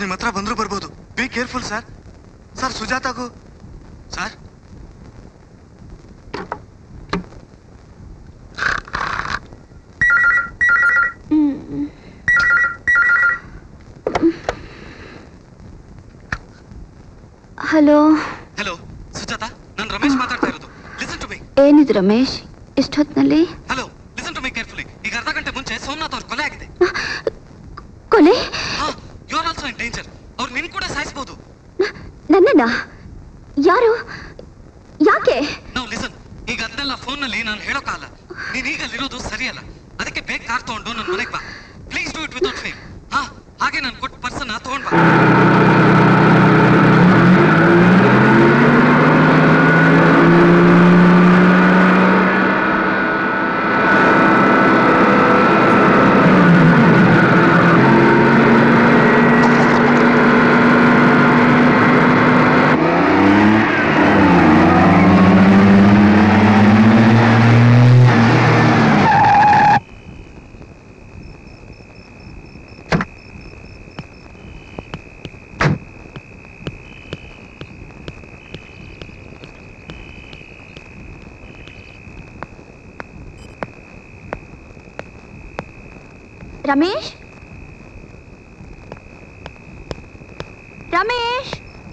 ನಿಮ್ಮ ಹತ್ರ ಬಂದ್ರು ಬರ್ಬೋದು ಬಿ ಕೇರ್ಫುಲ್ ಸರ್ ಸರ್ ಸುಜಾತಾಗೂ ಸರ್ ಹಲೋ ಹಲೋ ಸುಜಾತಾ ನಾನು ರಮೇಶ್ ಮಾತಾಡ್ತಾ ಇರೋದು ಲಿಸನ್ ಟು ಮೀ ಏನಿದು ರಮೇಶ್ ಇಷ್ಟೊತ್ನಲ್ಲಿ hello listen to me carefully ಈಗ ಅರ್ಧ ಗಂಟೆ ಮುಂಚೆ ಸೋಮನಾಥ್ ಅವ್ರ ಕೊಲೆ ಆಗಿದೆ ಕೊಲೆ ಹಾ you are also in danger ಅವ್ರು ನಿನ್ ಕೂಡ ಸಾಯಿಸಬಹುದು ನನ್ನನ್ನ ಯಾರು ಯಾಕೆ ನಾವು ಲಿಸನ್ ಈಗ ಅದನ್ನೆಲ್ಲ ಫೋನ್ ನಲ್ಲಿ ನಾನು ಹೇಳೋಕ್ಕಾಗಲ್ಲ ನೀನ್ ಈಗ ಅಲ್ಲಿರೋದು ಸರಿಯಲ್ಲ ಅದಕ್ಕೆ ಬೇಗ ಕಾರ್ ತಗೊಂಡು ನನ್ನ ಮನೆಗೆ ಬಾ please do it without fame ಹಾ ಹಾಗೆ ನಾನು ಕೊಟ್ಟ ಪರ್ಸನ್ ತಗೊಂಡ್ ಬಾ Ramesh Ramesh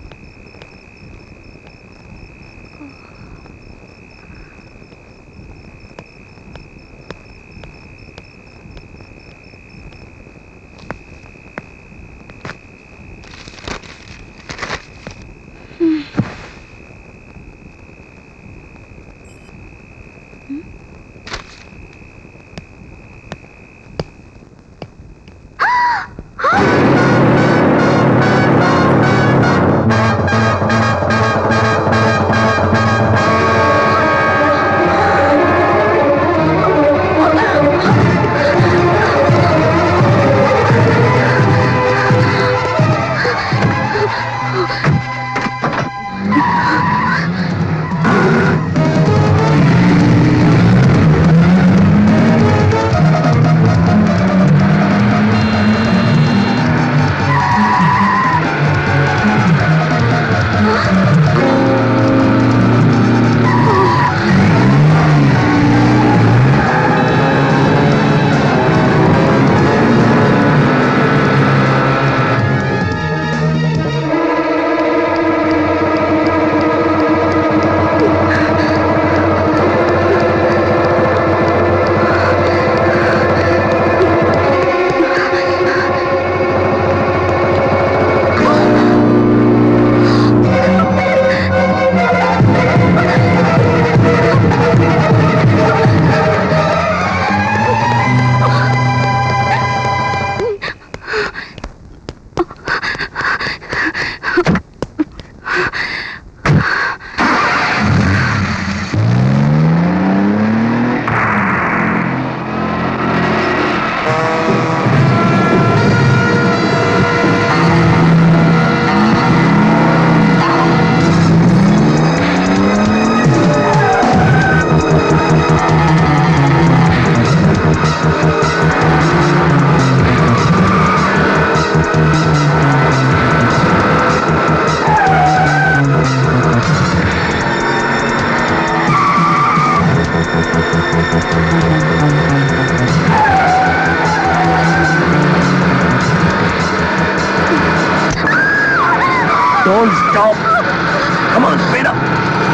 Don't stop. Come on, speed up.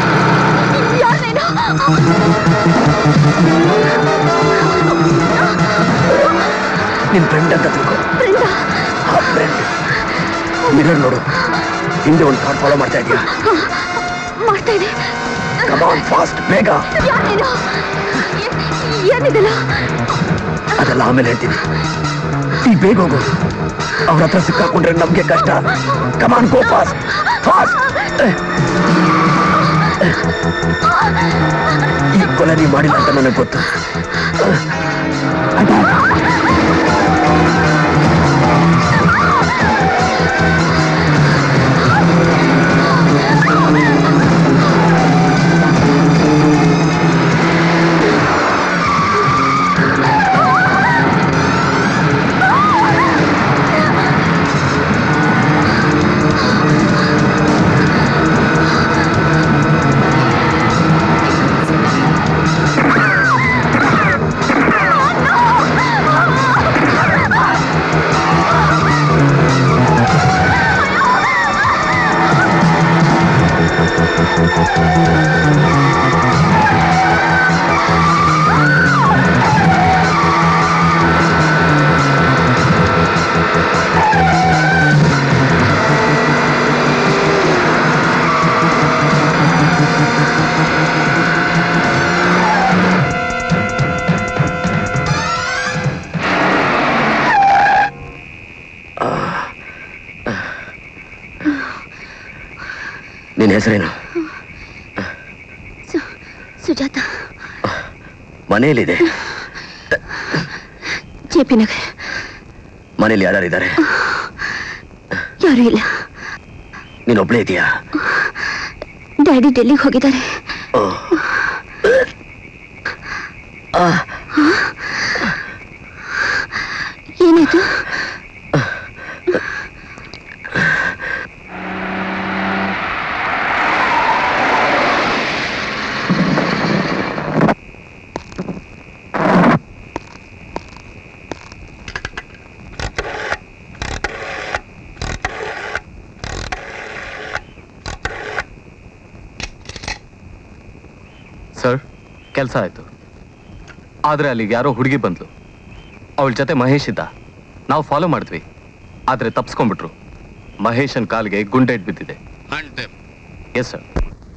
ನಿನ್ ಫ್ರೆಂಡ್ ಅಂತ ತಿಳ್ಕೊ ಆ ಫ್ರೆಂಡ್ ಮಿರರ್ ನೋಡು ಹಿಂದೆ ಒಂದು ಕಾರ್ ಫಾಲೋ ಮಾಡ್ತಾ ಇದೀಯಾ ಮಾಡ್ತಾ ಇದೆ ಕಮಾನ್ ಫಾಸ್ಟ್ ಬೇಗ ಯಾರೇನು ಏನಿದೆಲ್ಲ ಅದೆಲ್ಲ ಆಮೇಲೆ ಹೇಳ್ತೀನಿ ಈ ಬೇಗ ಹೋಗು ಅವ್ರ ಹತ್ರ ಸಿಕ್ಕಾಕೊಂಡ್ರೆ ನಮ್ಗೆ ಕಷ್ಟ ಕಮಾನ್ ಗೋ ಫಾಸ್ಟ್ ಫಾಸ್ಟ್ ಈ ಕೊಲೆ ನೀ ಮಾಡಿಲ್ಲ ಅಂತ ನನಗೆ ಗೊತ್ತು ಹೆಸರೇನು ಸು- ಸುಜಾತ ಮನೆಯಲ್ಲಿದೆ ಜೆ ಪಿ ನಗರ್ ಮನೇಲಿ ಯಾರ್ಯಾರಿದ್ದಾರೆ ಯಾರೂ ಇಲ್ಲ ನೀನ್ ಒಬ್ಳೇ ಇದೆಯಾ ಡ್ಯಾಡಿ ಡೆಲ್ಲಿಗೆ ಹೋಗಿದ್ದಾರೆ ಏನಾಯ್ತು ಸರ್ ಕೆಲಸ ಆಯ್ತು ಆದ್ರೆ ಅಲ್ಲಿಗೆ ಯಾರೋ ಹುಡುಗಿ ಬಂದ್ಲು ಅವಳ ಜೊತೆ ಮಹೇಶ್ ಇದ್ದ ನಾವು ಫಾಲೋ ಮಾಡಿದ್ವಿ ಆದ್ರೆ ತಪ್ಸ್ಕೊಂಡ್ಬಿಟ್ರು ಮಹೇಶನ್ ಕಾಲಿಗೆ ಗುಂಡೇಟ್ ಬಿದ್ದಿದೆ yes sir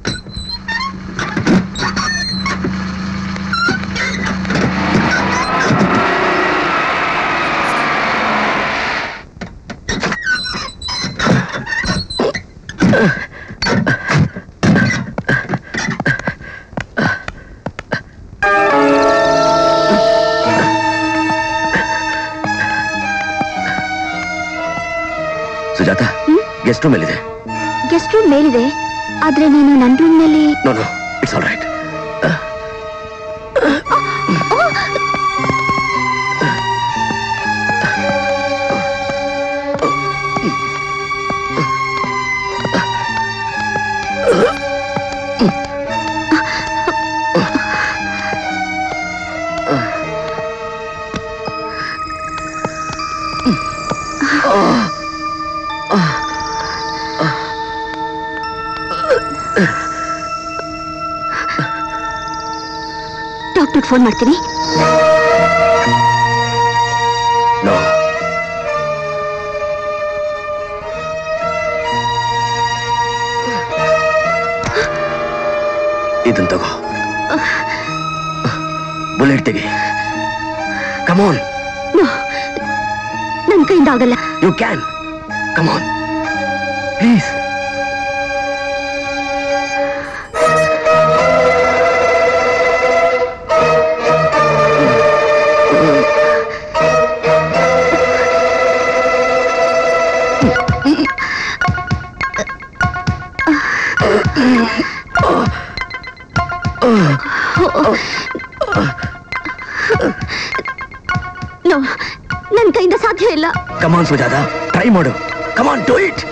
Sujata guest room ಎಲ್ಲಿದೆ ಗೆಸ್ಟ್ ರೂಮ್ ಮೇಲಿದೆ ಆದ್ರೆ ನೀನು ನನ್ನ ರೂಮ್ನಲ್ಲಿ no no it's all right doctor phone ಮಾಡ್ತೀನಿ ನೋ ಇದನ್ ತಗೋ ಬುಲೆಟ್ ತೆಗಿ ಕಮಾನ್ ನನ್ನ ಕೈಯಿಂದ ಆಗಲ್ಲ you can come on please no ನನ್ನ ಕೈಯಿಂದ ಸಾಧ್ಯ ಇಲ್ಲ ಕಮಾನ್ ಸುಜಾತ ಟ್ರೈ ಮಾಡು ಕಮಾನ್ ಡೂ ಇಟ್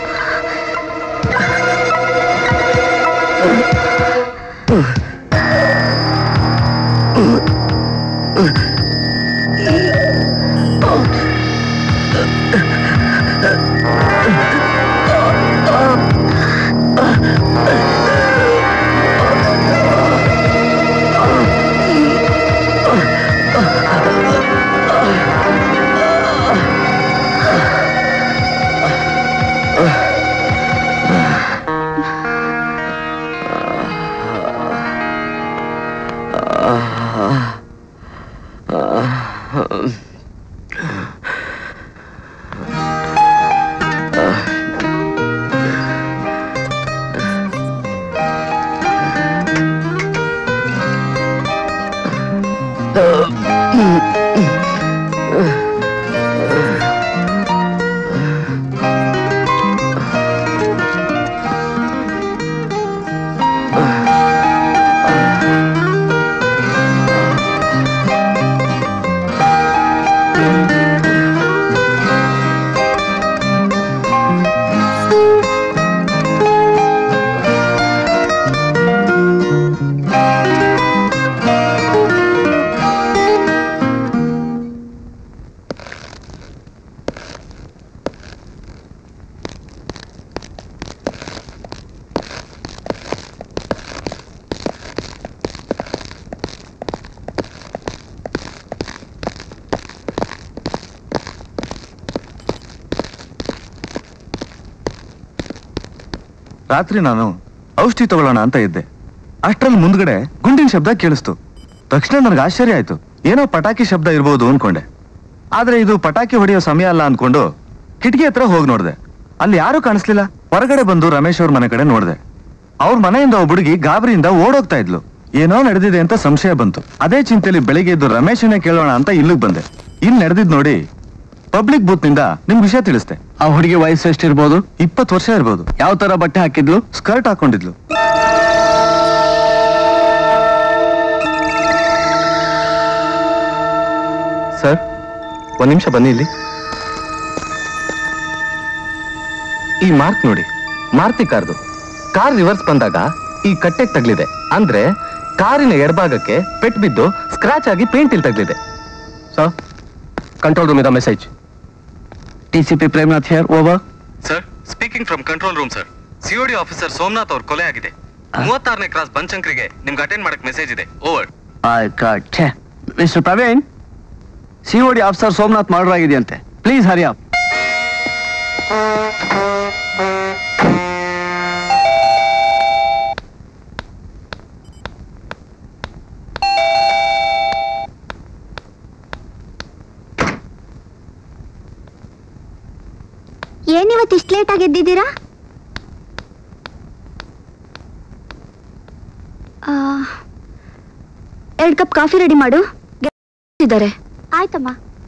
ರಾತ್ರಿ ನಾನು ಔಷಧಿ ತಗೊಳ್ಳೋಣ ಅಂತ ಇದ್ದೆ ಅಷ್ಟ್ರಲ್ಲಿ ಮುಂದ್ಗಡೆ ಗುಂಡಿನ ಶಬ್ದ ಕೇಳಿಸ್ತು ತಕ್ಷಣ ನನಗೆ ಆಶ್ಚರ್ಯ ಆಯ್ತು ಏನೋ ಪಟಾಕಿ ಶಬ್ದ ಇರ್ಬೋದು ಅನ್ಕೊಂಡೆ ಆದ್ರೆ ಇದು ಪಟಾಕಿ ಹೊಡೆಯೋ ಸಮಯ ಅಲ್ಲ ಅನ್ಕೊಂಡು ಕಿಟಕಿ ಹತ್ರ ಹೋಗಿ ನೋಡ್ದೆ ಅಲ್ಲಿ ಯಾರೂ ಕಾಣಿಸ್ಲಿಲ್ಲ ಹೊರಗಡೆ ಬಂದು ರಮೇಶ್ ಅವ್ರ ಮನೆ ಕಡೆ ನೋಡ್ದೆ ಅವ್ರ ಮನೆಯಿಂದ ಒಬ್ಬ ಹುಡುಗಿ ಗಾಬರಿಯಿಂದ ಓಡೋಗ್ತಾ ಇದ್ಲು ಏನೋ ನಡೆದಿದೆ ಅಂತ ಸಂಶಯ ಬಂತು ಅದೇ ಚಿಂತೆಲಿ ಬೆಳಿಗ್ಗೆ ಎದ್ದು ರಮೇಶನ್ನೇ ಕೇಳೋಣ ಅಂತ ಇಲ್ಲಿಗೆ ಬಂದೆ ಇಲ್ಲಿ ನಡೆದಿದ್ ನೋಡಿ ಪಬ್ಲಿಕ್ ಬೂತ್ ನಿಂದ ನಿಮ್ ವಿಷಯ ತಿಳಿಸ್ತೆ ಆ ಹುಡುಗಿ ವಯಸ್ಸು ಎಷ್ಟಿರ್ಬೋದು ಇಪ್ಪತ್ತು ವರ್ಷ ಇರ್ಬೋದು ಯಾವ ತರ ಬಟ್ಟೆ ಹಾಕಿದ್ಲು ಸ್ಕರ್ಟ್ ಹಾಕೊಂಡಿದ್ಲು ಸರ್ ಒಂದ್ ನಿಮಿಷ ಬನ್ನಿ ಇಲ್ಲಿ ಈ ಮಾರ್ಕ್ ನೋಡಿ ಮಾರುತಿ ಕಾರ್ದು ಕಾರ್ ರಿವರ್ಸ್ ಬಂದಾಗ ಈ ಕಟ್ಟೆಗೆ ತಗ್ಲಿದೆ ಅಂದ್ರೆ ಕಾರಿನ ಎಡಭಾಗಕ್ಕೆ ಪೆಟ್ ಬಿದ್ದು ಸ್ಕ್ರಾಚ್ ಆಗಿ ಪೇಂಟ್ ಇಲ್ಲಿ ತಗ್ಲಿದೆ ಸರ್ ಕಂಟ್ರೋಲ್ ರೂಮ್ ಇದ message T C P Premnath here over sir speaking from control room sir CID officer Somnath ಅವ್ರ ಕೊಲೆ ಆಗಿದೆ ಮೂವತ್ತಾರನೇ ಕ್ರಾಸ್ ಬನ್ಶಂಕರಿಗೆ ನಿಮ್ಗೆ ಅಟೆಂಡ್ ಮಾಡಕ್ ಮೆಸೇಜ್ ಇದೆ ಓವರ್ ಐ ಕಾಟ್ ಛೇ ಮಿಸ್ಟರ್ ಪ್ರವೀಣ್ ಸಿ ಒ ಡಿ ಆಫೀಸರ್ ಸೋಮನಾಥ್ ಮರ್ಡರ್ ಆಗಿದೆಯಂತೆ ಪ್ಲೀಸ್ ಹರಿ ಅಪ್ ಏನಿವತ್ತು ಇಷ್ಟು ಲೇಟ್ ಆಗಿ ಎದ್ದಿದ್ದೀರಾ ಎರಡು ಕಪ್ ಕಾಫಿ ರೆಡಿ ಮಾಡು ಇದ್ದಾರೆ ಆಯ್ತಮ್ಮ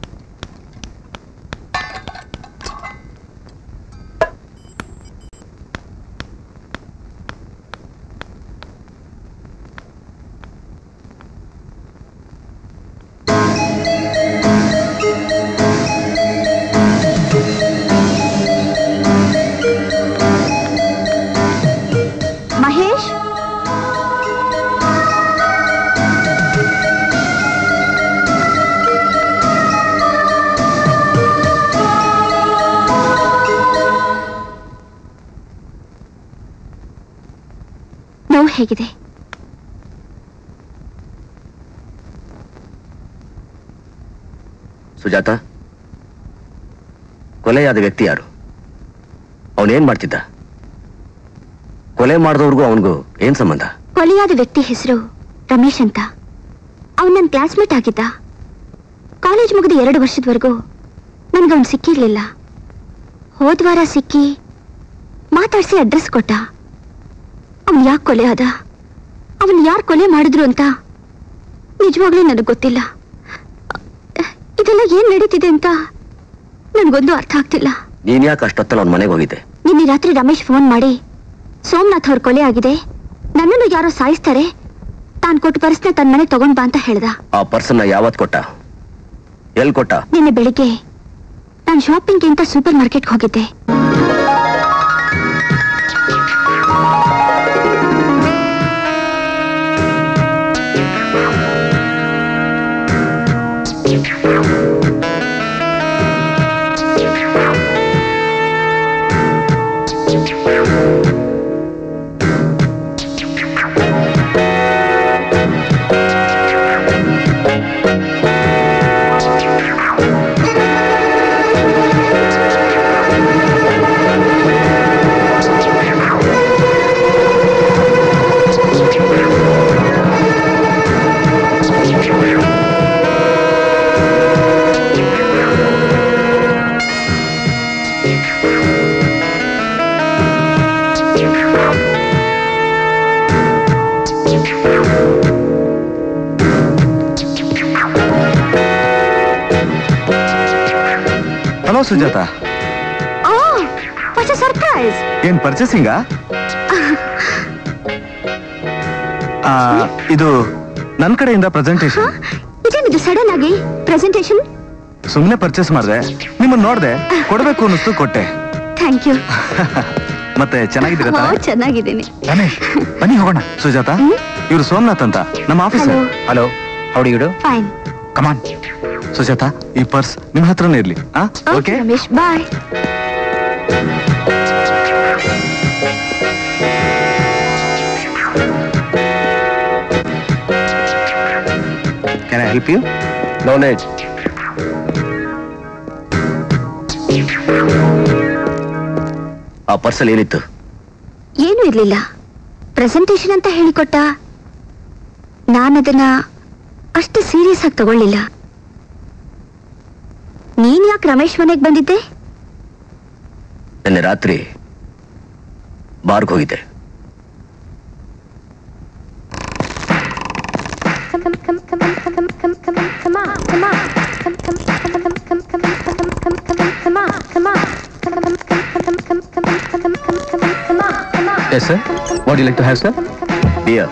ಮಹೇಶ್ ನೋವು ಹೇಗಿದೆ ಸುಜಾತ ಕೊಲೆಯಾದ ವ್ಯಕ್ತಿ ಯಾರು ಅವನೇನ್ ಮಾಡ್ತಿದ್ದ ಕೊಲೆ ಮಾಡಿದವ್ರಿಗೂ ಅವನಿಗೂ ಏನ್ ಸಂಬಂಧ ಕೊಲೆಯಾದ ವ್ಯಕ್ತಿ ಹೆಸರು ರಮೇಶ್ ಅಂತ ಅವನು ನನ್ನ ಕ್ಲಾಸ್ಮೇಟ್ ಆಗಿದ್ದ ಕಾಲೇಜ್ ಮುಗಿದ ಎರಡು ವರ್ಷದವರೆಗೂ ನನಗವನು ಸಿಕ್ಕಿರ್ಲಿಲ್ಲ ಹೋದ್ವಾರ ಸಿಕ್ಕಿ ಮಾತಾಡ್ಸಿ ಅಡ್ರೆಸ್ ಕೊಟ್ಟ ಅವನು ಯಾಕೆ ಕೊಲೆ ಆದ ಅವನು ಯಾರು ಕೊಲೆ ಮಾಡಿದ್ರು ಅಂತ ನಿಜವಾಗ್ಲೂ ನನಗೆ ಗೊತ್ತಿಲ್ಲ ಇದೆಲ್ಲ ಏನ್ ನಡೀತಿದೆ ಅಂತ ನನಗೊಂದು ಅರ್ಥ ಆಗ್ತಿಲ್ಲ ನೀನ್ ಯಾಕೆ ಅಷ್ಟೊತ್ತಲ್ಲಿ ಅವ್ನ ಮನೆಗೆ ಹೋಗಿದ್ದೆ ನಿನ್ನೆ ರಾತ್ರಿ ರಮೇಶ್ ಫೋನ್ ಮಾಡಿ ಸೋಮನಾಥ್ ಅವ್ರ ಕೊಲೆ ಆಗಿದೆ ನನ್ನನ್ನು ಯಾರೋ ಸಾಯಿಸ್ತಾರೆ ತಾನು ಕೊಟ್ಟು ಪರ್ಸ್ನ ತನ್ನ ಮನೆ ತಗೊಂಡ್ ಬಾ ಅಂತ ಹೇಳ್ದ ಆ ಪರ್ಸನ್ನ ಯಾವತ್ ಕೊಟ್ಟ ಎಲ್ ಕೊಟ್ಟ ನಿನ್ನೆ ಬೆಳಿಗ್ಗೆ ನಾನು ಶಾಪಿಂಗ್ ಅಂತ ಸೂಪರ್ ಮಾರ್ಕೆಟ್ಗೆ ಹೋಗಿದ್ದೆ hello Sujata oh what a surprise ಏನ್ ಪರ್ಚೇಸಿಂಗಾ ಇದು ನನ್ ಕಡೆಯಿಂದ ಪ್ರೆಸೆಂಟೇಶನ್ ಇದೇನಿದು ಸಡನ್ ಆಗಿ ಪ್ರೆಸೆಂಟೇಶನ್ ಸುಮ್ನೆ ಪರ್ಚೇಸ್ ಮಾಡಿದೆ ನಿಮ್ಮನ್ನ ನೋಡ್ದೆ ಕೊಡ್ಬೇಕು ಅನ್ನಿಸ್ತು ಕೊಟ್ಟೆ ಥ್ಯಾಂಕ್ ಯು ಮತ್ತೆ ಚೆನ್ನಾಗಿದ್ದೀರಾ ತಾನೇ? ಚೆನ್ನಾಗಿದ್ದೀನಿ ರಮೇಶ್ ಬನ್ನಿ ಹೋಗೋಣ ಸುಜಾತ ಇವ್ರು ಸೋಮನಾಥ್ ಅಂತ ನಮ್ಮ ಆಫೀಸರ್ ಹಲೋ ಹಲೋ ಹೌಡಿ ಇಡು ಫೈನ್ ಕಮಾನ್ ಸುಜಾತ ಈ ಪರ್ಸ್ ನಿಮ್ ಹತ್ರನೇ ಇರ್ಲಿ okay okay Ramesh bye can I help you knowledge ಆ ಪರ್ಸಲ್ ಏನಿತ್ತು ಏನೂ ಇರ್ಲಿಲ್ಲ ಪ್ರೆಸೆಂಟೇಶನ್ ಅಂತ ಹೇಳಿಕೊಟ್ಟ ನಾನದನ್ನ ಅಷ್ಟು ಸೀರಿಯಸ್ ಆಗಿ ತಗೊಳ್ಳಿಲ್ಲ ನೀನ್ ಯಾಕೆ ರಮೇಶ್ ಮನೆಗೆ ಬಂದಿದ್ದೆ ನಿನ್ನೆ ರಾತ್ರಿ ಬಾರ್ಗ್ ಹೋಗಿದ್ದೆ yes sir what you like to have sir beer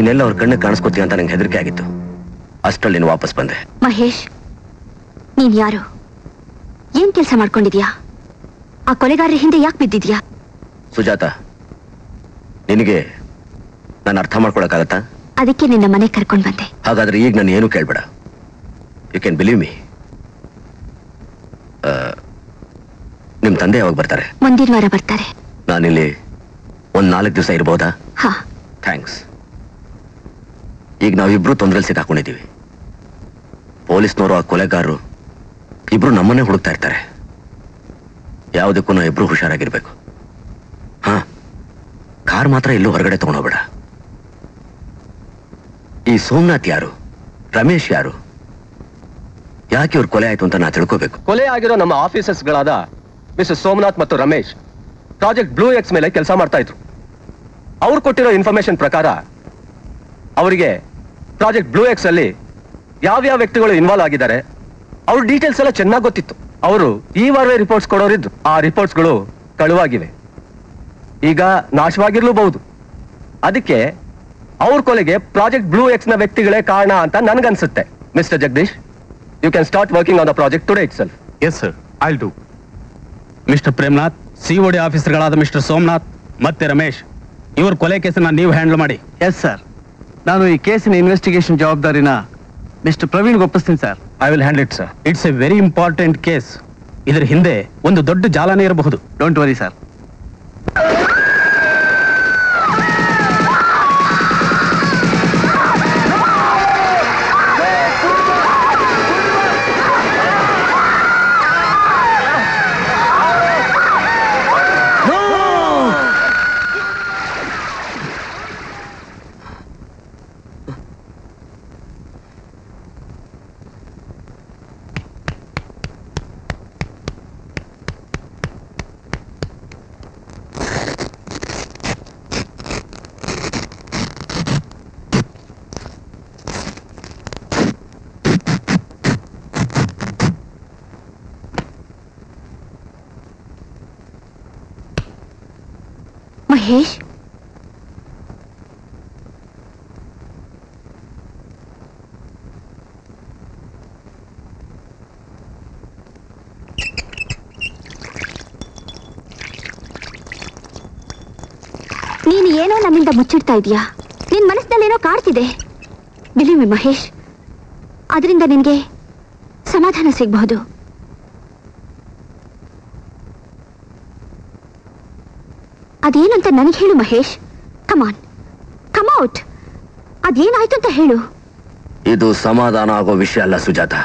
ನೀನೆಲ್ಲ ಅವ್ರ ಕಣ್ಣು ಕಾಣಿಸ್ಕೋತೀಯ ಅಂತ ನಂಗೆ ಹೆದರಿಕೆ ಆಗಿತ್ತು ಅಷ್ಟ್ರಲ್ಲಿ ನೀನು ವಾಪಸ್ ಬಂದೆ ಮಹೇಶ್ ನೀನ್ ಯಾರು ಏನ್ ಕೆಲಸ ಮಾಡ್ಕೊಂಡಿದ್ಯಾ ಆ ಕೊಲೆಗಾರರ ಹಿಂದೆ ಯಾಕೆ ಬಿದ್ದಿದ್ಯಾ ಸುಜಾತ ನಿನಗೆ ನಾನು ಅರ್ಥ ಮಾಡ್ಕೊಳಕ್ಕಾಗತ್ತಾ ಅದಕ್ಕೆ ನಿನ್ನ ಮನೆ ಕರ್ಕೊಂಡ್ ಬಂದೆ ಹಾಗಾದ್ರೆ ಈಗ ನಾನು ಏನು ಕೇಳ್ಬೇಡ ಯು ಕ್ಯಾನ್ ಬಿಲೀವ್ ಮೀ ನಿಮ್ಮ ತಂದೆ ಯಾವಾಗ ಬರ್ತಾರೆ ಮುಂದಿನ ವಾರ ಬರ್ತಾರೆ ನಾನಿಲ್ಲಿ ಒಂದ್ ನಾಲ್ಕು ದಿವಸ ಇರ್ಬೋದಾ ಹಾ ಥ್ಯಾಂಕ್ಸ್ ಈಗ ನಾವಿಬ್ರು ತೊಂದರೆಲಿ ಸಿಕ್ಕಾಕೊಂಡಿದ್ದೀವಿ ಪೊಲೀಸ್ನವರು ಆ ಕೊಲೆಗಾರರು ಇಬ್ರು ನಮ್ಮನ್ನೇ ಹುಡುಕ್ತಾ ಇರ್ತಾರೆ ಯಾವುದಕ್ಕೂ ನಾವು ಇಬ್ರು ಹುಷಾರಾಗಿರ್ಬೇಕು ಹಾ ಕಾರ್ ಮಾತ್ರ ಎಲ್ಲೂ ಹೊರಗಡೆ ತಗೊಂಡೋಗ್ಬೇಡ ಈ ಸೋಮನಾಥ್ ಯಾರು ರಮೇಶ್ ಯಾರು ಯಾಕೆ ಇವ್ರ ಕೊಲೆ ಆಯ್ತು ಅಂತ ನಾ ತಿಳ್ಕೋಬೇಕು ಕೊಲೆ ಆಗಿರೋ ನಮ್ಮ ಆಫೀಸರ್ಸ್ಗಳಾದ ಮಿಸ್ಟರ್ ಸೋಮನಾಥ್ ಮತ್ತು ರಮೇಶ್ ಪ್ರಾಜೆಕ್ಟ್ ಬ್ಲೂ ಎಕ್ಸ್ ಮೇಲೆ ಕೆಲಸ ಮಾಡ್ತಾ ಇದ್ರು ಅವ್ರು ಕೊಟ್ಟಿರೋ ಇನ್ಫಾರ್ಮೇಶನ್ ಪ್ರಕಾರ ಅವರಿಗೆ ಪ್ರಾಜೆಕ್ಟ್ ಬ್ಲೂ ಎಕ್ಸ್ ಅಲ್ಲಿ ಯಾವ್ಯಾವ ವ್ಯಕ್ತಿಗಳು ಇನ್ವಾಲ್ವ್ ಆಗಿದ್ದಾರೆ ಅವ್ರ ಡೀಟೇಲ್ಸ್ ಎಲ್ಲ ಚೆನ್ನಾಗಿ ಗೊತ್ತಿತ್ತು ಅವರು ಈ ವಾರವೇ ರಿಪೋರ್ಟ್ಸ್ ಕೊಡೋರಿದ್ದು ಆ ರಿಪೋರ್ಟ್ಸ್ಗಳು ಕಳುವಾಗಿವೆ ಈಗ ನಾಶವಾಗಿರ್ಲೂಬಹುದು ಅದಕ್ಕೆ ಅವ್ರ ಕೊಲೆಗೆ ಪ್ರಾಜೆಕ್ಟ್ ಬ್ಲೂ ಎಕ್ಸ್ ನ ವ್ಯಕ್ತಿಗಳೇ ಕಾರಣ ಅಂತ ನನ್ಗನ್ಸುತ್ತೆ mister Jagdish you can start working on the project today itself yes sir I do mister Premnath CID ಆಫೀಸರ್ಗಳಾದ ಮಿಸ್ಟರ್ ಸೋಮನಾಥ್ ಮತ್ತೆ ರಮೇಶ್ ಇವ್ರ ಕೊಲೆ ಕೇಸನ್ನ ನೀವು ಹ್ಯಾಂಡಲ್ ಮಾಡಿ ಎಸ್ ಸರ್ ನಾನು ಈ ಕೇಸಿನ ಇನ್ವೆಸ್ಟಿಗೇಷನ್ ಜವಾಬ್ದಾರಿನ ಮಿಸ್ಟರ್ ಪ್ರವೀಣ್ ಒಪ್ಪಿಸ್ತೀನಿ sir I will handle it sir it's a very important case ಇದ್ರ ಹಿಂದೆ ಒಂದು ದೊಡ್ಡ ಜಾಲನೇ ಇರಬಹುದು ಡೋಂಟ್ ವರಿ ಸರ್ ಮಹೇಶ್ ನೀನು ಏನೋ ನನ್ನಿಂದ ಮುಚ್ಚಿಡ್ತಾ ಇದೀಯಾ ನಿನ್ ಮನಸ್ಸಿನಲ್ಲೇನೋ ಕಾಡ್ತಿದೆ ಬಿಲಿಮಿ ಮಹೇಶ್ ಅದರಿಂದ ನಿನ್ಗೆ ಸಮಾಧಾನ ಸಿಗಬಹುದು ಅದೇನು ಅಂತ ನನಗೆ ಹೇಳು ಮಹೇಶ್ ಕಮಾನ್ ಕಮೌಟ್ ಅದೇನಾಯ್ತು ಅಂತ ಹೇಳು ಇದು ಸಮಾಧಾನ ಆಗೋ ವಿಷಯ ಅಲ್ಲ Sujata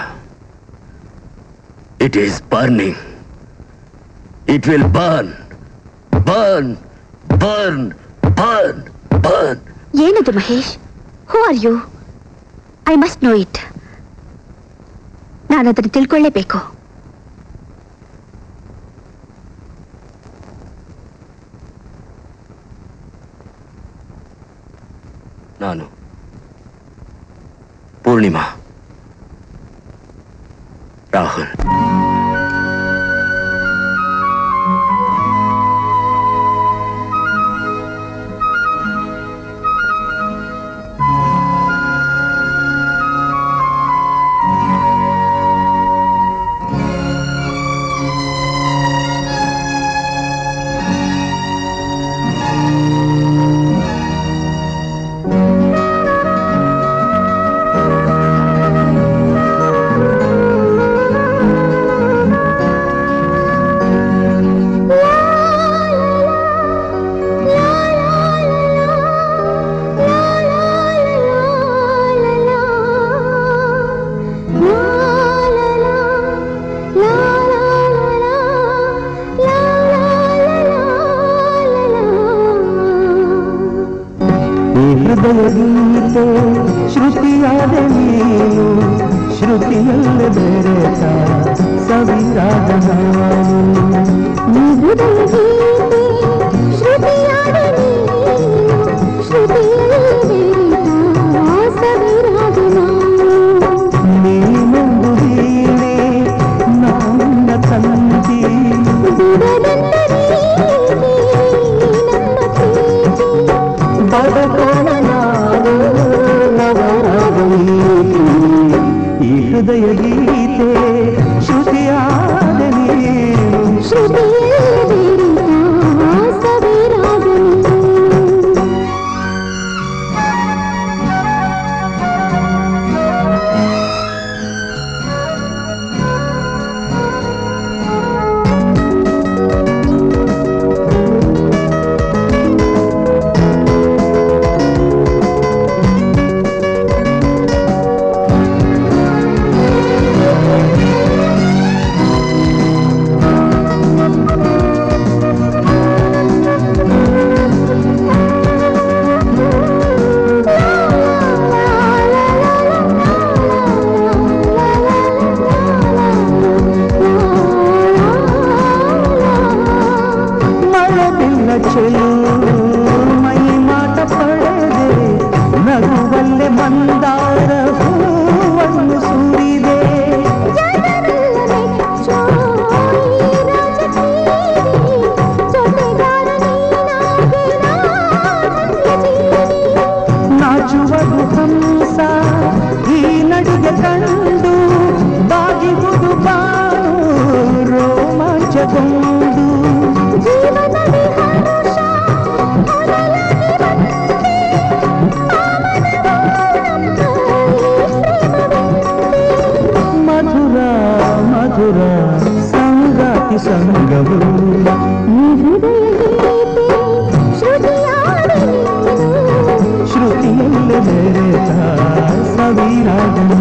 it is burning it will burn burn burn burn burn ಏನದು Mahesh who are you I must know it ನಾನು ಅದನ್ನು ತಿಳ್ಕೊಳ್ಳೇಬೇಕು ನಾನು ಪೂರ್ಣಿಮಾ ರಾಹುಲ್ ಹೃದಯ ಗೀತೆ ಶ್ರುತಿಯಾದ ನೀನು ಶ್ರುತಿಯಲ್ಲಿ ಬೆರೆತ ಸವಿರಾದ ನಾನು ನೀನೊಂದು ವೀಣೆ ನನ್ನ ತಂತಿ ಬಡಕೋಣ ನಾವು ಹೃದಯ ಗೀತೆ ಶ್ರುತಿಯಾದ ನೀನು ಮಳೆ ಬಿಲ್ಲ ಚೆಲ್ಲು ಮೈ ಮಾಟ ಪಡೆದೆ ನಗುವಲ್ಲೆ ಮಂದಾರ ಹೂವನ್ನು ಸುರಿದೆ ನಾಚುವುದು ಹಂಸ ಈ ನಡಿಗೆ ಕಂಡು ಬಾಗಿಹುದು ಬಾನು ರೋಮಾಂಚಗೊಂಡು ಮಧುರ ಮಧುರ ಸಂಗಾತಿ ಸಂಗವು ಶ್ರುತಿಯಲ್ಲಿ ಬೆರೆತ ಸವಿರಾಗನು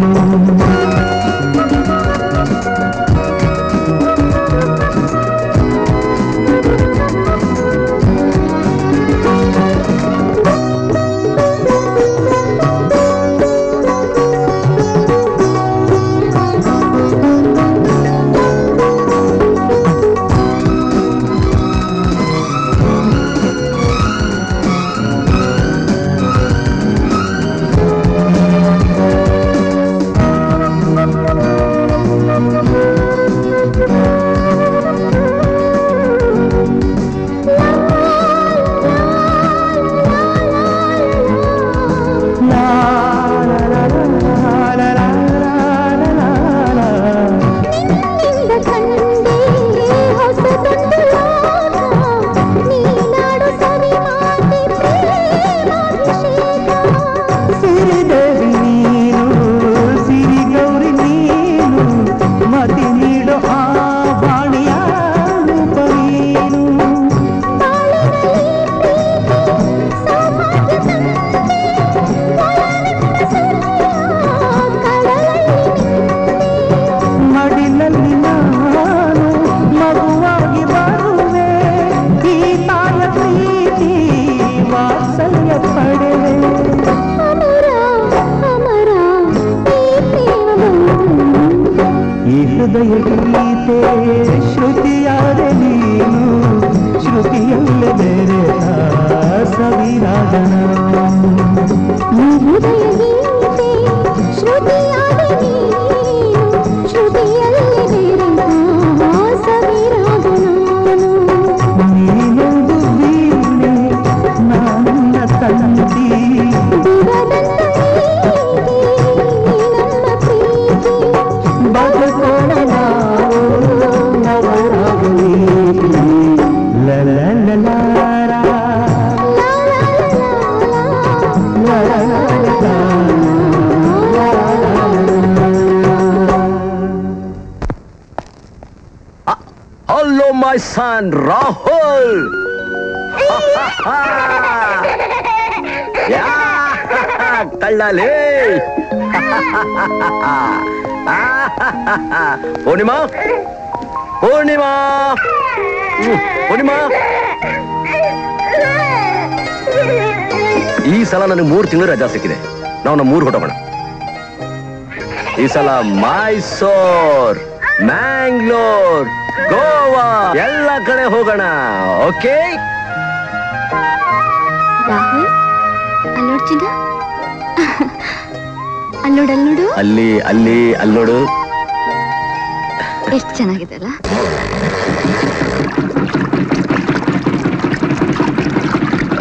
ಸಿರಿದೇವಿ ನೀನು ಸಿರಿ ಗೌರಿ ನೀನು ಮತಿ ನೀಡು ಆ ಬಾಣಿಯ ರೂಪ ನೀನು ಮಡಿಲಲ್ಲಿ ನಾನು ಮಗುವಾಗಿ ಬರುವೆ ಈ ತಾಯ ಪ್ರೀತಿ ವಾತ್ಸಲ್ಯ ಪಡೆವೆ ಈ ಹೃದಯ ಗೀತೆ ಶ್ರುತಿಯಾದ ನೀನು ಶ್ರುತಿಯಲ್ಲ ಬೇರೆ ಸವಿರಾಜನ ನೀನೊಂದು ವೀಣೆ ನನ್ನ ತಂದಿ ಬದುಕೋಣ ನಾವು ನವರಾಗಲಿ ಲ ಲ ಲ ಲ ಲ. ಲ ಲ ಲ ಲ ಲ. ಹಲೋ ಮೈ ಸನ್ ರಾಹುಲ್ ಯಾ ಕಳ್ಳಲೇ ಪೂರ್ಣಿಮಾ ಪೂರ್ಣಿಮಾ ಹ್ಮ್, ಪೂರ್ಣಿಮಾ ಈ ಸಲ ನನಗೆ ಮೂರು ತಿಂಗಳು ರಜಾ ಸಿಕ್ಕಿದೆ ನಾವು ನಮ್ಮ ಮೂರು ಹೊಟ್ಟೋಗೋಣ ಈ ಸಲ ಮೈಸೂರ್ ಮ್ಯಾಂಗ್ಳೂರ್ ಗೋವಾ ಎಲ್ಲ ಕಡೆ ಹೋಗೋಣ ಓಕೆ ರಾಹುಲ್ ಅಲ್ಲೋಡ್ ಚಿನ್ನ ಅಲ್ಲೋಡ್ ಅಲ್ಲೋಡು ಅಲ್ಲಿ ಅಲ್ಲಿ ಅಲ್ಲೋಡು ಎಷ್ಟು ಚೆನ್ನಾಗಿದೆ ಅಲ್ಲ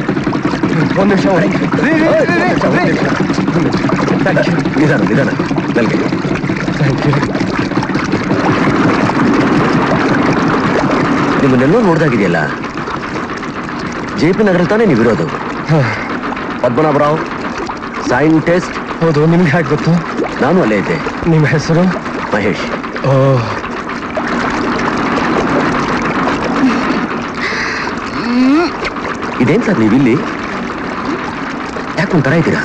ಒಂದ್ ನಿಮಿಷ ನಿಧಾನ ನಿಧಾನ ಮೆಲ್ಗೆ ನಿಮ್ಮನ್ನೆಲ್ಲೋ ನೋಡ್ದಾಗಿದೆಯಲ್ಲ ಜೆ ಪಿ ನಗರ ತಾನೇ ನೀವಿರೋದು ಪದ್ಮನಾಭರಾವ್ ಸೈಂಟಿಸ್ಟ್ ಹೌದು ನಿಮ್ಗೆ ಹೇಗೆ ಗೊತ್ತು ನಾನು ಅಲ್ಲೇ ಇದ್ದೆ ನಿಮ್ಮ ಹೆಸರು ಮಹೇಶ್ ಓ ಇದೇನ್ ಸರ್ ನೀವಿಲ್ಲಿ ಯಾಕೊಂಥರ ಇದ್ದೀರಾ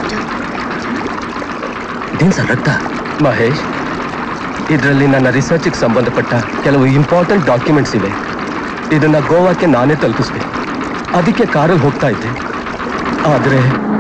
ಇದೇನ್ ಸರ್ ರಕ್ತ ಮಹೇಶ್ ಇದರಲ್ಲಿ ನನ್ನ ರಿಸರ್ಚ್ಗೆ ಸಂಬಂಧಪಟ್ಟ ಕೆಲವು ಇಂಪಾರ್ಟೆಂಟ್ ಡಾಕ್ಯುಮೆಂಟ್ಸ್ ಇವೆ ಇದನ್ನ ಗೋವಾಕ್ಕೆ ನಾನೇ ತಲುಪಿಸ್ಬೇಕು ಅದಕ್ಕೆ ಕಾರಲ್ಲಿ ಹೋಗ್ತಾ ಇದ್ದೆ ಆದ್ರೆ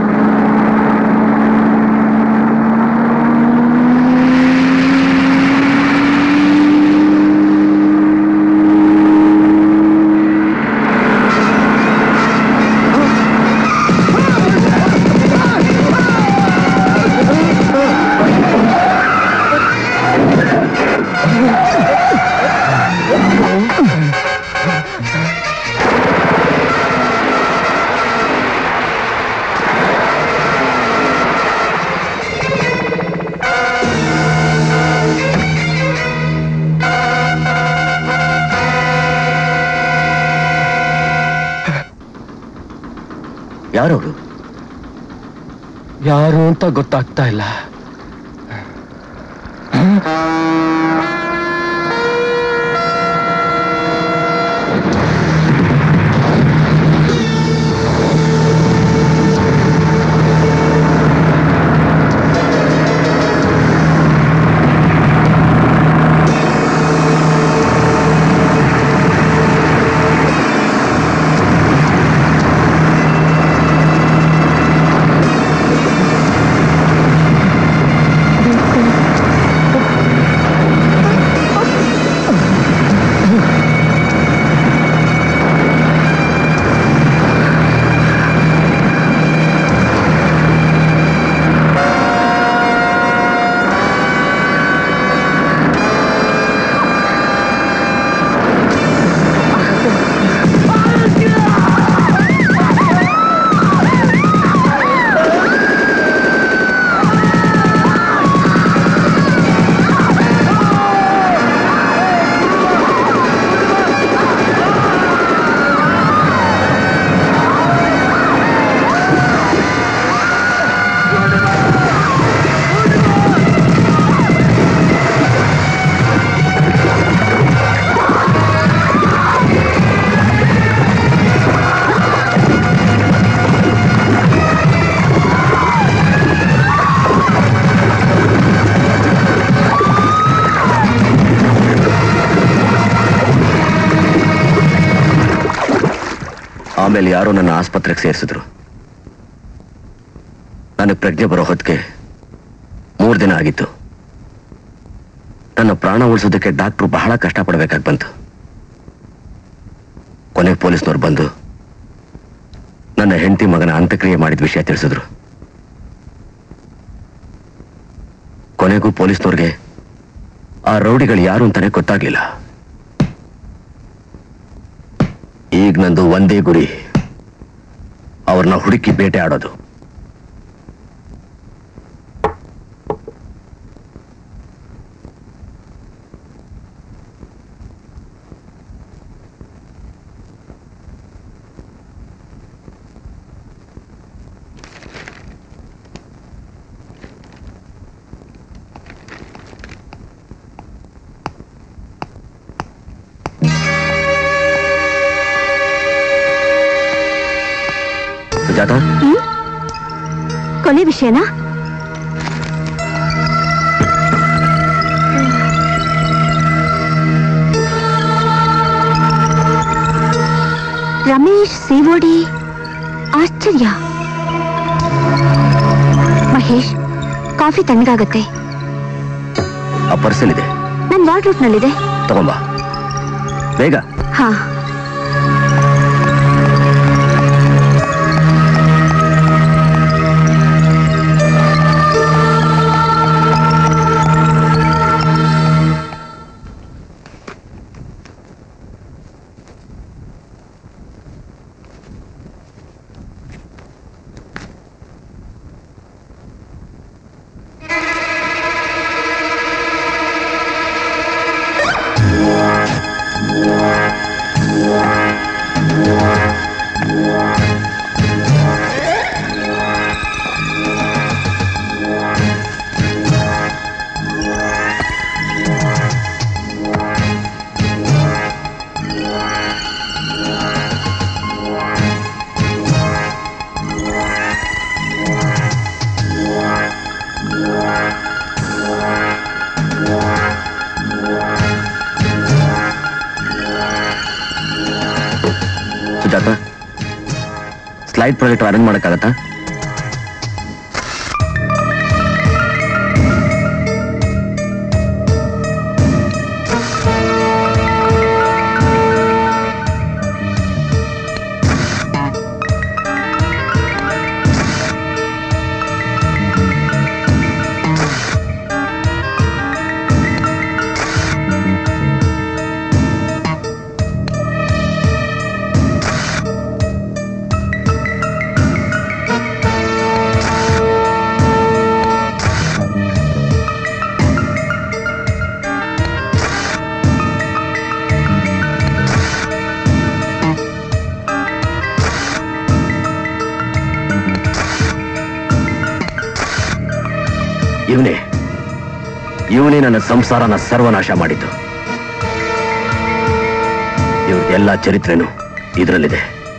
ಯಾರವರು ಯಾರು ಅಂತ ಗೊತ್ತಾಗ್ತಾ ಇಲ್ಲ ಆಮೇಲೆ ಯಾರೋ ನನ್ನ ಆಸ್ಪತ್ರೆಗೆ ಸೇರಿಸಿದ್ರು ನನಗೆ ಪ್ರಜ್ಞೆ ಬರೋ ಹೊತ್ತಿಗೆ ಮೂರು ದಿನ ಆಗಿತ್ತು ನನ್ನ ಪ್ರಾಣ ಉಳಿಸೋದಕ್ಕೆ ಡಾಕ್ಟ್ರು ಬಹಳ ಕಷ್ಟಪಡಬೇಕಾಗಿ ಬಂತು ಕೊನೆಗೆ ಪೊಲೀಸ್ನವ್ರು ಬಂದು ನನ್ನ ಹೆಂಡತಿ ಮಗನ ಅಂತ್ಯಕ್ರಿಯೆ ಮಾಡಿದ ವಿಷಯ ತಿಳಿಸಿದ್ರು ಕೊನೆಗೂ ಪೊಲೀಸ್ನವ್ರಿಗೆ ಆ ರೌಡಿಗಳು ಯಾರು ಅಂತಾನೆ ಗೊತ್ತಾಗ್ಲಿಲ್ಲ ಈಗ ನಂದು ಒಂದೇ ಗುರಿ ಅವ್ರನ್ನ ಹುಡುಕಿ ಬೇಟೆ ಆಡೋದು ಸುಜಾತ ಕೊನೆ ವಿಷಯನಾ ರಮೇಶ್ ಸಿವೋಡಿ ಆಶ್ಚರ್ಯ ಮಹೇಶ್ ಕಾಫಿ ತಣ್ಣಗಾಗತ್ತೆ ಆ ಪರ್ಸಲ್ಲಿದೆ ನನ್ ವಾರ್ಡ್ರೂಫ್ ನಲ್ಲಿದೆ ತಗೊಂಬಾ ಬೇಗ ಹಾ ಲೈಟ್ ಪ್ರಾಜೆಕ್ಟ್ ಅರೇಂಜ್ ಮಾಡೋಕ್ಕಾಗತ್ತಾ ಇವನೇ ಇವನೇ ನನ್ನ ಸಂಸಾರನ ಸರ್ವನಾಶ ಮಾಡಿದ್ದು ಇವ್ರದ್ದೆಲ್ಲ ಚರಿತ್ರೆನೂ ಇದರಲ್ಲಿದೆ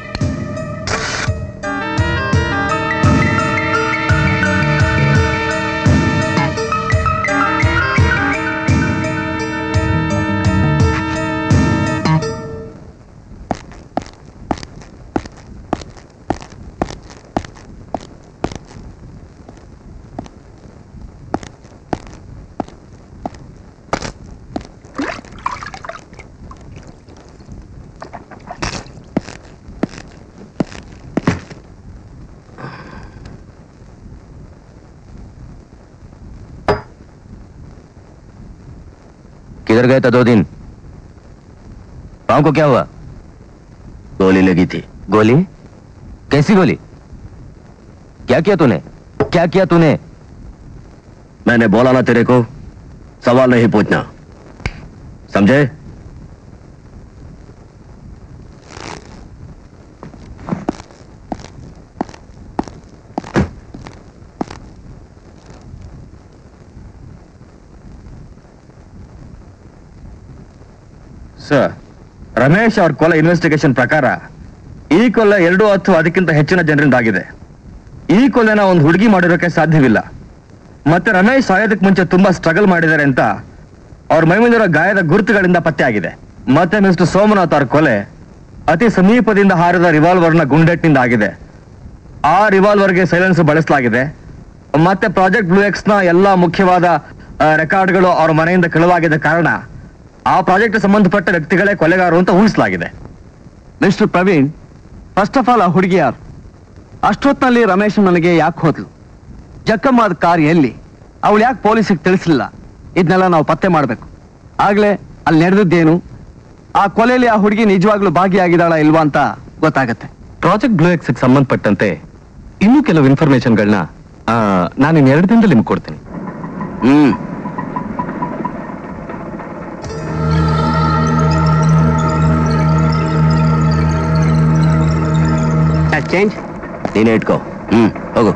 किधर गए था दो दिन पाँव को क्या हुआ गोली लगी थी गोली कैसी गोली क्या किया तूने क्या किया तूने मैंने बोला ना तेरे को सवाल नहीं पूछना समझे ಸರ್ ರಮೇಶ್ ಅವ್ರ ಕೊಲೆ ಇನ್ವೆಸ್ಟಿಗೇಷನ್ ಪ್ರಕಾರ ಈ ಕೊಲೆ ಎರಡು ಅಥವಾ ಅದಕ್ಕಿಂತ ಹೆಚ್ಚಿನ ಜನರಿಂದ ಆಗಿದೆ ಈ ಕೊಲೆನ ಒಂದು ಹುಡುಗಿ ಮಾಡಿರೋಕೆ ಸಾಧ್ಯವಿಲ್ಲ ಮತ್ತೆ ರಮೇಶ್ ಸಾಯೋದಕ್ಕೆ ಮುಂಚೆ ತುಂಬಾ ಸ್ಟ್ರಗಲ್ ಮಾಡಿದ್ದಾರೆ ಅಂತ ಅವ್ರ ಮೈ ಮೇಲಿರೋ ಗಾಯದ ಗುರುತುಗಳಿಂದ ಪತ್ತೆ ಆಗಿದೆ ಮತ್ತೆ ಮಿಸ್ಟರ್ ಸೋಮನಾಥ್ ಅವ್ರ ಕೊಲೆ ಅತಿ ಸಮೀಪದಿಂದ ಹಾರಿದ ರಿವಾಲ್ವರ್ನ ಗುಂಡೆಟ್ನಿಂದ ಆಗಿದೆ ಆ ರಿವಾಲ್ವರ್ಗೆ ಸೈಲೆನ್ಸ್ ಬಳಸಲಾಗಿದೆ ಮತ್ತೆ ಪ್ರಾಜೆಕ್ಟ್ ಬ್ಲೂ ಎಕ್ಸ್ ನ ಎಲ್ಲಾ ಮುಖ್ಯವಾದ ಆ, ರೆಕಾರ್ಡ್ಗಳು ಅವ್ರ ಮನೆಯಿಂದ ಕಳುವಾಗಿದ್ದ ಕಾರಣ ಆ ಪ್ರಾಜೆಕ್ಟ್ ಸಂಬಂಧಪಟ್ಟ ವ್ಯಕ್ತಿಗಳೇ ಕೊಲೆಗಾರರು ಅಂತ ಊಹಿಸಲಾಗಿದೆ mister Praveen first of all ಆ ಹುಡುಗಿ ಯಾರು ಅಷ್ಟೊತ್ತಿನಲ್ಲಿ ರಮೇಶ್ ಮನೆಗೆ ಯಾಕೆ ಹೋದ್ಲು ಜಕ್ಕಮ್ಮದ ಕಾರ್ ಎಲ್ಲಿ ಅವಳು ಯಾಕೆ ಪೊಲೀಸಿಗೆ ತಿಳಿಸಲಿಲ್ಲ ಇದನ್ನೆಲ್ಲ ನಾವು ಪತ್ತೆ ಮಾಡಬೇಕು ಆಗ್ಲೇ ಅಲ್ಲಿ ನಡೆದದ್ದೇನು ಆ ಕೊಲೆಯಲ್ಲಿ ಆ ಹುಡುಗಿ ನಿಜವಾಗ್ಲೂ ಭಾಗಿಯಾಗಿದ್ದಾಳ ಇಲ್ವಾ ಅಂತ ಗೊತ್ತಾಗತ್ತೆ ಪ್ರಾಜೆಕ್ಟ್ ಬ್ಲೂ ಎಕ್ಸ್ ಸಂಬಂಧಪಟ್ಟಂತೆ ಇನ್ನೂ ಕೆಲವು ಇನ್ಫಾರ್ಮೇಶನ್ಗಳನ್ನ ನಾನು ಇನ್ನು ಎರಡು ದಿನದಲ್ಲಿ ನಿಮ್ಗೆ ಕೊಡ್ತೀನಿ ಹ್ಮ್ ಚೇಂಜ್ ನೀನೇ ಇಟ್ಕೋ ಹ್ಮ್ ಹೋಗು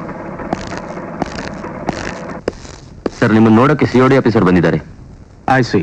ಸರ್ ನಿಮ್ಮನ್ನು ನೋಡೋಕೆ ಸಿಒಡಿ ಆಫೀಸರ್ ಬಂದಿದ್ದಾರೆ ಐ ಸಿ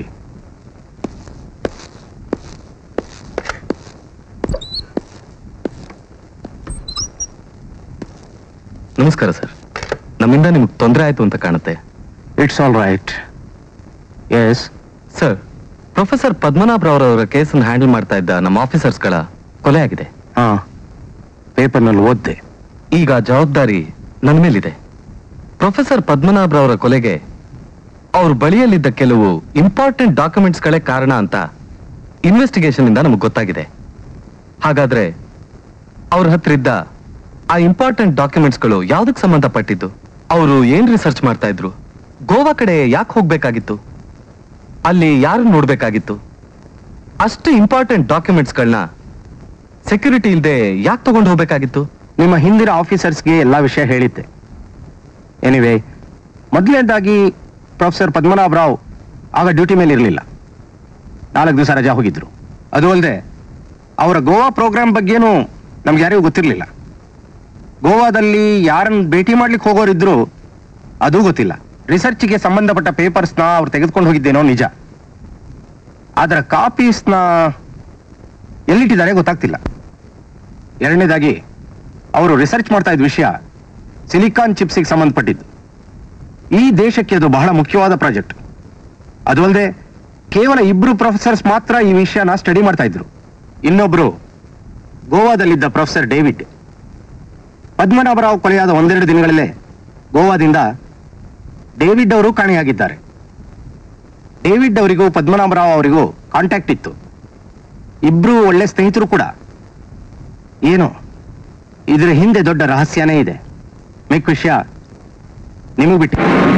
ನಮಸ್ಕಾರ ಸರ್ ನಮ್ಮಿಂದ ನಿಮ್ಗೆ ತೊಂದರೆ ಆಯ್ತು ಅಂತ ಕಾಣುತ್ತೆ it's all right yes sir professor ಪದ್ಮನಾಭರವರವರ ಕೇಸನ್ನು ಹ್ಯಾಂಡಲ್ ಮಾಡ್ತಾ ಇದ್ದ ನಮ್ಮ ಆಫೀಸರ್ಸ್ಗಳ ಕೊಲೆ ಆಗಿದೆ ಹಾ ಪೇಪರ್ನಲ್ಲಿ ಓದ್ದೆ ಈಗ ಜವಾಬ್ದಾರಿ ನನ್ನ ಮೇಲಿದೆ ಪ್ರೊಫೆಸರ್ ಪದ್ಮನಾಭರವರ ಕೊಲೆಗೆ ಅವ್ರ ಬಳಿಯಲ್ಲಿದ್ದ ಕೆಲವು ಇಂಪಾರ್ಟೆಂಟ್ ಡಾಕ್ಯುಮೆಂಟ್ಸ್ಗಳೇ ಕಾರಣ ಅಂತ ಇನ್ವೆಸ್ಟಿಗೇಷನ್ ಇಂದ ನಮಗೆ ಗೊತ್ತಾಗಿದೆ ಹಾಗಾದ್ರೆ ಅವ್ರ ಹತ್ರ ಇದ್ದ ಆ ಇಂಪಾರ್ಟೆಂಟ್ ಡಾಕ್ಯುಮೆಂಟ್ಸ್ಗಳು ಯಾವ್ದಕ್ ಸಂಬಂಧಪಟ್ಟಿದ್ದು ಅವರು ಏನ್ ರಿಸರ್ಚ್ ಮಾಡ್ತಾ ಇದ್ರು ಗೋವಾ ಕಡೆ ಯಾಕೆ ಹೋಗ್ಬೇಕಾಗಿತ್ತು ಅಲ್ಲಿ ಯಾರು ನೋಡ್ಬೇಕಾಗಿತ್ತು ಅಷ್ಟು ಇಂಪಾರ್ಟೆಂಟ್ ಡಾಕ್ಯುಮೆಂಟ್ಸ್ಗಳನ್ನ ಸೆಕ್ಯೂರಿಟಿ ಇಲ್ಲದೆ ಯಾಕೆ ತಗೊಂಡು ಹೋಗ್ಬೇಕಾಗಿತ್ತು ನಿಮ್ಮ ಹಿಂದಿನ ಆಫೀಸರ್ಸ್ಗೆ ಎಲ್ಲ ವಿಷಯ ಹೇಳಿದ್ದೆ ಎನಿವೇ ಮೊದಲನೇದಾಗಿ ಪ್ರೊಫೆಸರ್ ಪದ್ಮನಾಭ ರಾವ್ ಆಗ ಡ್ಯೂಟಿ ಮೇಲೆ ಇರಲಿಲ್ಲ ನಾಲ್ಕು ದಿವಸ ರಜಾ ಹೋಗಿದ್ರು ಅದು ಅಲ್ಲದೆ ಅವರ ಗೋವಾ ಪ್ರೋಗ್ರಾಮ್ ಬಗ್ಗೆನೂ ನಮ್ಗೆ ಯಾರಿಗೂ ಗೊತ್ತಿರಲಿಲ್ಲ ಗೋವಾದಲ್ಲಿ ಯಾರನ್ನ ಭೇಟಿ ಮಾಡ್ಲಿಕ್ಕೆ ಹೋಗೋರಿದ್ರು ಅದೂ ಗೊತ್ತಿಲ್ಲ ರಿಸರ್ಚ್ಗೆ ಸಂಬಂಧಪಟ್ಟ ಪೇಪರ್ಸ್ನ ಅವ್ರು ತೆಗೆದುಕೊಂಡು ಹೋಗಿದ್ದೇನೋ ನಿಜ ಅದರ ಕಾಪೀಸ್ನ ಎಲ್ಲಿಟ್ಟಿದ್ದಾರೆ ಗೊತ್ತಾಗ್ತಿಲ್ಲ ಎರಡನೇದಾಗಿ ಅವರು ರಿಸರ್ಚ್ ಮಾಡ್ತಾ ಇದ್ದ ವಿಷಯ ಸಿಲಿಕಾನ್ ಚಿಪ್ಸಿಗೆ ಸಂಬಂಧಪಟ್ಟಿದ್ದು ಈ ದೇಶಕ್ಕೆ ಅದು ಬಹಳ ಮುಖ್ಯವಾದ ಪ್ರಾಜೆಕ್ಟ್ ಅದು ಅಲ್ಲದೆ ಕೇವಲ ಇಬ್ರು ಪ್ರೊಫೆಸರ್ಸ್ ಮಾತ್ರ ಈ ವಿಷಯನ ಸ್ಟಡಿ ಮಾಡ್ತಾ ಇದ್ರು ಇನ್ನೊಬ್ರು ಗೋವಾದಲ್ಲಿದ್ದ ಪ್ರೊಫೆಸರ್ ಡೇವಿಡ್ ಪದ್ಮನಾಭರಾವ್ ಕೊಲೆಯಾದ ಒಂದೆರಡು ದಿನಗಳಲ್ಲೇ ಗೋವಾದಿಂದ ಡೇವಿಡ್ ಅವರು ಕಾಣೆಯಾಗಿದ್ದಾರೆ ಡೇವಿಡ್ ಅವರಿಗೂ ಪದ್ಮನಾಭರಾವ್ ಅವರಿಗೂ ಕಾಂಟ್ಯಾಕ್ಟ್ ಇತ್ತು ಇಬ್ರು ಒಳ್ಳೆ ಸ್ನೇಹಿತರು ಕೂಡ ಏನು ಇದರ ಹಿಂದೆ ದೊಡ್ಡ ರಹಸ್ಯನೇ ಇದೆ ಮಿಕ್ಕ ವಿಷಯ ನಿಮಗೆ ಬಿಟ್ಟು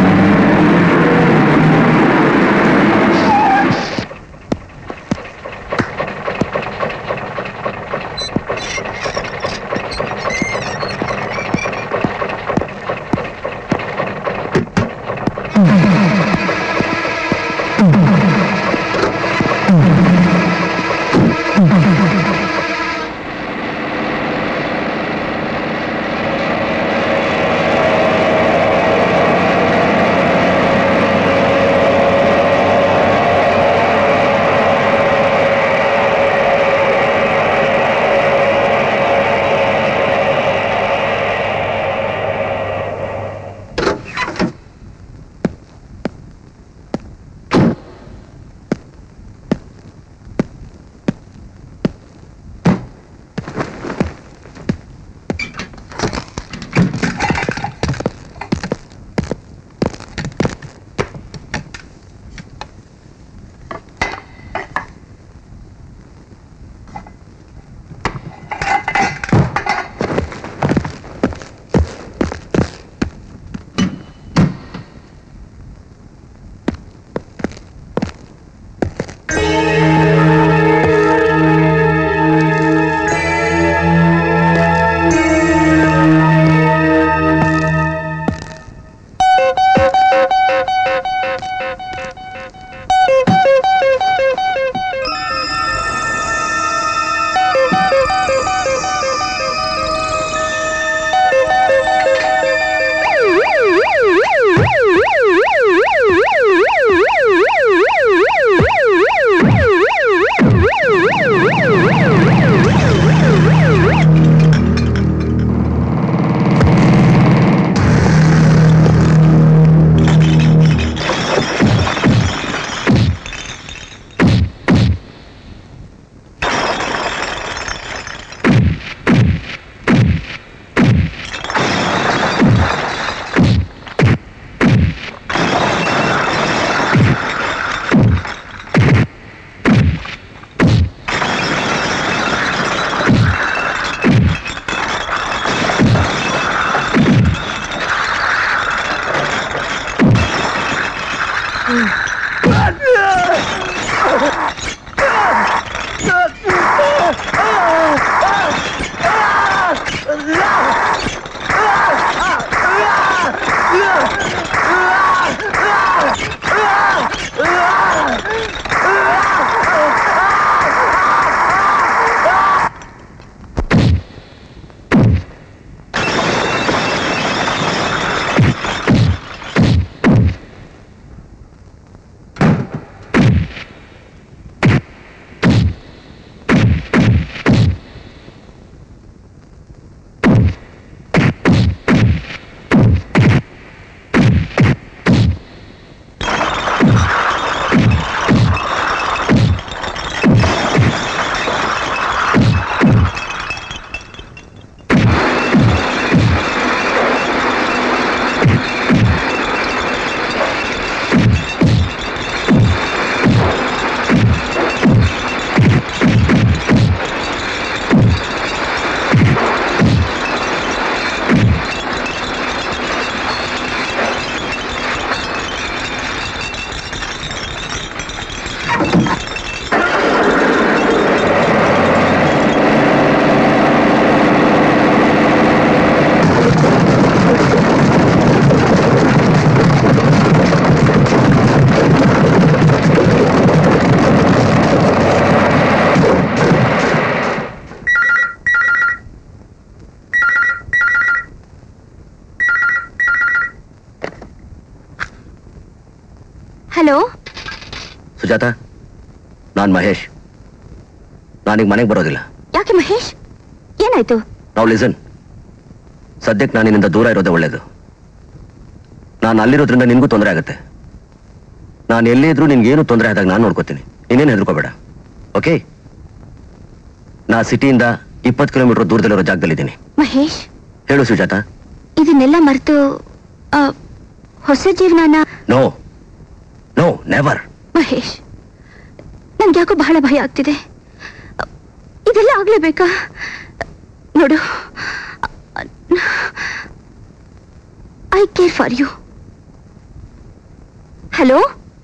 ಹಲೋ ಸುಜಾತ ನಾನ್ ಮಹೇಶ್ ನಾನೀಗ ಮನೆಗೆ ಬರೋದಿಲ್ಲ ಯಾಕೆ ಮಹೇಶ್ ಏನಾಯ್ತು ನಾವು ಲಿಸನ್ ಸದ್ಯಕ್ಕೆ ನಾನು ನಿನ್ನಿಂದ ದೂರ ಇರೋದೇ ಒಳ್ಳೇದು ನಾನು ಅಲ್ಲಿರೋದ್ರಿಂದ ನಿನ್ಗೂ ತೊಂದರೆ ಆಗುತ್ತೆ ನಾನು ಎಲ್ಲೇ ಇದ್ರೂ ನಿನ್ಗೇನು ತೊಂದರೆ ಆದಾಗ ನಾನು ನೋಡ್ಕೋತೀನಿ ನೀನೇನು ಹೆದರ್ಕೋಬೇಡ ಓಕೆ ನಾ ಸಿಟಿಯಿಂದ ಇಪ್ಪತ್ತು ಕಿಲೋಮೀಟರ್ ದೂರದಲ್ಲಿರೋ ಜಾಗದಲ್ಲಿದ್ದೀನಿ ಮಹೇಶ್ ಹೇಳು ಸುಜಾತ ಇದನ್ನೆಲ್ಲ ಮರೆತು ಆ, ಹೊಸ ಜೀವನನ ನೋ ನೋ ನೆವರ್ ಮಹೇಶ್ ನನ್ಗೆ ಯಾಕೋ ಬಹಳ ಭಯ ಆಗ್ತಿದೆ ಇದೆಲ್ಲ ಆಗ್ಲೇಬೇಕಾ ನೋಡು I care for you hello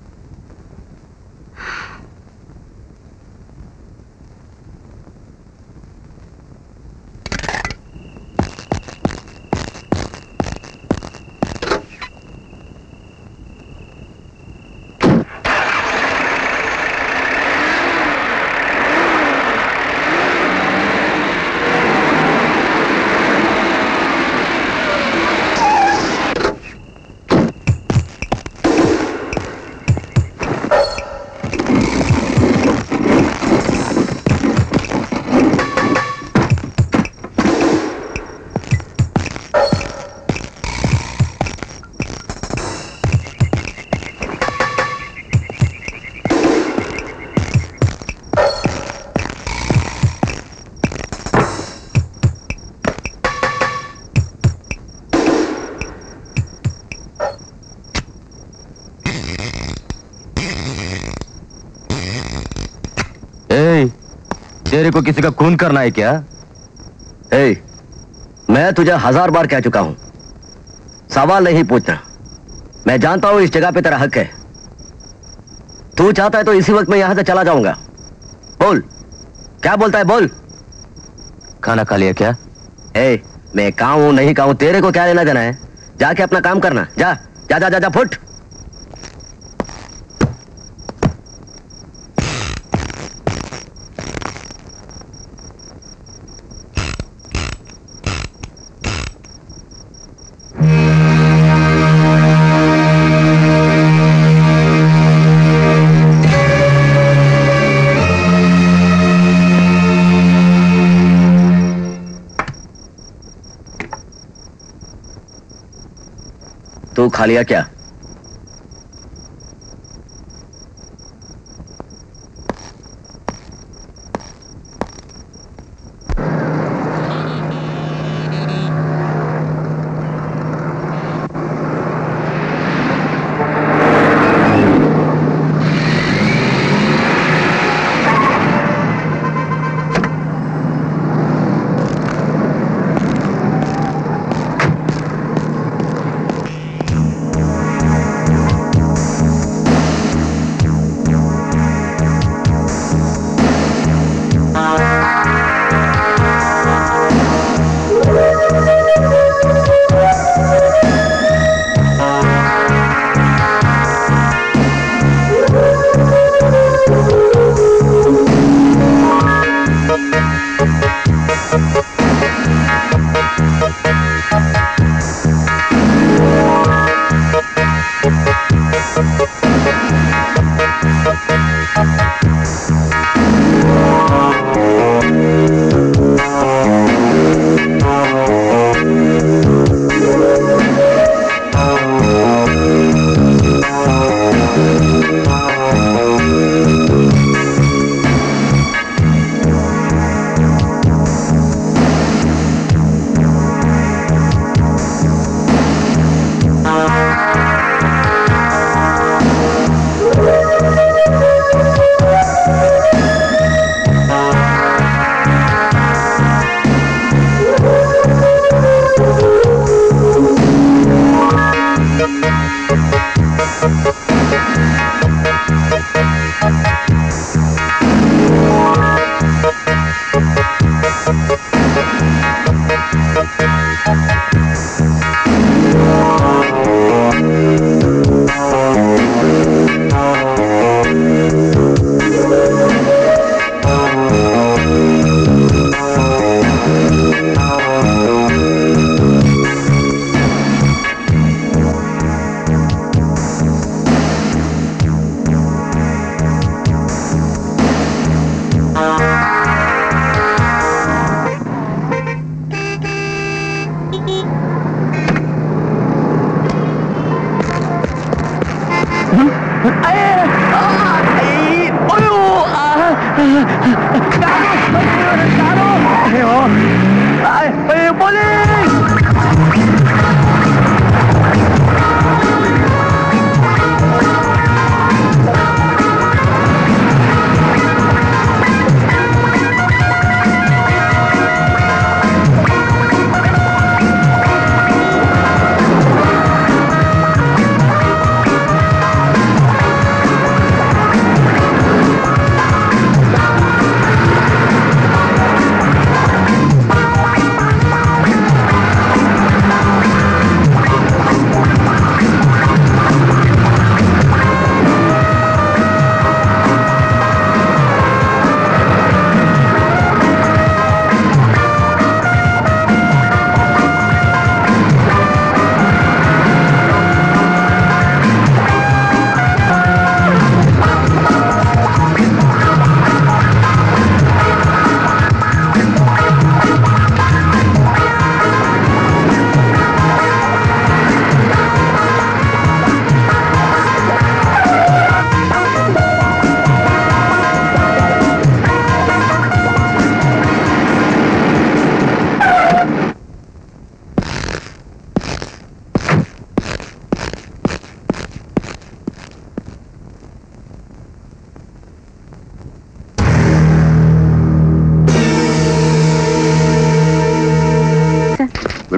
ए, तेरे को किसी का खून करना है क्या ए, मैं तुझे हजार बार कह चुका हूं सवाल नहीं पूछना मैं जानता हूं इस जगह पे तेरा हक है तू चाहता है तो इसी वक्त मैं यहां से चला जाऊंगा बोल क्या बोलता है बोल खाना खा लिया क्या ए, मैं कहा हूं नहीं कहा हूं तेरे को क्या लेना देना है जाके अपना काम करना जा जा जा जा, जा फुट तू खा लिया क्या Thank you.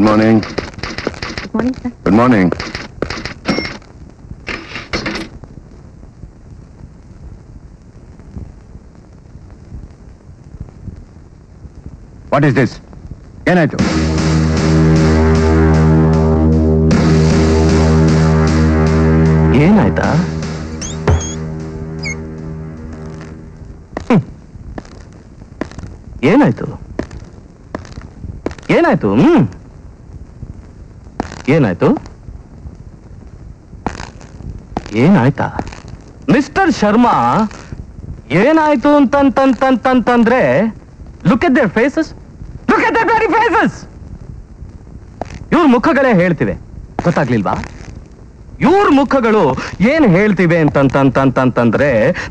Good morning morning sir good morning what is this ಏನಾಯ್ತು ಏನಾಯ್ತಾ ಹ್ಮ್. ಏನಾಯ್ತು ಏನಾಯ್ತು ಹ್ಮ್ ಏನಾಯ್ತು ಏನಾಯ್ತಾ ಮಿಸ್ಟರ್ ಶರ್ಮಾ ಏನಾಯ್ತು ಅಂತಂತಂತಂತಂದ್ರೆ look at their faces look at their faces ಇವ್ರ ಮುಖಗಳೇ ಹೇಳ್ತಿವೆ ಗೊತ್ತಾಗ್ಲಿಲ್ವಾ ಇವ್ರ ಮುಖಗಳು ಏನ್ ಹೇಳ್ತಿವೆ ಅಂತಂತಂತಂತಂದ್ರೆ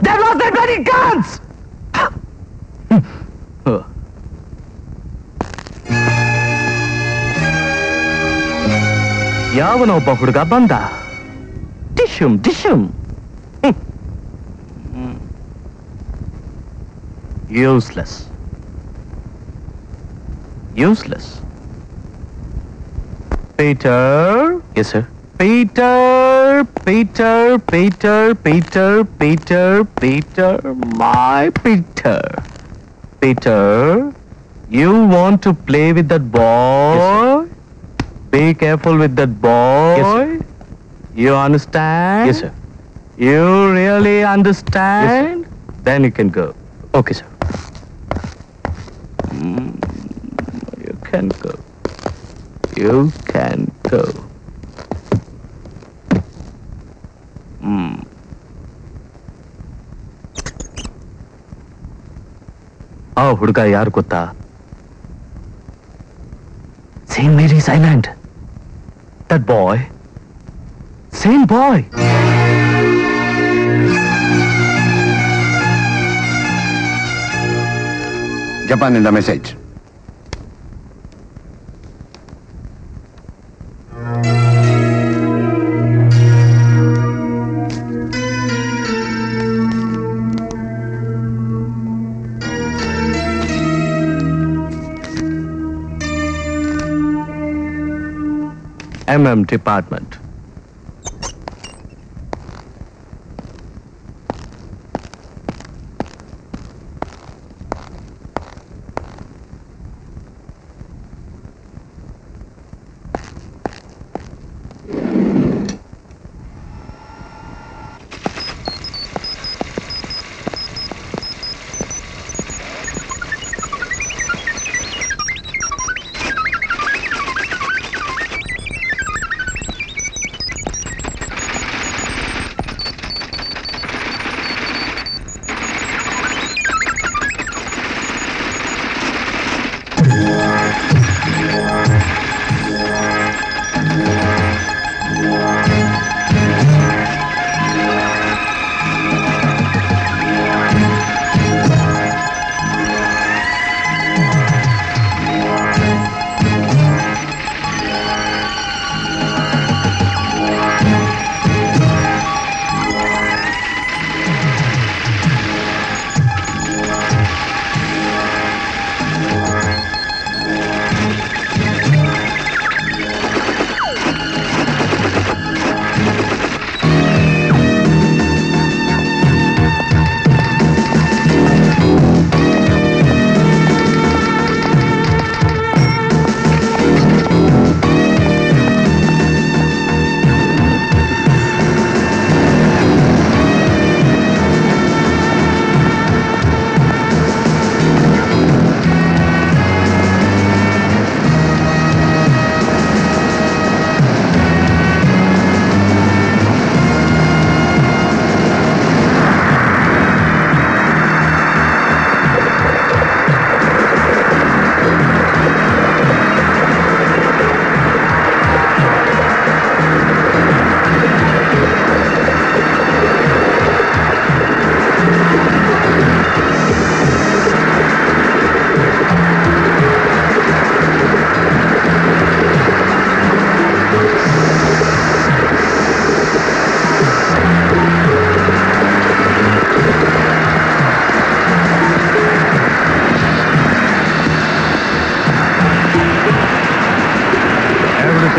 ಯಾವನೊಬ್ಬ ಹುಡುಗ ಬಂದ ಟಿಶುಮ್ ಟಿಶುಮ್ useless useless Peter yes sir Peter, Peter, Peter, Peter, Peter, Peter, my Peter. Peter, you want to play with that boy? Be careful with that boy. you understand? Yes, sir. You really understand? Then you can go. Okay sir You can go. You can go. Hmm. ಆ ಹುಡುಗ ಯಾರು ಗೊತ್ತಾ same Mary's island that boy same boy ಜಪಾನಿಂದ message MM department.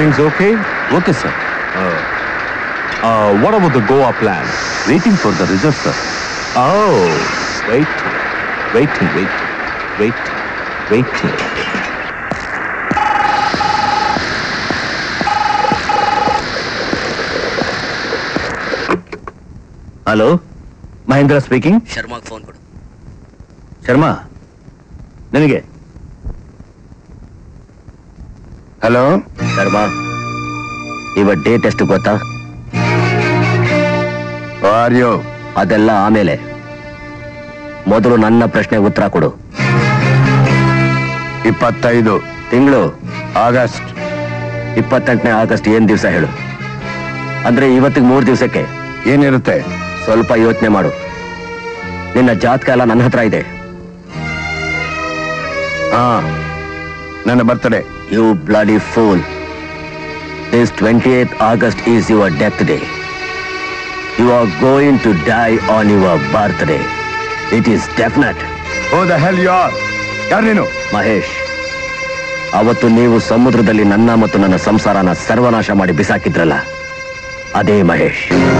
Everything's okay? Okay sir Uh, uh, what about the Goa plan? Waiting for the result sir Oh, wait, waiting, wait, wait, waiting. Hello Mahendra speaking ಶರ್ಮಾಗ್ phone ಕೊಡು ಶರ್ಮಾ ನನಗೆ hello Sharma ಇವತ್ date ಎಷ್ಟು ಗೊತ್ತಾ are you ಅದೆಲ್ಲ ಆಮೇಲೆ ಮೊದಲು ನನ್ನ ಪ್ರಶ್ನೆಗೆ ಉತ್ತರ ಕೊಡು ಇಪ್ಪತ್ತೈದು ತಿಂಗಳು ಆಗಸ್ಟ್ ಇಪ್ಪತ್ತೆಂಟನೇ ಆಗಸ್ಟ್ ಏನ್ ದಿವಸ ಹೇಳು ಅಂದ್ರೆ ಇವತ್ತಿಗೆ ಮೂರು ದಿವಸಕ್ಕೆ ಏನಿರುತ್ತೆ ಸ್ವಲ್ಪ ಯೋಚನೆ ಮಾಡು ನಿನ್ನ ಜಾತಕ ಎಲ್ಲ ನನ್ನ ಹತ್ರ ಇದೆ ಹಾ ನನ್ನ birthday you bloody fool this twenty eighth August is your death day you are going to die on your birthday it is definite oh the hell you are ಯಾರು ನೀನು ಮಹೇಶ್ ಅವತ್ತು ನೀವು ಸಮುದ್ರದಲ್ಲಿ ನನ್ನ ಮತ್ತು ನನ್ನ ಸಂಸಾರನ ಸರ್ವನಾಶ ಮಾಡಿ ಬಿಸಾಕಿದ್ರಲ್ಲ ಅದೇ ಮಹೇಶ್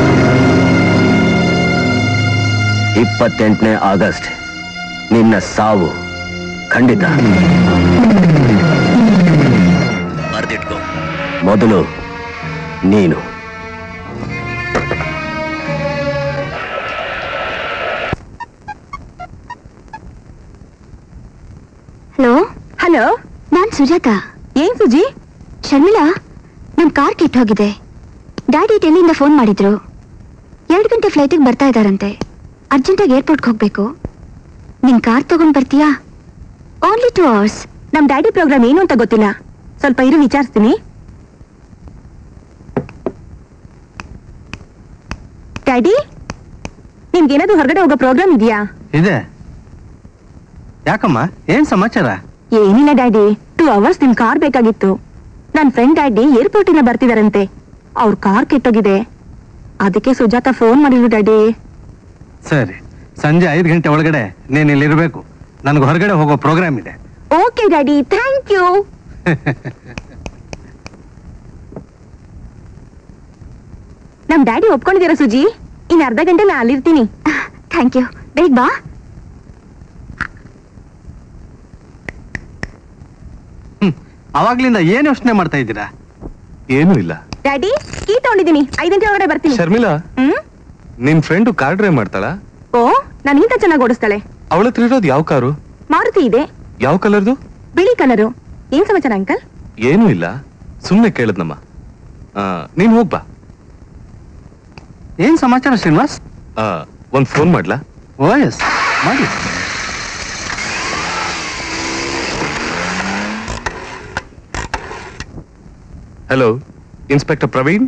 ಇಪ್ಪತ್ತೆಂಟನೇ ಆಗಸ್ಟ್ ನಿನ್ನ ಸಾವು ಖಂಡಿತ ಬರ್ದಿಟ್ಕೋ ಮೊದಲು ನೀನು ಹಲೋ ಹಲೋ ನಾನ್ ಸುಜಾತ ಏನ್ ಸುಜಿ ಶರ್ಮಿಳಾ ನಮ್ ಕಾರ್ ಕೆಟ್ಟ ಹೋಗಿದೆ ಡ್ಯಾಡಿ ಡೆಲ್ಲಿಂದ ಫೋನ್ ಮಾಡಿದ್ರು ಎರಡು ಗಂಟೆ ಫ್ಲೈಟಿಗೆ ಬರ್ತಾ ಇದಾರಂತೆ ಅರ್ಜೆಂಟಾಗಿ ಏರ್ಪೋರ್ಟ್ಗೆ ಹೋಗ್ಬೇಕು ನಿನ್ ಕಾರ್ ತಗೊಂಡ್ ಬರ್ತೀಯಾ ಓನ್ಲಿ ಟೂ ಅವರ್ಸ್ ನಮ್ ಡ್ಯಾಡಿ ಪ್ರೋಗ್ರಾಮ್ ಏನು ಅಂತ ಗೊತ್ತಿಲ್ಲ ಸ್ವಲ್ಪ ಇರು ವಿಚಾರಿಸ್ತೀನಿ ಡ್ಯಾಡಿ ನಿಮ್ಗೇನಾದ್ರೂ ಹೊರಗಡೆ ಹೋಗೋ ಪ್ರೋಗ್ರಾಮ್ ಇದೆಯಾ ಇದೆ ಯಾಕಮ್ಮ ಏನ್ ಸಮಾಚಾರ ಏನಿಲ್ಲ ಡ್ಯಾಡಿ ಟೂ ಅವರ್ಸ್ ನಿಮ್ ಕಾರ್ ಬೇಕಾಗಿತ್ತು ನನ್ ಫ್ರೆಂಡ್ ಡ್ಯಾಡಿ ಏರ್ಪೋರ್ಟ್ ಇಂದ ಬರ್ತಿದಾರಂತೆ ಅವ್ರ ಕಾರ್ ಕೆಟ್ಟೋಗಿದೆ ಅದಕ್ಕೆ ಸುಜಾತ ಫೋನ್ ಮಾಡಿದ್ರು ಡ್ಯಾಡಿ ಸರಿ ಸಂಜೆ ಐದು ಗಂಟೆ ಒಳಗಡೆ ನೀನ್ ಇಲ್ಲಿರ್ಬೇಕು ನನಗೆ ಹೊರಗಡೆ ಹೋಗೋ ಪ್ರೋಗ್ರಾಮ್ ಇದೆ ಓಕೆ ಡ್ಯಾಡಿ ಥ್ಯಾಂಕ್ ಯು ನಮ್ ಡ್ಯಾಡಿ ಒಪ್ಕೊಂಡಿದ್ದೀರಾ ಸುಜಿ ಇನ್ ಅರ್ಧ ಗಂಟೆ ನಾ ಅಲ್ಲಿರ್ತೀನಿ ಥ್ಯಾಂಕ್ ಯು ಬೇಗ ಬಾ ಅವಾಗ್ಲಿಂದ ಏನ್ ಯೋಚನೆ ಮಾಡ್ತಾ ಇದ್ದೀರಾ ಏನೂ ಇಲ್ಲ ಡ್ಯಾಡಿ ಕೀ ತಗೊಂಡಿದ್ದೀನಿ ಐದು ಗಂಟೆ ಒಳಗಡೆ ಬರ್ತೀನಿ ಶರ್ಮಿಳಾ ಹ್ಮ್ ನಿನ್ ಫ್ರೆಂಡು ಕಾರ್ ಡ್ರೈವ್ ಮಾಡ್ತಾಳ ಓ ನನ್ಗಿಂತ ಚೆನ್ನಾಗಿ ಓಡಿಸ್ತಾಳೆ ಅವಳ ಹತ್ರ ಇರೋದು ಯಾವ ಕಾರು ಮಾರುತಿ ಇದೆ ಯಾವ ಕಲರ್ದು ಬಿಳಿ ಕಲರು ಏನ್ ಸಮಾಚಾರ ಅಂಕಲ್ ಏನೂ ಇಲ್ಲ ಸುಮ್ನೆ ಕೇಳದ್ನಮ್ಮ ಆ, ನೀನ್ ಹೋಗ್ಬಾ ಏನ್ ಸಮಾಚಾರ ಶ್ರೀನಿವಾಸ್ ಆ, ಒಂದ್ ಫೋನ್ ಮಾಡ್ಲಾ ಓ ಎಸ್ ಮಾಡಿ ಹಲೋ ಇನ್ಸ್ಪೆಕ್ಟರ್ ಪ್ರವೀಣ್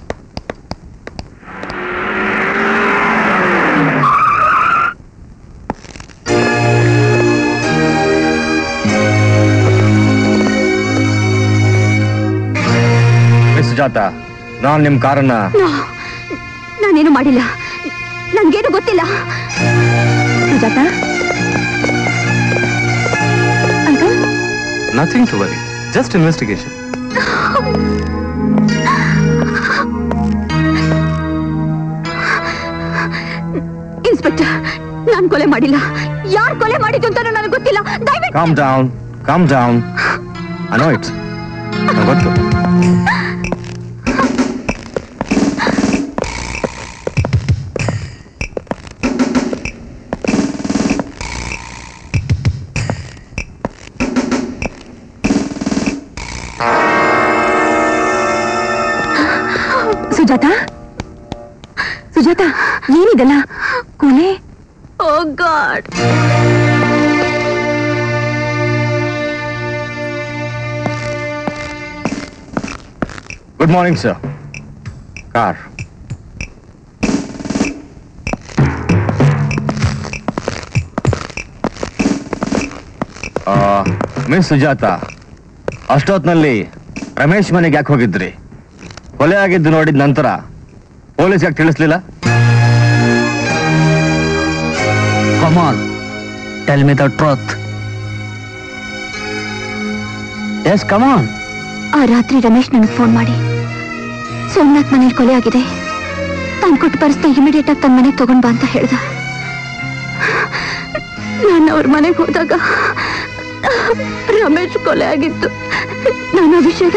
ಸುಜಾತ ನಾನ್ ನಿಮ್ ಕಾರನ್ನ ನೋ ನಾನೇನು ಮಾಡಿಲ್ಲ ನನ್ಗೇನು ಗೊತ್ತಿಲ್ಲ Sujata uncle nothing to worry just investigation inspector ನಾನ್ ಕೊಲೆ ಮಾಡಿಲ್ಲ ಯಾರು ಕೊಲೆ ಮಾಡಿದ್ದು ಅಂತ ನನಗೆ ಗೊತ್ತಿಲ್ಲ ದಯವಿಟ್ಟು calm down calm down I know it's ಗೊತ್ತು ಸುಜಾತ ಸುಜಾತ ಏನಿದೆಲ್ಲ ಕೊಲೆ oh god good morning sir car miss Sujata ಅಷ್ಟೊತ್ನಲ್ಲಿ ರಮೇಶ್ ಮನೆಗೆ ಯಾಕೆ ಹೋಗಿದ್ರಿ ಕೊಲೆ ಆಗಿದ್ದು ನೋಡಿದ ನಂತರ ಪೊಲೀಸ್ ಯಾಕೆ ತಿಳಿಸ್ಲಿಲ್ಲ come on tell me the truth yes come on ಆ ರಾತ್ರಿ ರಮೇಶ್ ನನಗೆ ಫೋನ್ ಮಾಡಿ ಸೋಮನಾಥ್ ಮನೇಲಿ ಕೊಲೆ ಆಗಿದೆ ತಾನು ಕೊಟ್ಟು ಪರಿಸ್ಥಿತಿ ಇಮಿಡಿಯೇಟ್ ಆಗಿ ತನ್ನ ಮನೆಗೆ ತಗೊಂಡ್ ಬಾ ಅಂತ ಹೇಳ್ದ ನಾನು ಅವ್ರ ಮನೆಗೆ ಹೋದಾಗ ರಮೇಶ್ ಕೊಲೆ ಆಗಿತ್ತು ನಾನು ಆ ವಿಷಯದ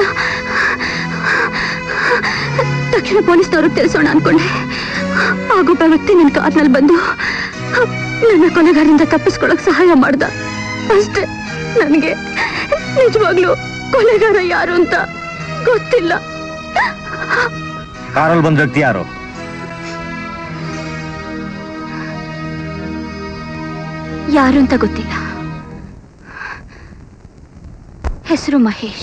ತಕ್ಷಣ ಪೊಲೀಸ್ನವ್ರಿಗೆ ತಿಳಿಸೋಣ ಅನ್ಕೊಂಡೆ ಆಗೊಬ್ಬ ವ್ಯಕ್ತಿ ನನ್ನ ಕಾರ್ನಲ್ಲಿ ಬಂದು ನನ್ನ ಕೊಲೆಗಾರರಿಂದ ತಪ್ಪಿಸ್ಕೊಳಕ್ ಸಹಾಯ ಮಾಡ್ದ ಅಷ್ಟೇ ನನಗೆ ನಿಜವಾಗ್ಲೂ ಕೊಲೆಗಾರ ಯಾರು ಅಂತ ಗೊತ್ತಿಲ್ಲ ಕಾರಲ್ಲಿ ಬಂದ ವ್ಯಕ್ತಿ ಯಾರು ಯಾರು ಅಂತ ಗೊತ್ತಿಲ್ಲ ಹೆಸರು ಮಹೇಶ್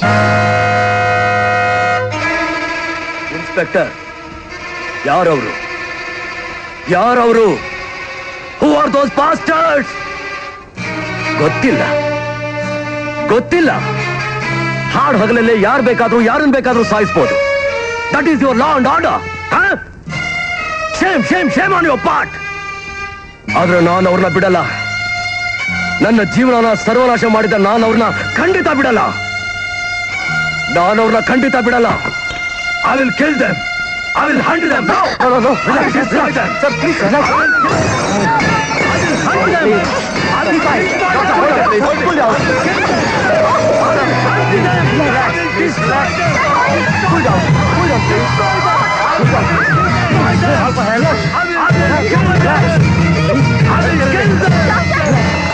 ಇನ್ಸ್ಪೆಕ್ಟರ್ ಯಾರವರು ಯಾರವರು ಹೂ ಆರ್ ದೋಸ್ ಪಾಸ್ಟರ್ಸ್ ಗೊತ್ತಿಲ್ಲ ಗೊತ್ತಿಲ್ಲ ಹಾಡ್ ಹಗಲಲ್ಲೇ ಯಾರು ಬೇಕಾದ್ರೂ ಯಾರನ್ನ ಬೇಕಾದ್ರೂ ಸಾಯಿಸ್ಬೋದು that is your law and order shame shame shame on your part ಆದ್ರೆ ನಾನು ಅವ್ರನ್ನ ಬಿಡಲ್ಲ ನನ್ನ ಜೀವನನ ಸರ್ವನಾಶ ಮಾಡಿದ ನಾನು ಅವ್ರನ್ನ ಖಂಡಿತ ಬಿಡಲ್ಲ ನಾನು ಅವ್ರನ್ನ ಖಂಡಿತ ಬಿಡಲ್ಲ I will kill them. I will hunt them. No, no, no, no. Relax, relax, relax. Sir, please, relax. I will hunt them. I will fight. Doctor, hold on, please. Cool down. I will hunt them. Relax, please, relax. Cool down. Cool down, please. Cool down. Alpha, hello. I will kill them. I will kill them.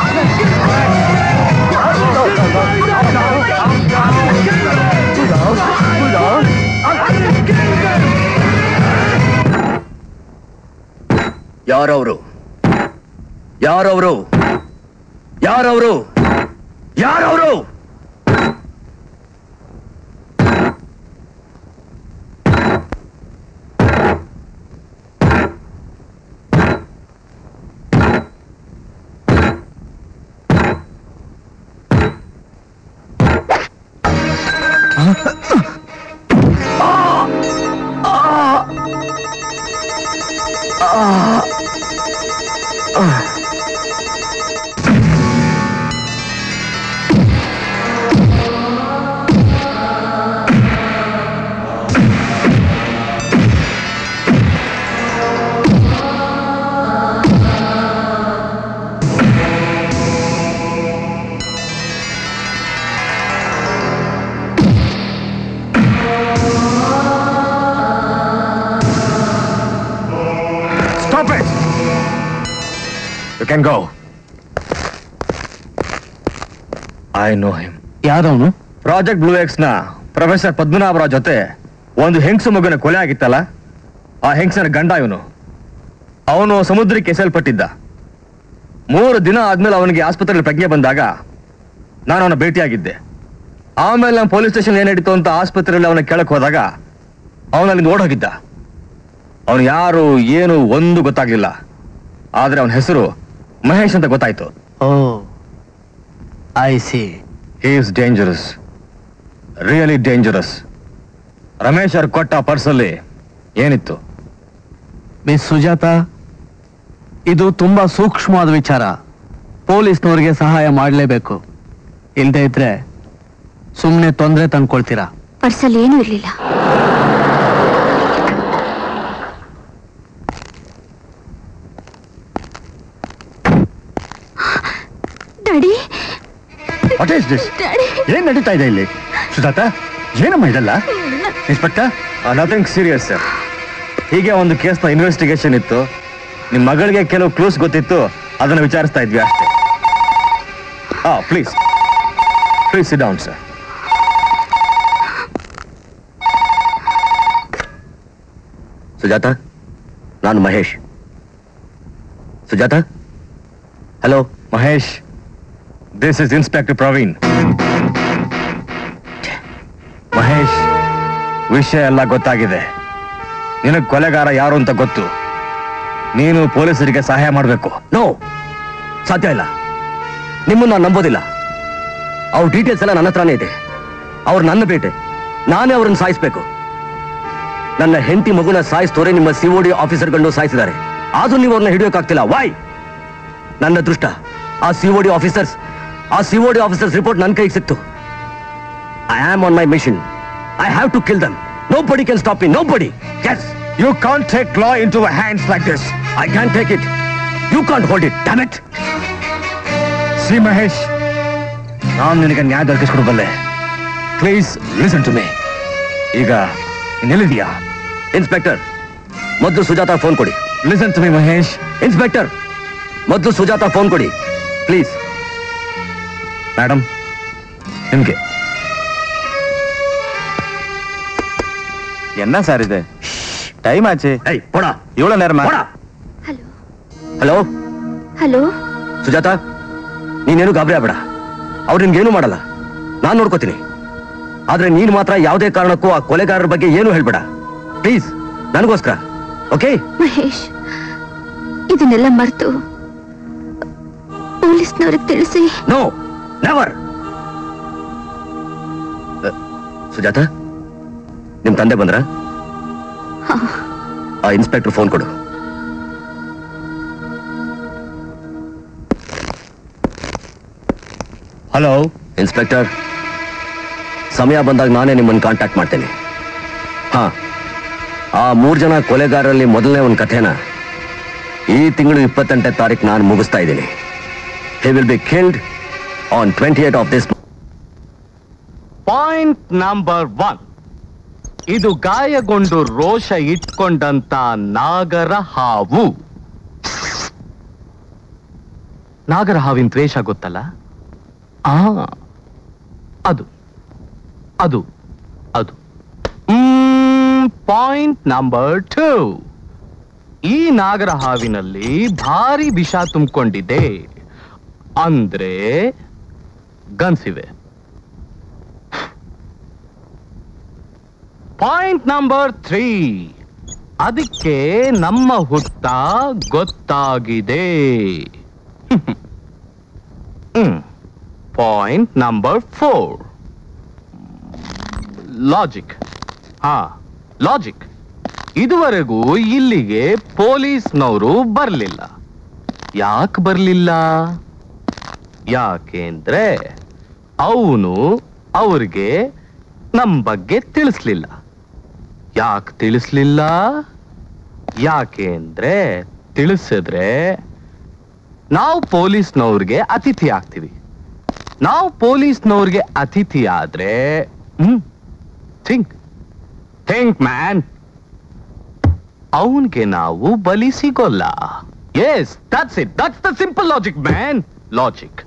Cool down. Cool down. ಯಾರವರು ಯಾರವರು ಯಾರವರು ಯಾರವರು Stop it! You can go. I know him ಯಾರವನು project blue X ನ professor Padmanabharao ಜೊತೆ ಒಂದು ಹೆಂಗಸು ಮಗುನ ಕೊಲೆ ಆಗಿತ್ತಲ್ಲ ಆ ಹೆಂಗಸನ ಗಂಡ ಇವನು ಅವನು ಸಮುದ್ರಕ್ಕೆ ಎಸೆಯಲ್ಪಟ್ಟಿದ್ದ ಮೂರು ದಿನ ಆದ್ಮೇಲೆ ಅವನಿಗೆ ಆಸ್ಪತ್ರೆಯಲ್ಲಿ ಪ್ರಜ್ಞೆ ಬಂದಾಗ ನಾನು ಅವನ ಭೇಟಿಯಾಗಿದ್ದೆ ಆಮೇಲೆ ನಮ್ಮ ಪೊಲೀಸ್ ಸ್ಟೇಷನ್ ಏನ್ ನಡೀತು ಅಂತ ಆಸ್ಪತ್ರೆಯಲ್ಲಿ ಅವನ ಕೇಳಕ್ ಹೋದಾಗ ಅವನಲ್ಲಿ ಓಡೋಗಿದ್ದ ಅವನು ಯಾರು ಏನು ಒಂದು ಗೊತ್ತಾಗ್ಲಿಲ್ಲ ಆದ್ರೆ ಅವನ ಹೆಸರು ಮಹೇಶ್ ಅಂತ ಗೊತ್ತಾಯ್ತು oh I see he is dangerous really dangerous Ramesh ಅವ್ರು ಕೊಟ್ಟ ಪರ್ಸಲ್ಲಿ ಏನಿತ್ತು ಮಿಸ್ ಸುಜಾತ ಇದು ತುಂಬಾ ಸೂಕ್ಷ್ಮವಾದ ವಿಚಾರ ಪೊಲೀಸ್ನವ್ರಿಗೆ ಸಹಾಯ ಮಾಡಲೇಬೇಕು ಇಲ್ದೇ ಇದ್ರೆ ಸುಮ್ಮನೆ ತೊಂದರೆ ತಂದ್ಕೊಳ್ತೀರಾ ಪರ್ಸಲ್ಲಿ ಏನೂ ಇರಲಿಲ್ಲ daddy what is this daddy ಏನ್ ನಡೀತಾ ಇದೆ ಇಲ್ಲಿ ಸುಜಾತ ಏನಮ್ಮ ಇದೆಲ್ಲ ಇನ್ಸ್ಪೆಕ್ಟರ್ ನಥಿಂಗ್ ಸೀರಿಯಸ್ ಸರ್ ಹೀಗೆ ಒಂದು ಕೇಸ್ನ ಇನ್ವೆಸ್ಟಿಗೇಷನ್ ಇತ್ತು ನಿಮ್ಮ ಮಗಳಿಗೆ ಕೆಲವು ಕ್ಲೂಸ್ ಗೊತ್ತಿತ್ತು ಅದನ್ನು ವಿಚಾರಿಸ್ತಾ ಇದ್ವಿ ಅಷ್ಟೇ ಹಾ please please sit down sir Sujata ನಾನು Mahesh Sujata hello Mahesh this is inspector Praveen Mahesh ವಿಷಯ ಎಲ್ಲ ಗೊತ್ತಾಗಿದೆ ನಿನಗ್ ಕೊಲೆಗಾರ ಯಾರು ಅಂತ ಗೊತ್ತು ನೀನು ಪೊಲೀಸರಿಗೆ ಸಹಾಯ ಮಾಡಬೇಕು ನೋ ಸಾಧ್ಯ ಇಲ್ಲ ನಿಮ್ಮನ್ನ ನಾನು ನಂಬೋದಿಲ್ಲ ಅವ್ರ ಡೀಟೇಲ್ಸ್ ಎಲ್ಲ ನನ್ನ ಹತ್ರನೇ ಇದೆ ಅವ್ರು ನನ್ನ ಬೇಟೆ ನಾನೇ ಅವ್ರನ್ನ ಸಾಯಿಸ್ಬೇಕು ನನ್ನ ಹೆಂಡತಿ ಮಗುನ ಸಾಯಿಸ್ತೋರೆ ನಿಮ್ಮ ಸಿಒಡಿ ಆಫೀಸರ್ಗಳನ್ನು ಸಾಯಿಸಿದ್ದಾರೆ ಆದ್ರೂ ನೀವು ಅವ್ರನ್ನ ಹಿಡಿಯೋಕ್ಕಾಗ್ತಿಲ್ಲ ವಾಯ್ ನನ್ನ ದೃಷ್ಟ ಆ ಸಿಒಡಿ ಆಫೀಸರ್ಸ್ ಆ ಸಿಒಡಿ ಆಫೀಸರ್ಸ್ ರಿಪೋರ್ಟ್ ನನ್ನ ಕೈಗೆ ಸಿಕ್ತು I am on my mission I have to kill them nobody can stop me nobody yes you can't take law into hands like this I can take it you can't hold it damn it see Mahesh ನಾನು ನಿನಗೆ ನ್ಯಾಯ ದೊರಕಿಸ್ಕೊಡ್ಬಲ್ಲೆ please listen to me ಈಗ ಇನ್ನೆಲ್ಲಿದೆಯಾ inspector ಮೊದಲು Sujata phone ಕೊಡಿ listen to me Mahesh inspector ಮೊದಲು Sujata phone ಕೊಡಿ ಪ್ಲೀಸ್ ಮೇಡಮ್ ನಿಮ್ಗೆ என்ன சார் இது டைம் ஆச்சு ಏಯ್ ಪೋಡ இவ்வளவு நேரமா ಪೋಡ ಹಲೋ ಹಲೋ ಹಲೋ ಸುಜಾತ ನೀನೇನು ಗಾಬರಿ ಆಗ್ಬೇಡ ಅವ್ರು ನಿನ್ಗೇನು ಮಾಡಲ್ಲ ನಾನ್ ನೋಡ್ಕೋತೀನಿ ಆದ್ರೆ ನೀನ್ ಮಾತ್ರ ಯಾವುದೇ ಕಾರಣಕ್ಕೂ ಆ ಕೊಲೆಗಾರರ ಬಗ್ಗೆ ಏನು ಹೇಳ್ಬೇಡ ಪ್ಲೀಸ್ ನನಗೋಸ್ಕರ ಓಕೆ ಮಹೇಶ್ ಇದನ್ನೆಲ್ಲ ಮರೆತು ಪೊಲೀಸ್ನವ್ರಿಗೆ ತಿಳಿಸಿ ನೋ ನೆವರ್ ಸುಜಾತ ನಿಮ್ ತಂದೆ ಬಂದ್ರ ಆ ಇನ್ಸ್ಪೆಕ್ಟರ್ ಫೋನ್ ಕೊಡು ಹಲೋ ಇನ್ಸ್ಪೆಕ್ಟರ್ ಸಮಯ ಬಂದಾಗ ನಾನೇ ನಿಮ್ಮನ್ನು ಕಾಂಟ್ಯಾಕ್ಟ್ ಮಾಡ್ತೇನೆ ಹಾ ಆ ಮೂರ್ ಜನ ಕೊಲೆಗಾರರಲ್ಲಿ ಮೊದಲನೇ ಒಂದು ಕಥೆನ ಈ ತಿಂಗಳು ಇಪ್ಪತ್ತೆಂಟನೇ ತಾರೀಕು ನಾನು ಮುಗಿಸ್ತಾ ಇದ್ದೀನಿ he will be killed on twenty eight of this point number one ಇದು ಗಾಯಗೊಂಡು ರೋಷ ಇಟ್ಕೊಂಡಂತ ನಾಗರ ಹಾವು ನಾಗರ ಹಾವಿನ ದ್ವೇಷ ಗೊತ್ತಲ್ಲ ಆ ಅದು ಅದು ಅದು ಪಾಯಿಂಟ್ ನಂಬರ್ ಟೂ ಈ ನಾಗರ ಹಾವಿನಲ್ಲಿ ಭಾರಿ ವಿಷ ತುಂಬಿಕೊಂಡಿದೆ ಅಂದ್ರೆ ಗನ್ಸಿವೆ ಪಾಯಿಂಟ್ ನಂಬರ್ ತ್ರೀ ಅದಕ್ಕೆ ನಮ್ಮ ಹುತ್ತ ಗೊತ್ತಾಗಿದೆ ಪಾಯಿಂಟ್ ನಂಬರ್ ಫೋರ್ ಲಾಜಿಕ್ ಹಾ ಲಾಜಿಕ್ ಇದುವರೆಗೂ ಇಲ್ಲಿಗೆ ಪೊಲೀಸ್ನವರು ಬರಲಿಲ್ಲ ಯಾಕೆ ಬರಲಿಲ್ಲ ಯಾಕೆಂದ್ರೆ ಅವನು ಅವ್ರಿಗೆ ನಮ್ ಬಗ್ಗೆ ತಿಳಿಸ್ಲಿಲ್ಲ ಯಾಕೆ ತಿಳಿಸ್ಲಿಲ್ಲ ಯಾಕೆ ಅಂದ್ರೆ ತಿಳಿಸಿದ್ರೆ ನಾವು ಪೊಲೀಸ್ನವ್ರಿಗೆ ಅತಿಥಿ ಆಗ್ತೀವಿ ನಾವು ಪೊಲೀಸ್ನವ್ರಿಗೆ ಅತಿಥಿ ಆದ್ರೆ ಹ್ಮ್ ಥಿಂಕ್ ಥಿಂಕ್ ಮ್ಯಾನ್ ಅವನ್ಗೆ ನಾವು ಬಲಿ ಸಿಗೋಲ್ಲ yes that's it that's the simple logic man logic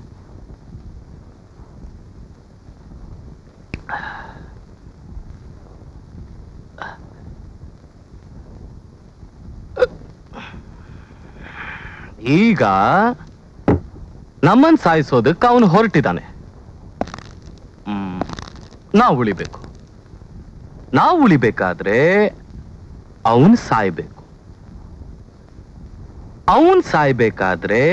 ಈಗ ನಮ್ಮನ್ ಸಾಯಿಸೋದಕ್ಕೆ ಅವನು ಹೊರಟಿದ್ದಾನೆ ನಾವು ಉಳಿಬೇಕು ನಾವು ಉಳಿಬೇಕಾದ್ರೆ ಅವನ್ ಸಾಯ್ಬೇಕು ಅವನ್ ಸಾಯ್ಬೇಕಾದ್ರೆ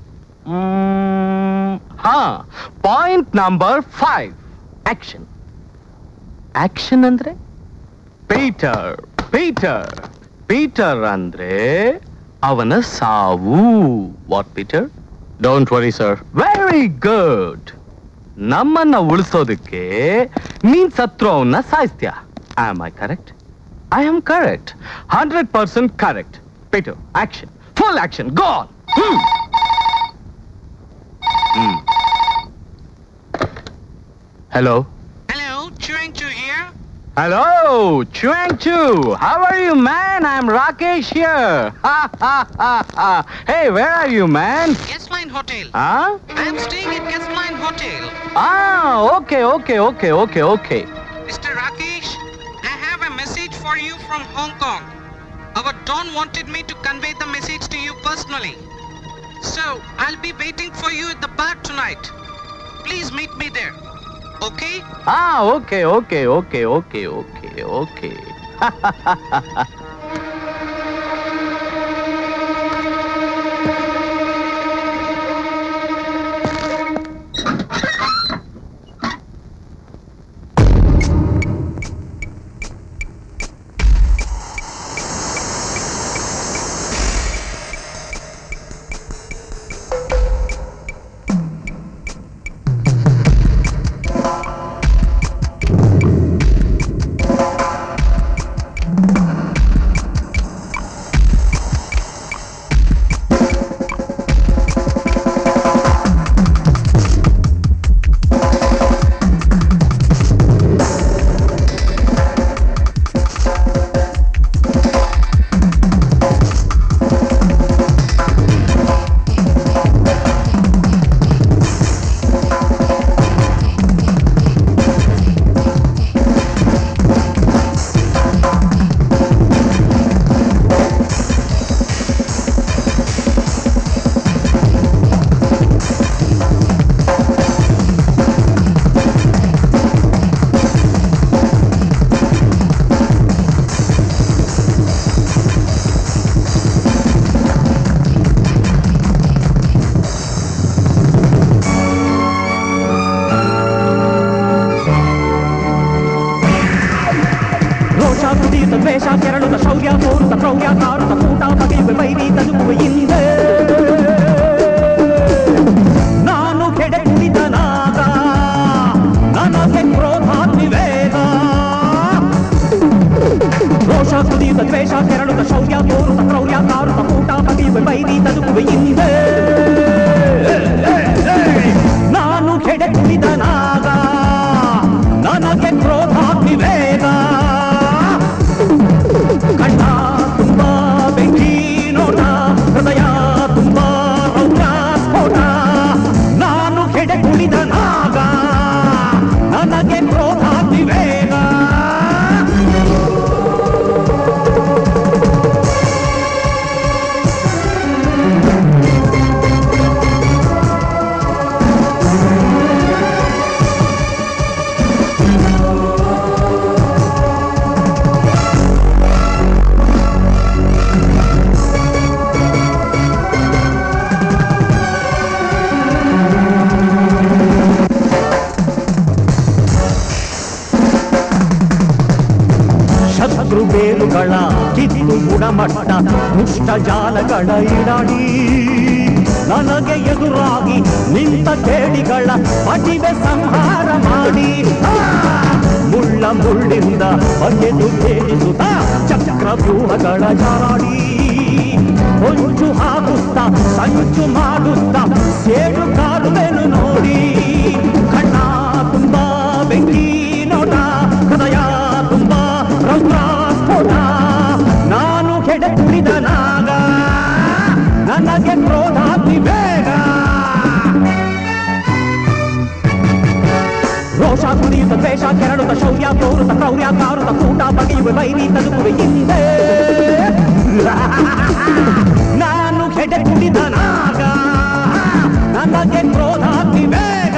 ಮ್, ಹಾ point number five action action ಅಂದ್ರೆ ಪೀಟರ್ ಪೀಟರ್ ಪೀಟರ್ ಅಂದ್ರೆ ಅವನ ಸಾವು what Peter don't worry sir very good ನಮ್ಮನ್ನ ಉಳಿಸೋದಕ್ಕೆ ನೀನ್ ಸತ್ರು ಅವನ್ನ ಸಾಯಿಸ್ತೀಯ am I correct I am correct hundred percent correct Peter action full action gone hello Hello, Chewing Chew here. Hello, Chuang Chu. How are you, man? I'm Rakesh here. Ha ha ha ha. Hey, where are you, man? Gasline Hotel. Huh? I am staying at Gasline Hotel. Ah, okay, okay, okay, okay, okay. Mr. Rakesh, I have a message for you from Hong Kong. Our Don wanted me to convey the message to you personally. So, I'll be waiting for you at the bar tonight. Please meet me there. Okay? Ah, okay, okay, okay, okay, okay, okay. ಕೆರಳುತ್ತ ಶೌರ್ಯ ತೋರುತ್ತ ಕ್ರೌರ್ಯ ಕಾರುತ್ತ ಕೂಟ ಬಗೆಯುವೆ ಬೈರಿ ತಲುಪುವೆ ಹಿಂದೆ ನಾನು ಕೆಡೆ ಕುಡಿದನಾಗ ನನಗೆ ಕ್ರೋಧಾಗ್ನಿವೇಗ ರೋಷ ಕುದಿಯುತ್ತ ದ್ವೇಷ ಕೆರಳುತ್ತ ಶೌರ್ಯ ತೋರುತ್ತ ಕ್ರೌರ್ಯ ಕಾರುತ್ತ ಕೂಟ ಬಗೆಯುವೆ ಬೈರಿ ತಲುಪುವೆ ಹಿಂದೆ ನಾನು ಕೆಡೆ ಕುಡಿದನಾಗ ನನಗೆ ಕ್ರೋಧಾಗ್ನಿವೇಗ ಕಣ್ಣ ತುಂಬಾ ಬೆಂಕಿ ನೋಟ ಹೃದಯ ತುಂಬಾ ರೌದ್ರ ಸ್ಫೋಟ ನಾನು ಕೆಡೆ ಕುಡಿದ ನಾಗ ನನಗೆ ಕ್ರೋಧಾಗ್ನಿವೇಗ ಶತ್ರು ಬೇರುಗಳ ಕಿತ್ತು ಗುಣಮಟ್ಟ ದುಷ್ಟ ಜಾಲಗಳ ಇಡಾಡಿ ನನಗೆ ಎದುರಾಗಿ ನಿಂತ ಕೇಡಿಗಳ ಪಟಿವೆ ಸಂಹಾರ ಮಾಡಿ ಆ! ಮುಳ್ಳ ಮುಳ್ಳಿಂದ ಬಗೆದು ಭೇದಿಸುತ್ತ ಚಕ್ರ ವ್ಯೂಹಗಳ ಜಾರಾಡಿ ಹೊಂಚು ಹಾಕುತ್ತಾ ಸಂಚು ಮಾಡುತ್ತಾ ಸೇಡು ಕಾರುವೆನು ನೋಡಿ ಕಣ್ಣ ತುಂಬಾ ಬೆಂಕಿ ನೋಟ ಹೃದಯ ತುಂಬಾ ರೌದ್ರ ಸ್ಫೋಟ ನಾನು ಕೆಡೆ ಕುಡಿದ ನಾಗ ನನಗೆ ಕ್ರೋಧಾಗ್ನಿ ಬೇಗ ರೋಷ ಕುಡಿಯುತ್ತ ದ್ವೇಷ ಕೆರಳುತ್ತ ಶೌರ್ಯ ತೋರುತ್ತ ಕ್ರೌರ್ಯ ಕಾರುತ್ತ ಕೂಟ ಬಗೆಯುವ ಬೈರಿ ತಲುಪುವೆ ಹಿಂದೆ ನಾನು ಕೆಡೆ ಕುಡಿದ ನಾಗ ನನಗೆ ಕ್ರೋಧಾಗ್ನಿ ಬೇಗ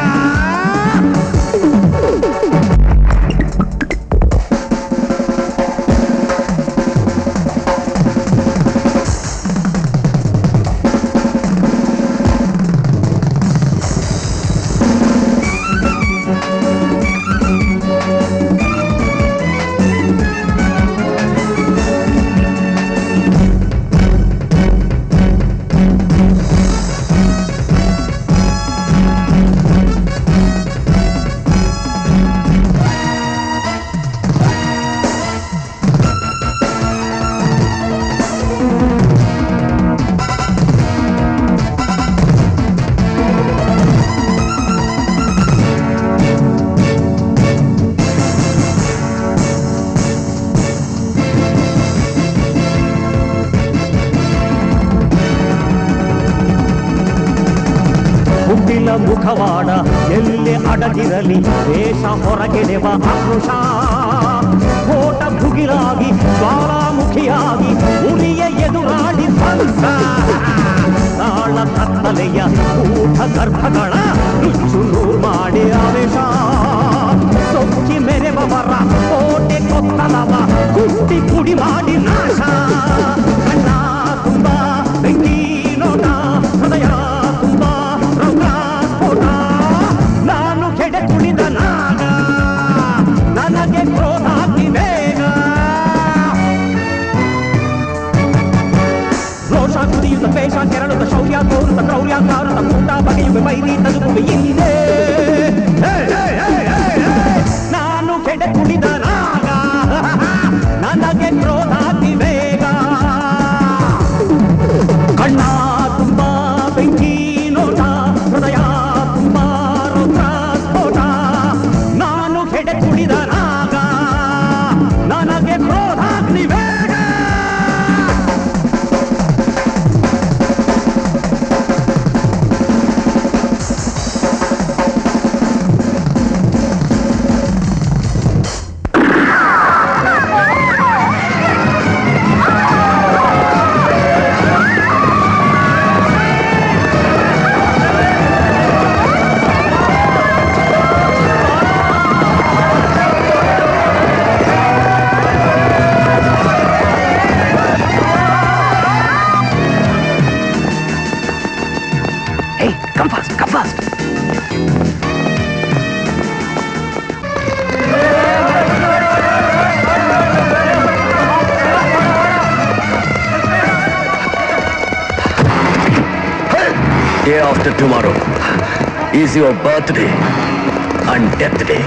ಹುಟ್ಟಿಲ ಮುಖವಾಡ ಎಲ್ಲೆ ಅಡಗಿರಲಿ ದೇಶ ಹೊರಗೆಡೆವ ಆಕ್ರೋಶ ಕೋಟ ಭುಗಿರಾಗಿ ಜ್ವಾಲಾಮುಖಿಯಾಗಿ ಉರಿಯ ಎದುರಾಡಿ ಧ್ವಂಸ ತಾಳ ಕತ್ತಲೆಯ ಊಟ ಗರ್ಭಗಳ ನುಚ್ಚು ನೂರು ಮಾಡಿ ಆವೇಶ ಸೊಕ್ಕಿ ಮೆರೆಬವರ ಕೋಟೆ ಕೊತ್ತಲವ ಕುಟ್ಟಿ ಪುಡಿ ಮಾಡಿ ನಾಶ ಕಣ್ಣ ತುಂಬ ಬೆಂಕಿ ನೋಟ ಹೃದಯ ತುಂಬ ರೌದ್ರ ಸ್ಫೋಟ ನಾನು ಕೆಡೆ ಕುಡಿದ ನಾಗ ನನಗೆ ಕ್ರೋಧಾಗ್ನಿ ಬೇಗ ರೋಷ ಕುದಿಯುತ್ತ ದ್ವೇಷ ಕೆರಳುತ್ತ ಶೌರ್ಯ ತೋರುತ್ತ ಕ್ರೌರ್ಯ ಕಾರುತ್ತ ಕೂಟ ಬಗೆಯುವೆ ಬೈರಿ ತಲುಪುವೆ ಹಿಂದೆ ಹೇ, ಹೇ, ಹೇ, ಹೇ, ಹೇ. ನಾನು ಕೆಡೆ ಕುಡಿದ ನಾಗ ನನಗೆ ಕ್ರೋಧಾಗ್ನಿ ಬೇಗ ಕಣ್ಣ ತುಂಬ ಬೆಂಕಿ ನೋಟ ಹೃದಯ ತುಂಬ ರೌದ್ರ ಸ್ಫೋಟ ನಾನು ಕೆಡೆ ಕುಡಿದ ನಾಗ ನನಗೆ ಕ್ರೋಧಾಗ್ನಿ ಬೇಗ Come fast, come fast. Day after tomorrow is your birthday and death day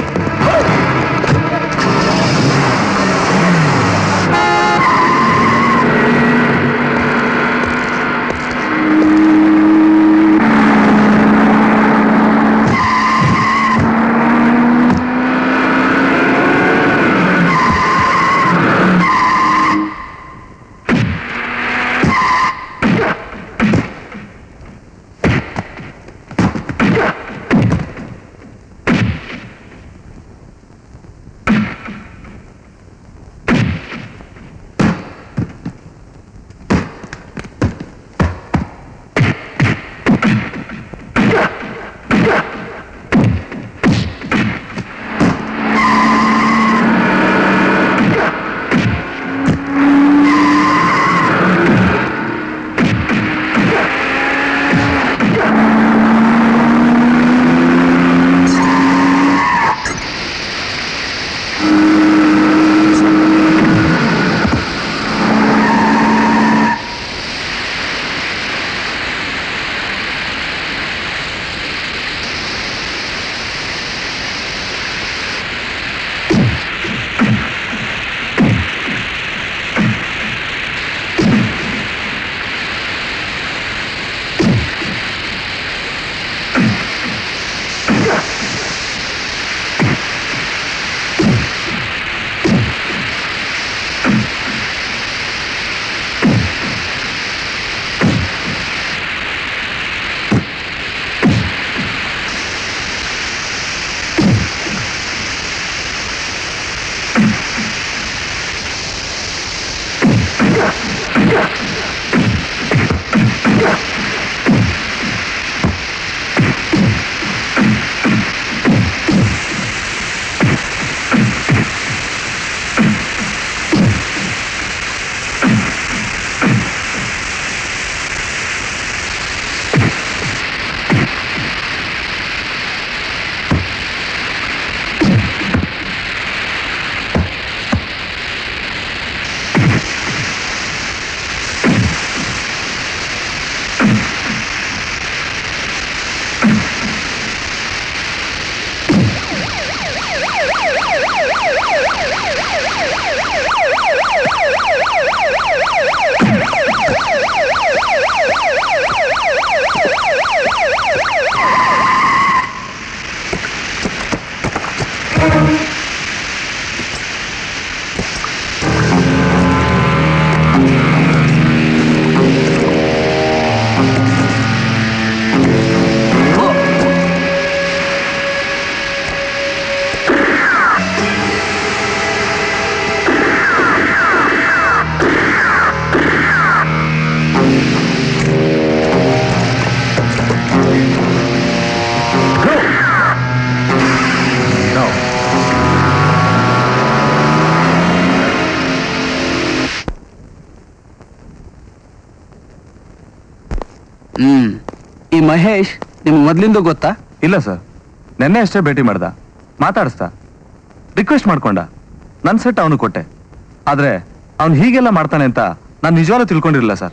hmm ಈ ಮಹೇಶ್ ನಿಮ್ಗೆ ಮೊದ್ಲಿಂದ ಗೊತ್ತಾ ಇಲ್ಲ ಸರ್ ನೆನ್ನೆ ಅಷ್ಟೇ ಭೇಟಿ ಮಾಡ್ದ ಮಾತಾಡಿಸ್ದ ರಿಕ್ವೆಸ್ಟ್ ಮಾಡ್ಕೊಂಡ ನನ್ನ ಸೆಟ್ ಅವನು ಕೊಟ್ಟೆ ಆದ್ರೆ ಅವ್ನು ಹೀಗೆಲ್ಲ ಮಾಡ್ತಾನೆ ಅಂತ ನಾನು ನಿಜವಾಗ್ಲೂ ತಿಳ್ಕೊಂಡಿರಲಿಲ್ಲ ಸರ್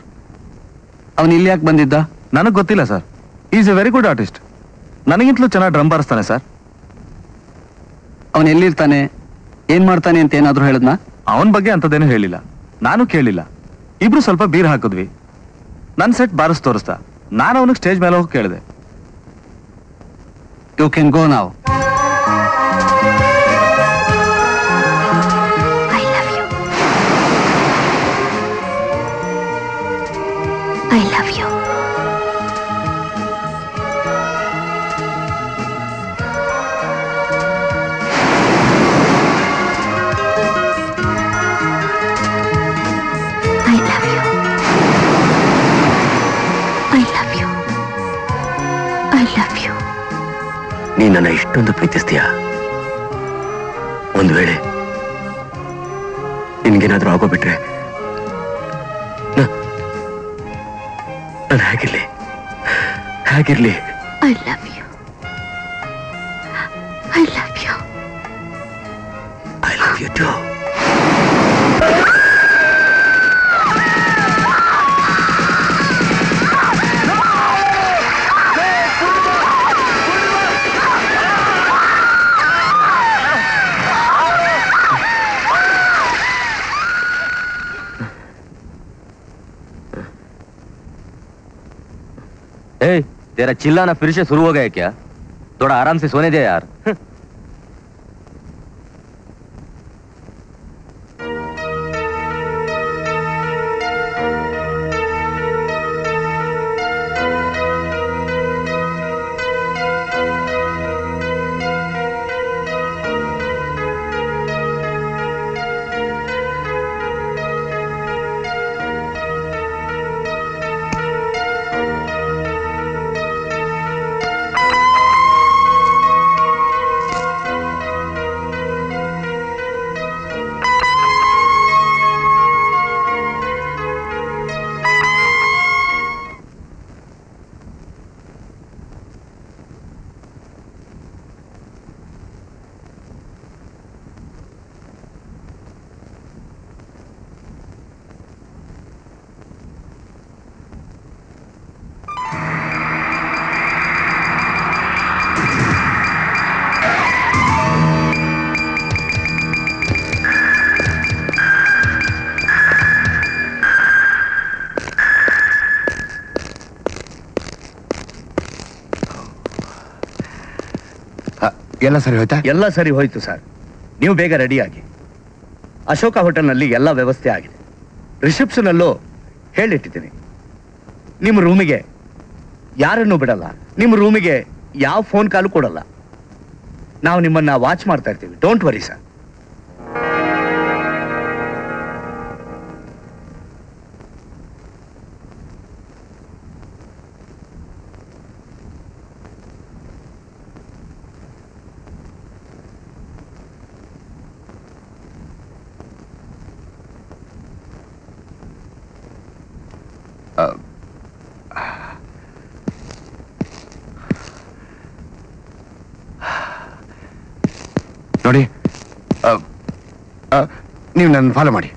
ಅವನು ಇಲ್ಲಿ ಯಾಕೆ ಬಂದಿದ್ದ ನನಗೆ ಗೊತ್ತಿಲ್ಲ sir is a very good artist ನನಗಿಂತಲೂ ಚೆನ್ನಾಗಿ ಡ್ರಮ್ ಬಾರಿಸ್ತಾನೆ ಸರ್ ಅವನು ಎಲ್ಲಿರ್ತಾನೆ ಏನ್ ಮಾಡ್ತಾನೆ ಅಂತ ಏನಾದ್ರು ಹೇಳದ್ನಾ ಅವನ ಬಗ್ಗೆ ಅಂಥದ್ದೇನು ಹೇಳಿಲ್ಲ ನಾನು ಕೇಳಿಲ್ಲ ಇಬ್ರು ಸ್ವಲ್ಪ ಬೀರ್ ಹಾಕಿದ್ವಿ ನನ್ನ ಸೆಟ್ ಬಾರಿಸ್ ತೋರಿಸ್ದ ನಾನು ಅವನಿಗೆ ಸ್ಟೇಜ್ ಮೇಲೆ ಹೋಗಿ ಕೇಳಿದೆ ಯು ಕ್ಯಾನ್ ಗೋ ನಾವು I love you I love you I love you I love you ನೀನ್ ನನ್ನ ಇಷ್ಟೊಂದು ಪ್ರೀತಿಸ್ತೀಯ ಒಂದು ವೇಳೆ ನಿನ್ಗೇನಾದ್ರೂ ಆಗೋಬಿಟ್ರೆ ನಾನು ಹೇಗಿರ್ಲಿ ಹೇಗಿರ್ಲಿ I love you I love you I love you too No! ए तेरा चिल्लाना फिर से शुरू हो गया क्या थोड़ा आराम से सोने दे यार ಎಲ್ಲ ಸರಿ ಹೋಯ್ತಾ ಎಲ್ಲ ಸರಿ ಹೋಯ್ತು ಸರ್ ನೀವು ಬೇಗ ರೆಡಿಯಾಗಿ ಅಶೋಕ ಹೋಟೆಲ್ನಲ್ಲಿ ಎಲ್ಲ ವ್ಯವಸ್ಥೆ ಆಗಿದೆ ರಿಸೆಪ್ಷನಲ್ಲೂ ಹೇಳಿಟ್ಟಿದ್ದೀನಿ ನಿಮ್ಮ ರೂಮಿಗೆ ಯಾರನ್ನೂ ಬಿಡಲ್ಲ ನಿಮ್ಮ ರೂಮಿಗೆ ಯಾವ ಫೋನ್ ಕಾಲು ಕೊಡಲ್ಲ ನಾವು ನಿಮ್ಮನ್ನ ವಾಚ್ ಮಾಡ್ತಾ ಇರ್ತೀವಿ ಡೋಂಟ್ ವರಿ ಸರ್ ನೋಡಿ ಆ, ಆ, ನೀವು ನನ್ನ ಫಾಲೋ ಮಾಡಿ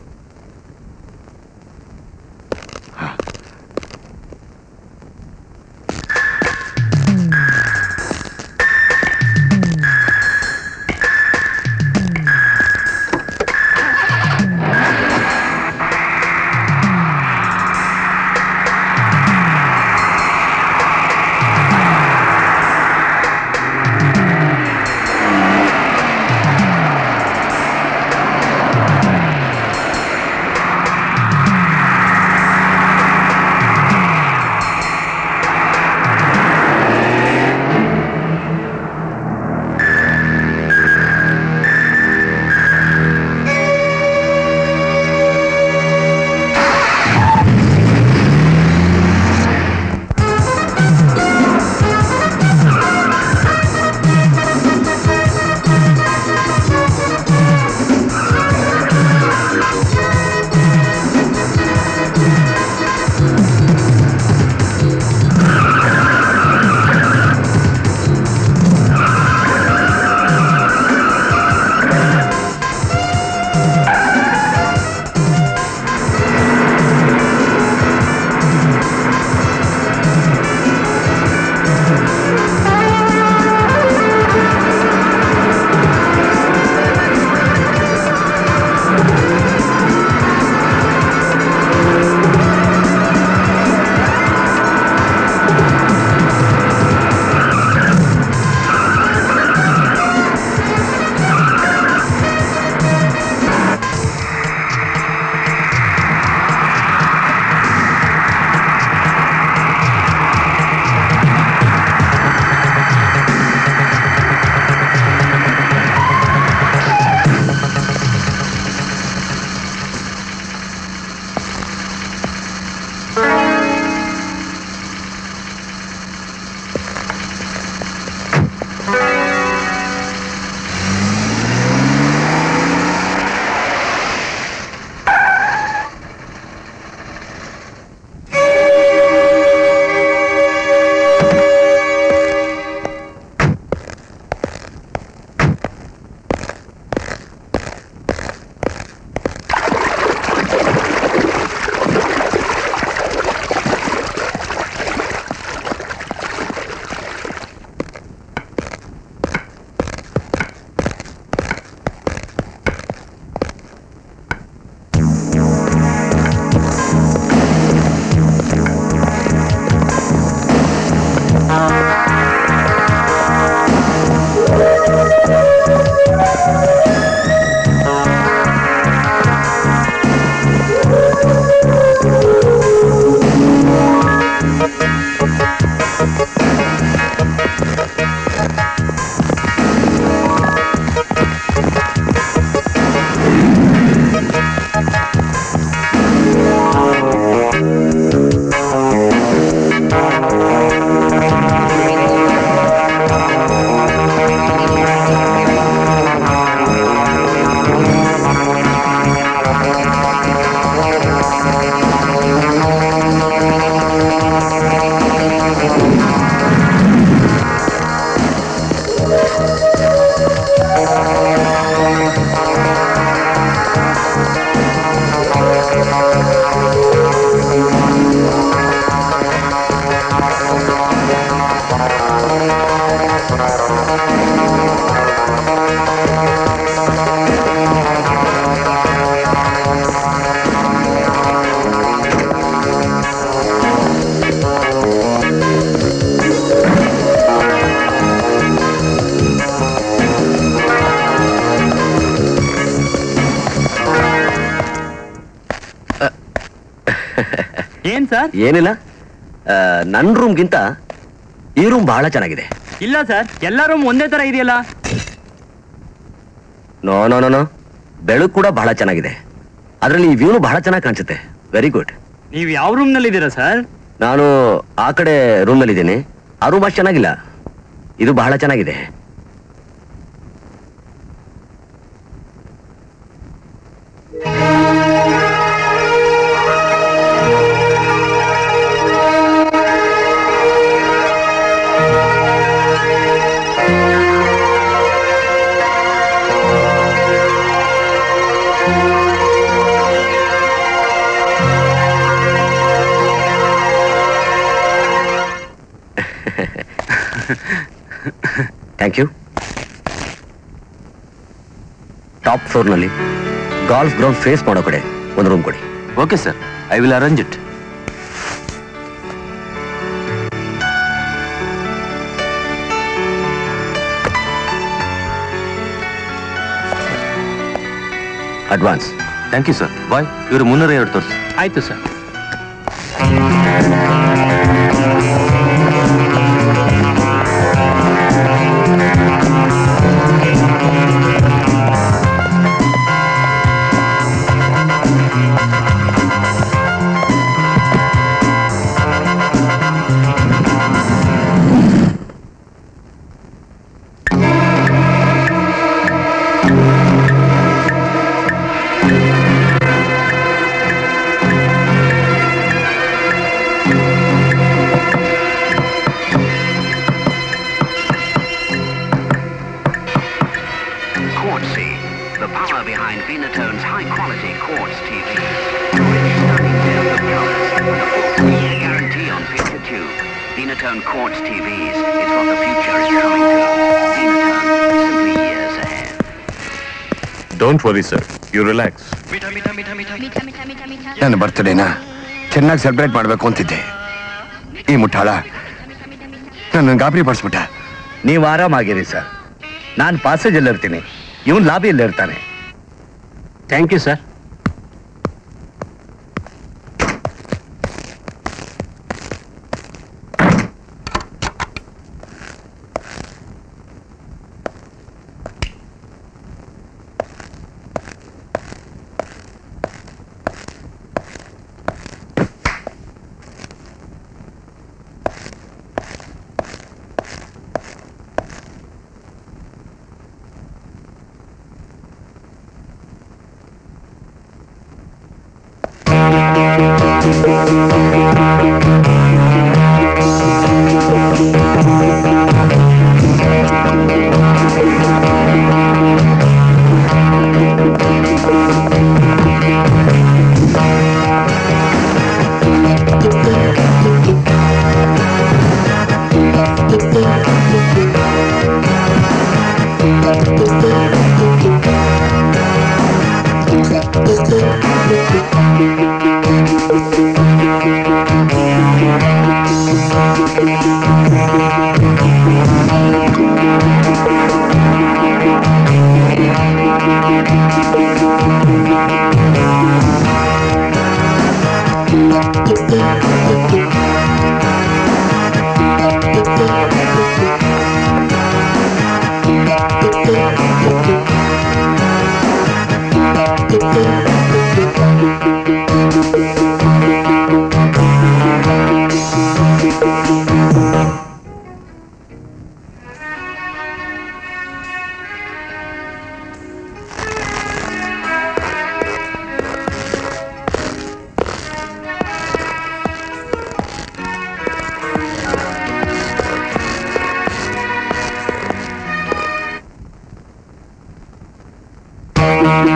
ಆ ಏನ್ ಸರ್ ಏನಿಲ್ಲ ಆ, ನನ್ ರೂಮ್ಗಿಂತ ಈ ರೂಮ್ ಬಹಳ ಚೆನ್ನಾಗಿದೆ ಇಲ್ಲ ಸರ್ ಎಲ್ಲಾ ರೂಮ್ ಒಂದೇ ತರ ಇದೆಯಲ್ಲ ನೋ ನೋ ನೋ ನೋ ಬೆಳಕು ಕೂಡ ಬಹಳ ಚೆನ್ನಾಗಿದೆ ಅದರಲ್ಲಿ ಈ ವ್ಯೂನು ಬಹಳ ಚೆನ್ನಾಗಿ ಕಾಣಿಸುತ್ತೆ ವೆರಿ ಗುಡ್ ನೀವ್ ಯಾವ ರೂಮ್ ನಲ್ಲಿ ಇದ್ದೀರಾ ಸರ್ ನಾನು ಆ ಕಡೆ ರೂಮ್ನಲ್ಲಿ ಇದ್ದೀನಿ ಆ ರೂಮ್ ಅಷ್ಟು ಚೆನ್ನಾಗಿಲ್ಲ ಇದು ಬಹಳ ಚೆನ್ನಾಗಿದೆ ಥ್ಯಾಂಕ್ ಯು ಟಾಪ್ ಫ್ಲೋರ್ನಲ್ಲಿ ಗಾಲ್ಫ್ ಗ್ರೌಂಡ್ ಫೇಸ್ ಮಾಡೋ ಕಡೆ ಒಂದು ರೂಮ್ ಕೊಡಿ okay sir I will arrange it advance thank you sir boy ಇವರು ಮುನ್ನೂರ ಎರಡು ತೋರಿಸಿ ಆಯ್ತು ಸರ್ Quartz C, the power behind Venatone's high-quality quartz TV. Rich, stunning depth of colors with a full three-year guarantee on picture tube. Venatone Quartz TVs is what the future is coming to. Venatone, simply years ahead. Don't worry sir you relax ನನ್ನ ಬರ್ತ್ಡೇನ ಚೆನ್ನಾಗಿ celebrate ಮಾಡಬೇಕು ಅಂತಿದ್ದೆ ಈ ಮುಟ್ಟಾಳ ನನ್ನ ಗಾಬರಿ ಪಡಿಸ್ಬಿಟ್ಟ ನೀವು ಆರಾಮಾಗಿರಿ sir ನಾನು ಪಾಸೇಜಲ್ಲಿ ಇರ್ತೀನಿ ಇವನ್ ಲಾಬಿಯಲ್ಲಿ ಇರ್ತಾನೆ thank you sir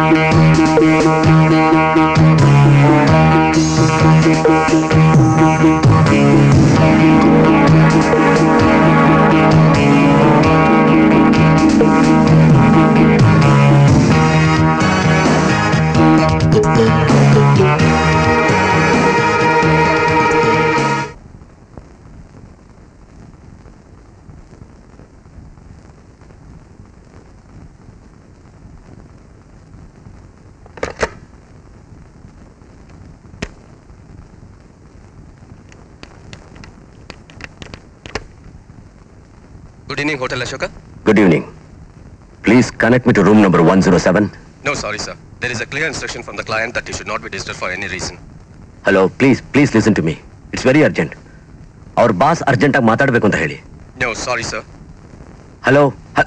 Good evening, Hotel Ashoka. Good evening. Please connect me to room number 107. No, sorry, sir. There is a clear instruction from the client that you should not be disturbed for any reason. Hello please please listen to me it's very urgent ಅವ್ರ boss ಅರ್ಜೆಂಟಾಗಿ ಮಾತಾಡಬೇಕು ಅಂತ ಹೇಳಿ No, sorry, sir. Hello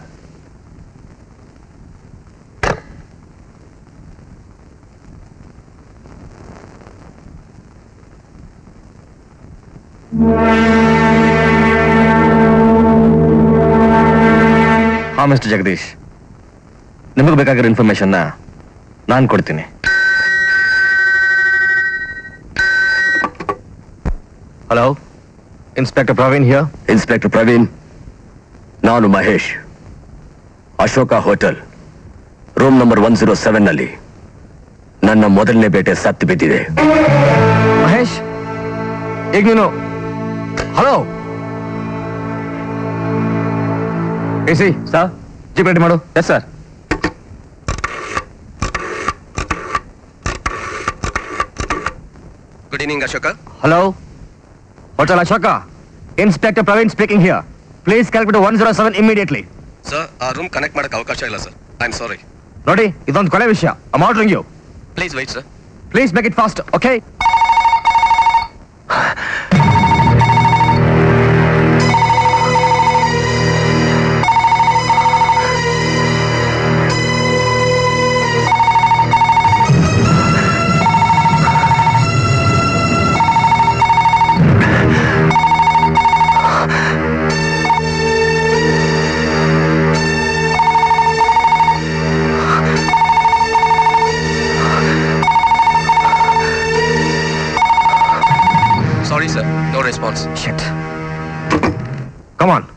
ಹಾ mister Jagadish ನಿಮಗೆ ಬೇಕಾಗಿರೋ ಇನ್ಫಾರ್ಮೇಶನ್ನ ನಾನು ಕೊಡ್ತೀನಿ hello inspector Praveen here inspector Praveen ನಾನು Mahesh Ashoka hotel room number one zero seven ನಲ್ಲಿ ನನ್ನ ಮೊದಲನೇ ಬೇಟೆ ಸತ್ತು ಬಿದ್ದಿದೆ ಮಹೇಶ್ ಈಗ ನೀನು hello A C sir jeep ready ಮಾಡು yes sir Good evening, Ashoka. Hello hotel Ashoka inspector Praveen speaking here please calculate one zero seven immediately Sir, ಆ ರೂಮ್ ಕನೆಕ್ಟ್ ಮಾಡಕ್ಕೆ ಅವಕಾಶ ಇಲ್ಲ ಸರ್ ಐ ಆಮ್ ಸಾರಿ ನೋಡಿ ಇದೊಂದು ಕೊಲೆ ವಿಷಯ I ordering you please wait sir please make it fast okay sorry sir no response shit come on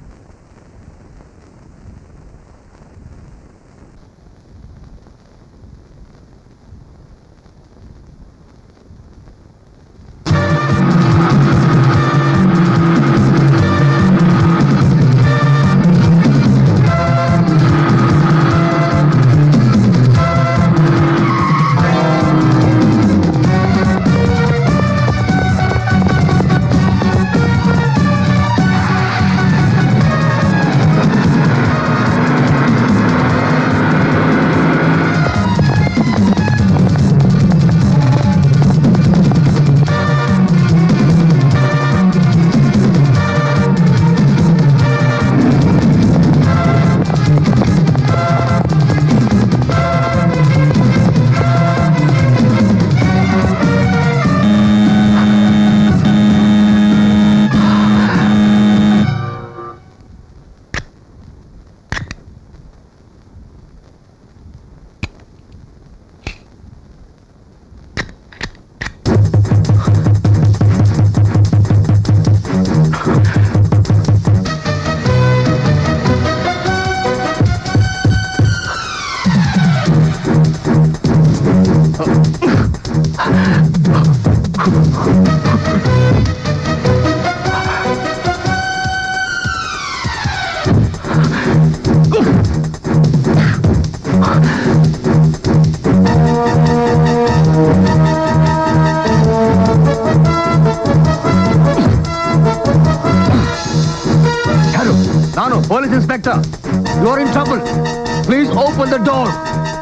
ಯಾರು ನಾನು police inspector you are in trouble please open the door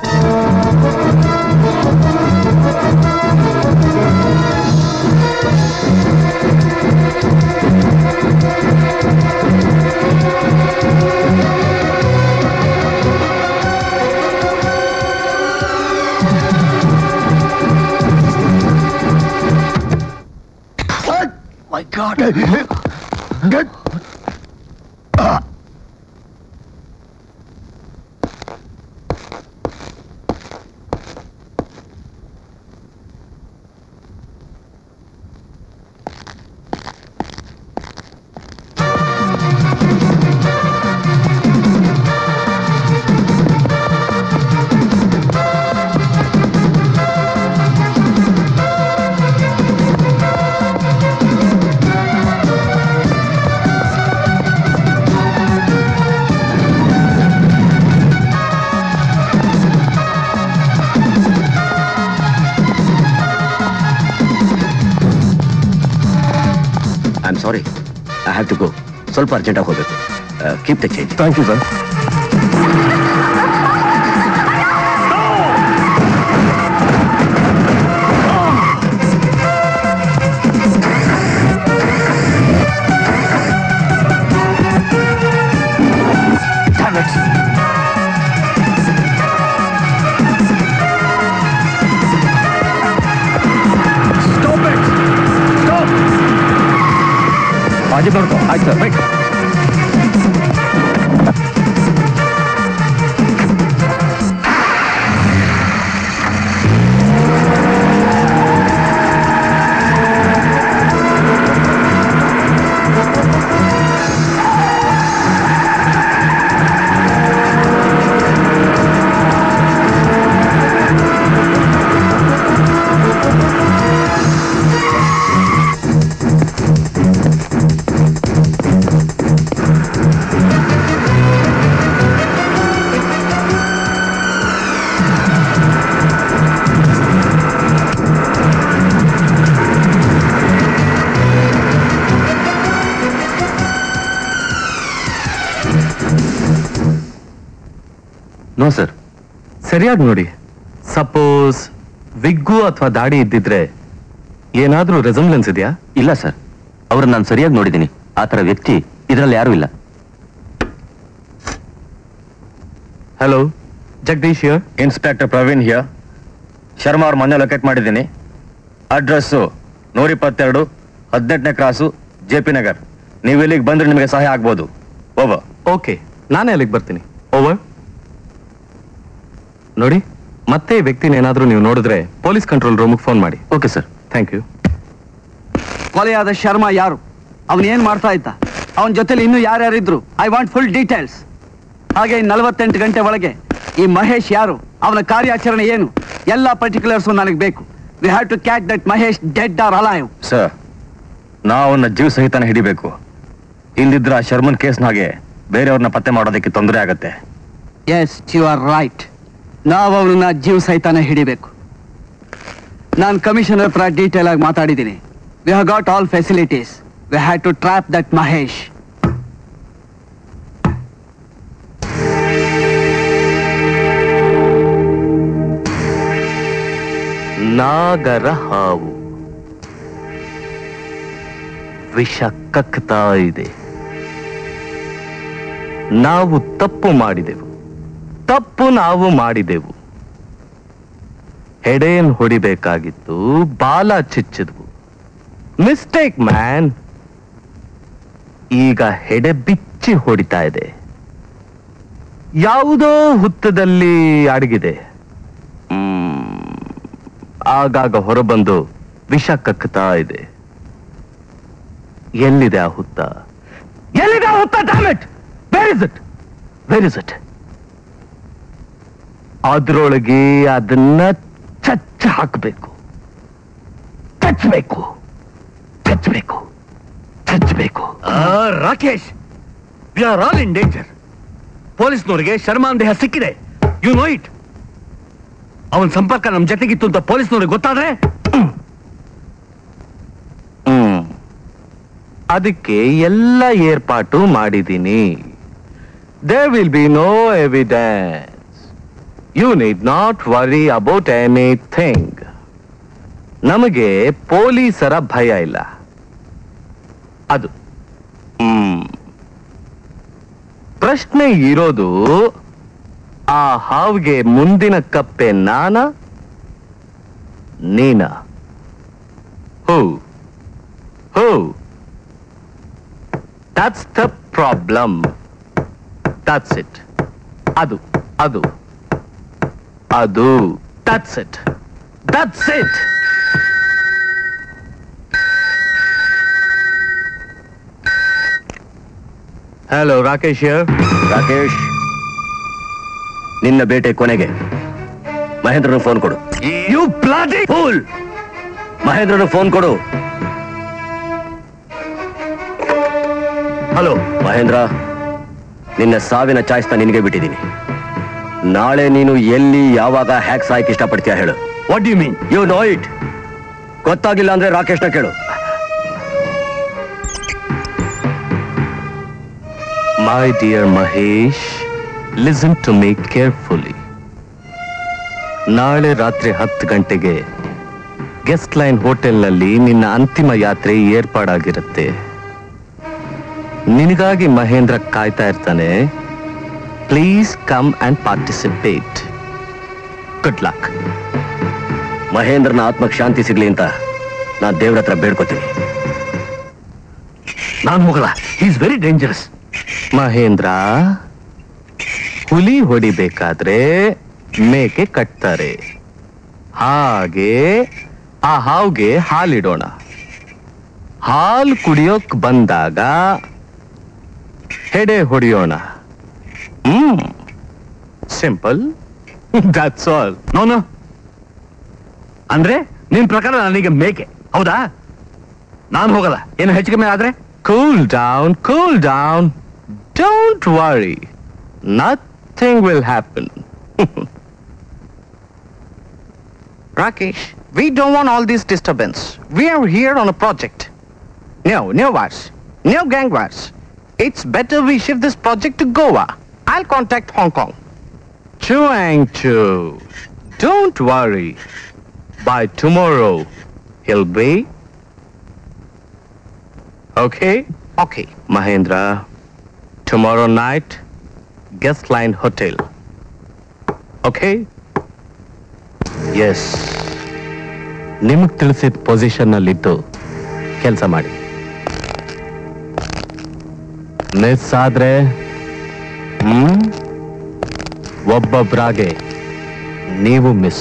My God. Get. ಸ್ವಲ್ಪ ಅರ್ಜೆಂಟಾಗಿ ಹೋಗ್ಬೇಕು keep the change thank you sir ಬಾಜು ನೋಡ್ಕೋ ಆಯ್ತು sir right no sir ಸರಿಯಾಗಿ ನೋಡಿ ಸಪೋಸ್ ವಿಗ್ಗು ಅಥವಾ ದಾಡಿ ಇದ್ದಿದ್ರೆ ಏನಾದ್ರೂ ರೆಸಂಬ್ಲೆನ್ಸ್ ಇದೆಯಾ ಇಲ್ಲ ಸರ್ ಅವ್ರನ್ನ ನಾನು ಸರಿಯಾಗಿ ನೋಡಿದ್ದೀನಿ ಆ ಥರ ವ್ಯಕ್ತಿ ಇದರಲ್ಲಿ ಯಾರೂ ಇಲ್ಲ hello Jagadish here inspector Praveen here Sharma ಅವ್ರ ಮನೆ ಲೊಕೇಟ್ ಮಾಡಿದ್ದೀನಿ ಅಡ್ರೆಸ್ಸು ನೂರಿಪ್ಪತ್ತೆರಡು ಹದಿನೆಂಟನೇ ಕ್ರಾಸು ಜೆ ಪಿ ನಗರ್ ನೀವು ಇಲ್ಲಿಗೆ ಬಂದ್ರೆ ನಿಮಗೆ ಸಹಾಯ ಆಗ್ಬೋದು ಓವರ್ ಓಕೆ ನಾನೇ ಅಲ್ಲಿಗೆ ಬರ್ತೀನಿ ಓವರ್ ನೋಡಿ ಮತ್ತೆ ಈ ವ್ಯಕ್ತಿನ ಏನಾದ್ರೂ ನೀವು ನೋಡಿದ್ರೆ ಪೊಲೀಸ್ ಕಂಟ್ರೋಲ್ ರೂಮ್ಗೆ ಫೋನ್ ಮಾಡಿ ಓಕೆ ಸರ್ ಥ್ಯಾಂಕ್ ಯು ಕೊಲೆಯಾದ ಶರ್ಮಾ ಯಾರು ಅವನ್ ಏನ್ ಮಾಡ್ತಾ ಇದ್ದ ಅವನ ಜೊತೆಲಿ ಇನ್ನೂ ಯಾರ್ಯಾರಿದ್ರು ಐ ವಾಂಟ್ ಫುಲ್ ಡೀಟೇಲ್ಸ್ ಹಾಗೆ ನಲವತ್ತೆಂಟು ಗಂಟೆ ಒಳಗೆ ಈ ಮಹೇಶ್ ಯಾರು ಅವನ ಕಾರ್ಯಾಚರಣೆ ಏನು ಎಲ್ಲ ಪರ್ಟಿಕ್ಯುಲರ್ಸ್ ನನಗೆ ಬೇಕು we have to catch that Mahesh dead or alive sir ನಾವು ಅವನ್ನ ಜೀವ ಸಹಿತನ ಹಿಡಿಬೇಕು ಇಲ್ದಿದ್ರೆ ಆ ಶರ್ಮನ್ ಕೇಸ್ನ ಹಾಗೆ ಬೇರೆಯವ್ರನ್ನ ಪತ್ತೆ ಮಾಡೋದಕ್ಕೆ ತೊಂದರೆ ಆಗತ್ತೆ ಎಸ್ ಯು ಆರ್ ರೈಟ್ ನಾವು ಅವನನ್ನ ಜೀವ ಸಹಿತಾನೆ ಹಿಡಿಬೇಕು ನಾನು ಕಮಿಷನರ್ ಹತ್ರ ಡೀಟೇಲ್ ಆಗಿ ಮಾತಾಡಿದ್ದೀನಿ we have got all facilities we have to trap that Mahesh ನಾಗರ ಹಾವು ವಿಷ ಕಕ್ತಾ ಇದೆ ನಾವು ತಪ್ಪು ಮಾಡಿದೆವು ತಪ್ಪು ನಾವು ಮಾಡಿದೆವು ಹೆಡೇನ್ ಹೊಡಿಬೇಕಾಗಿತ್ತು ಬಾಲ ಚಿಚ್ಚಿದ್ವು ಮಿಸ್ಟೇಕ್ ಮ್ಯಾನ್ ಈಗ ಹೆಡೆ ಬಿಚ್ಚಿ ಹೊಡಿತಾ ಇದೆ ಯಾವುದೋ ಹುತ್ತದಲ್ಲಿ ಅಡಗಿದೆ ಹ್ಮ್, ಆಗಾಗ ಹೊರಬಂದು ವಿಷ ಕಕ್ತಾ ಇದೆ ಎಲ್ಲಿದೆ ಆ ಹುತ್ತ ಎಲ್ಲಿದೆ ಆ ಹುತ್ತ damn it where is it where is it ಅದ್ರೊಳಗೆ ಅದನ್ನ ಚಚ್ಚ ಹಾಕಬೇಕು ಚಚ್ಚಬೇಕು ಚಚ್ಚಬೇಕು ಚಚ್ಚಬೇಕು Rakesh we are all in danger ಪೊಲೀಸ್ನವರಿಗೆ ಶರ್ಮಾನ್ ದೇಹ ಸಿಕ್ಕಿದೆ ಯು ನೋ ಇಟ್ ಅವನ ಸಂಪರ್ಕ ನಮ್ ಜೊತೆಗಿತ್ತು ಅಂತ ಪೊಲೀಸ್ನವ್ರಿಗೆ ಗೊತ್ತಾದ್ರೆ ಹ್ಮ್ ಅದಕ್ಕೆ ಎಲ್ಲ ಏರ್ಪಾಟು ಮಾಡಿದ್ದೀನಿ they will be no evidence you need not worry about anything ನಮಗೆ ಪೊಲೀಸರ ಭಯ ಇಲ್ಲ ಅದು ಹ್ಮ್ ಪ್ರಶ್ನೆ ಇರೋದು ಆ ಹಾವಿಗೆ ಮುಂದಿನ ಕಪ್ಪೆ ನಾನ ನೀನ ಹೋ ಹೋ that's the problem that's it ಅದು ಅದು ಅದು that's it that's it hello Rakesh Rakesh ನಿನ್ನ ಬೇಟೆ ಕೊನೆಗೆ ಮಹೇಂದ್ರನ ಫೋನ್ ಕೊಡು ಯು ಬ್ಲಾಡಿ ಫೂಲ್ ಮಹೇಂದ್ರನ ಫೋನ್ ಕೊಡು ಹಲೋ ಮಹೇಂದ್ರ ನಿನ್ನ ಸಾವಿನ ಚಾಯ್ಸ್ನ ನಿನಗೆ ಬಿಟ್ಟಿದ್ದೀನಿ ನಾಳೆ ನೀನು ಎಲ್ಲಿ ಯಾವಾಗ ಹ್ಯಾಕ್ ಸಾಯಕ್ ಇಷ್ಟಪಡ್ತೀಯ ಹೇಳು what you mean you know it ಗೊತ್ತಾಗಿಲ್ಲ ಅಂದ್ರೆ ರಾಕೇಶ್ನ ಕೇಳು my dear Mahesh listen to me carefully ನಾಳೆ ರಾತ್ರಿ ಹತ್ತು ಗಂಟೆಗೆ ಗೆಸ್ಟ್ ಲೈನ್ ಹೋಟೆಲ್ನಲ್ಲಿ ನಿನ್ನ ಅಂತಿಮ ಯಾತ್ರೆ ಏರ್ಪಾಡಾಗಿರುತ್ತೆ ನಿನಗಾಗಿ ಮಹೇಂದ್ರ ಕಾಯ್ತಾ ಇರ್ತಾನೆ please come and participate good luck ಮಹೇಂದ್ರನ ಆತ್ಮಕ್ಕೆ ಶಾಂತಿ ಸಿಗ್ಲಿ ಅಂತ ನಾನು ದೇವ್ರ ಹತ್ರ ಬೇಡ್ಕೋತೀನಿ ನಾನು ಹೋಗಲ್ಲ ಈಸ್ ವೆರಿ ಡೇಂಜರಸ್ ಮಹೇಂದ್ರ ಹುಲಿ ಹೊಡಿಬೇಕಾದ್ರೆ ಮೇಕೆ ಕಟ್ತಾರೆ ಹಾಗೆ ಆ ಹಾವ್ಗೆ ಹಾಲಿಡೋಣ ಹಾಲು ಕುಡಿಯೋಕ್ ಬಂದಾಗ ಹೆಡೆ ಹೊಡೆಯೋಣ ಹ್ಮ್ ಸಿಂಪಲ್ ದಟ್ಸ್ ಆಲ್ ನೋನು ಅಂದ್ರೆ ನಿನ್ ಪ್ರಕಾರ ನನಗೆ ಮೇಕೆ ಹೌದಾ ನಾನು ಹೋಗಲ್ಲ ಏನು ಹೆಚ್ಚು ಕಮ್ಮಿ ಆದ್ರೆ cool down cool down don't worry nothing will happen Rakesh, we don't want all this disturbance. We are here on a project. No, no wars. No gang wars. It's better we shift this project to Goa. I'll contact Hong Kong. Chuang Chu, don't worry. By tomorrow, he'll be Okay? Okay. Mahendra, tomorrow night, guest line hotel. Okay? Yes ನಿಮಗ್ ತಿಳಿಸಿದ position ನಲ್ಲಿದ್ದು ಕೆಲಸ ಮಾಡಿ miss ಆದ್ರೆ ಹ್ಮ್ ಒಬ್ಬೊಬ್ರಾಗೆ ನೀವು miss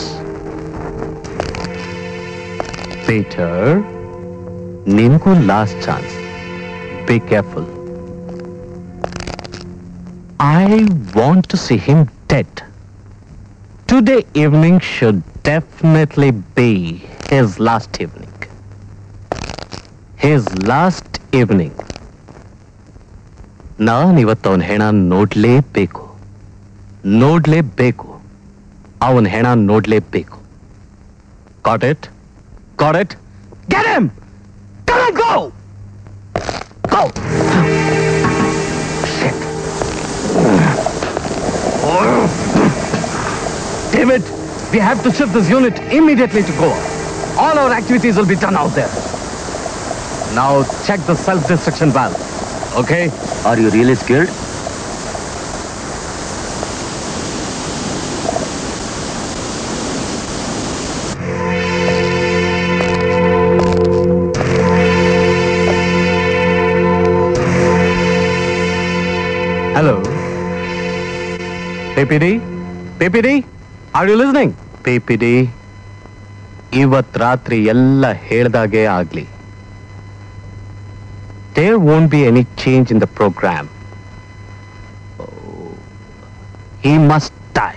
Peter ನಿಮಗೂ last chance be careful I want to see him dead Today evening should definitely be his last evening. His last evening. ನಾನು ಇವತ್ತು ಅವನ ಹೆಣ ನೋಡ್ಲೇಬೇಕು ನೋಡ್ಲೇಬೇಕು ಅವನ ಹೆಣ ನೋಡ್ಲೇಬೇಕು got it got it get him come on go go David, we have to shift this unit immediately to Goa. All our activities will be done out there. Now check the self-destruction valve. Okay? Are you really scared? Hello. PPD? PPD? Are you listening? PPD. ಇವತ್ ರಾತ್ರಿ ಎಲ್ಲ ಹೇಳ್ದಾಗೆ ಆಗ್ಲಿ there won't be any change in the programme he must die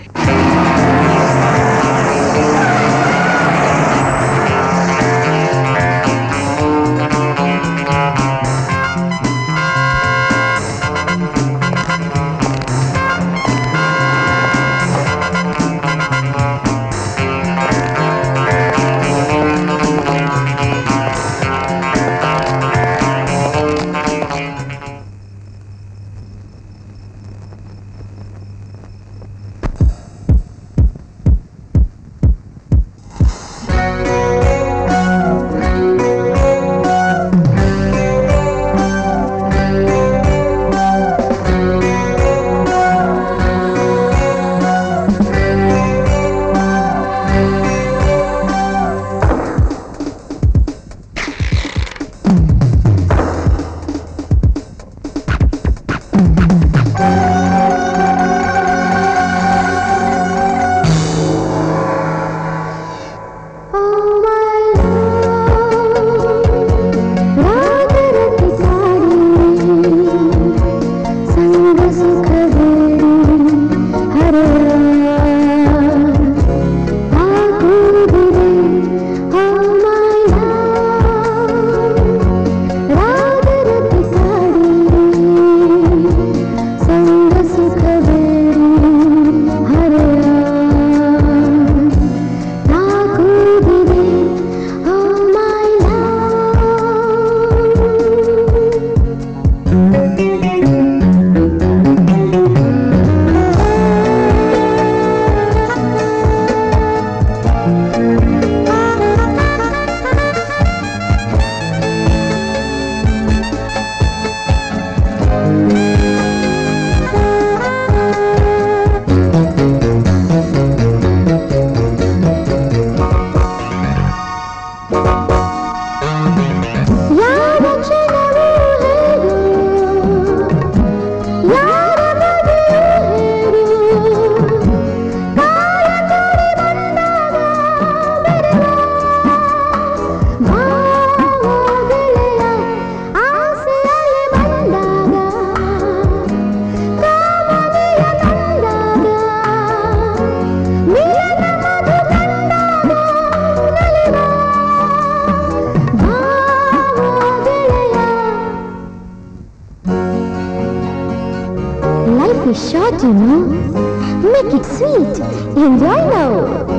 life is short, you know. Make it sweet. Enjoy now.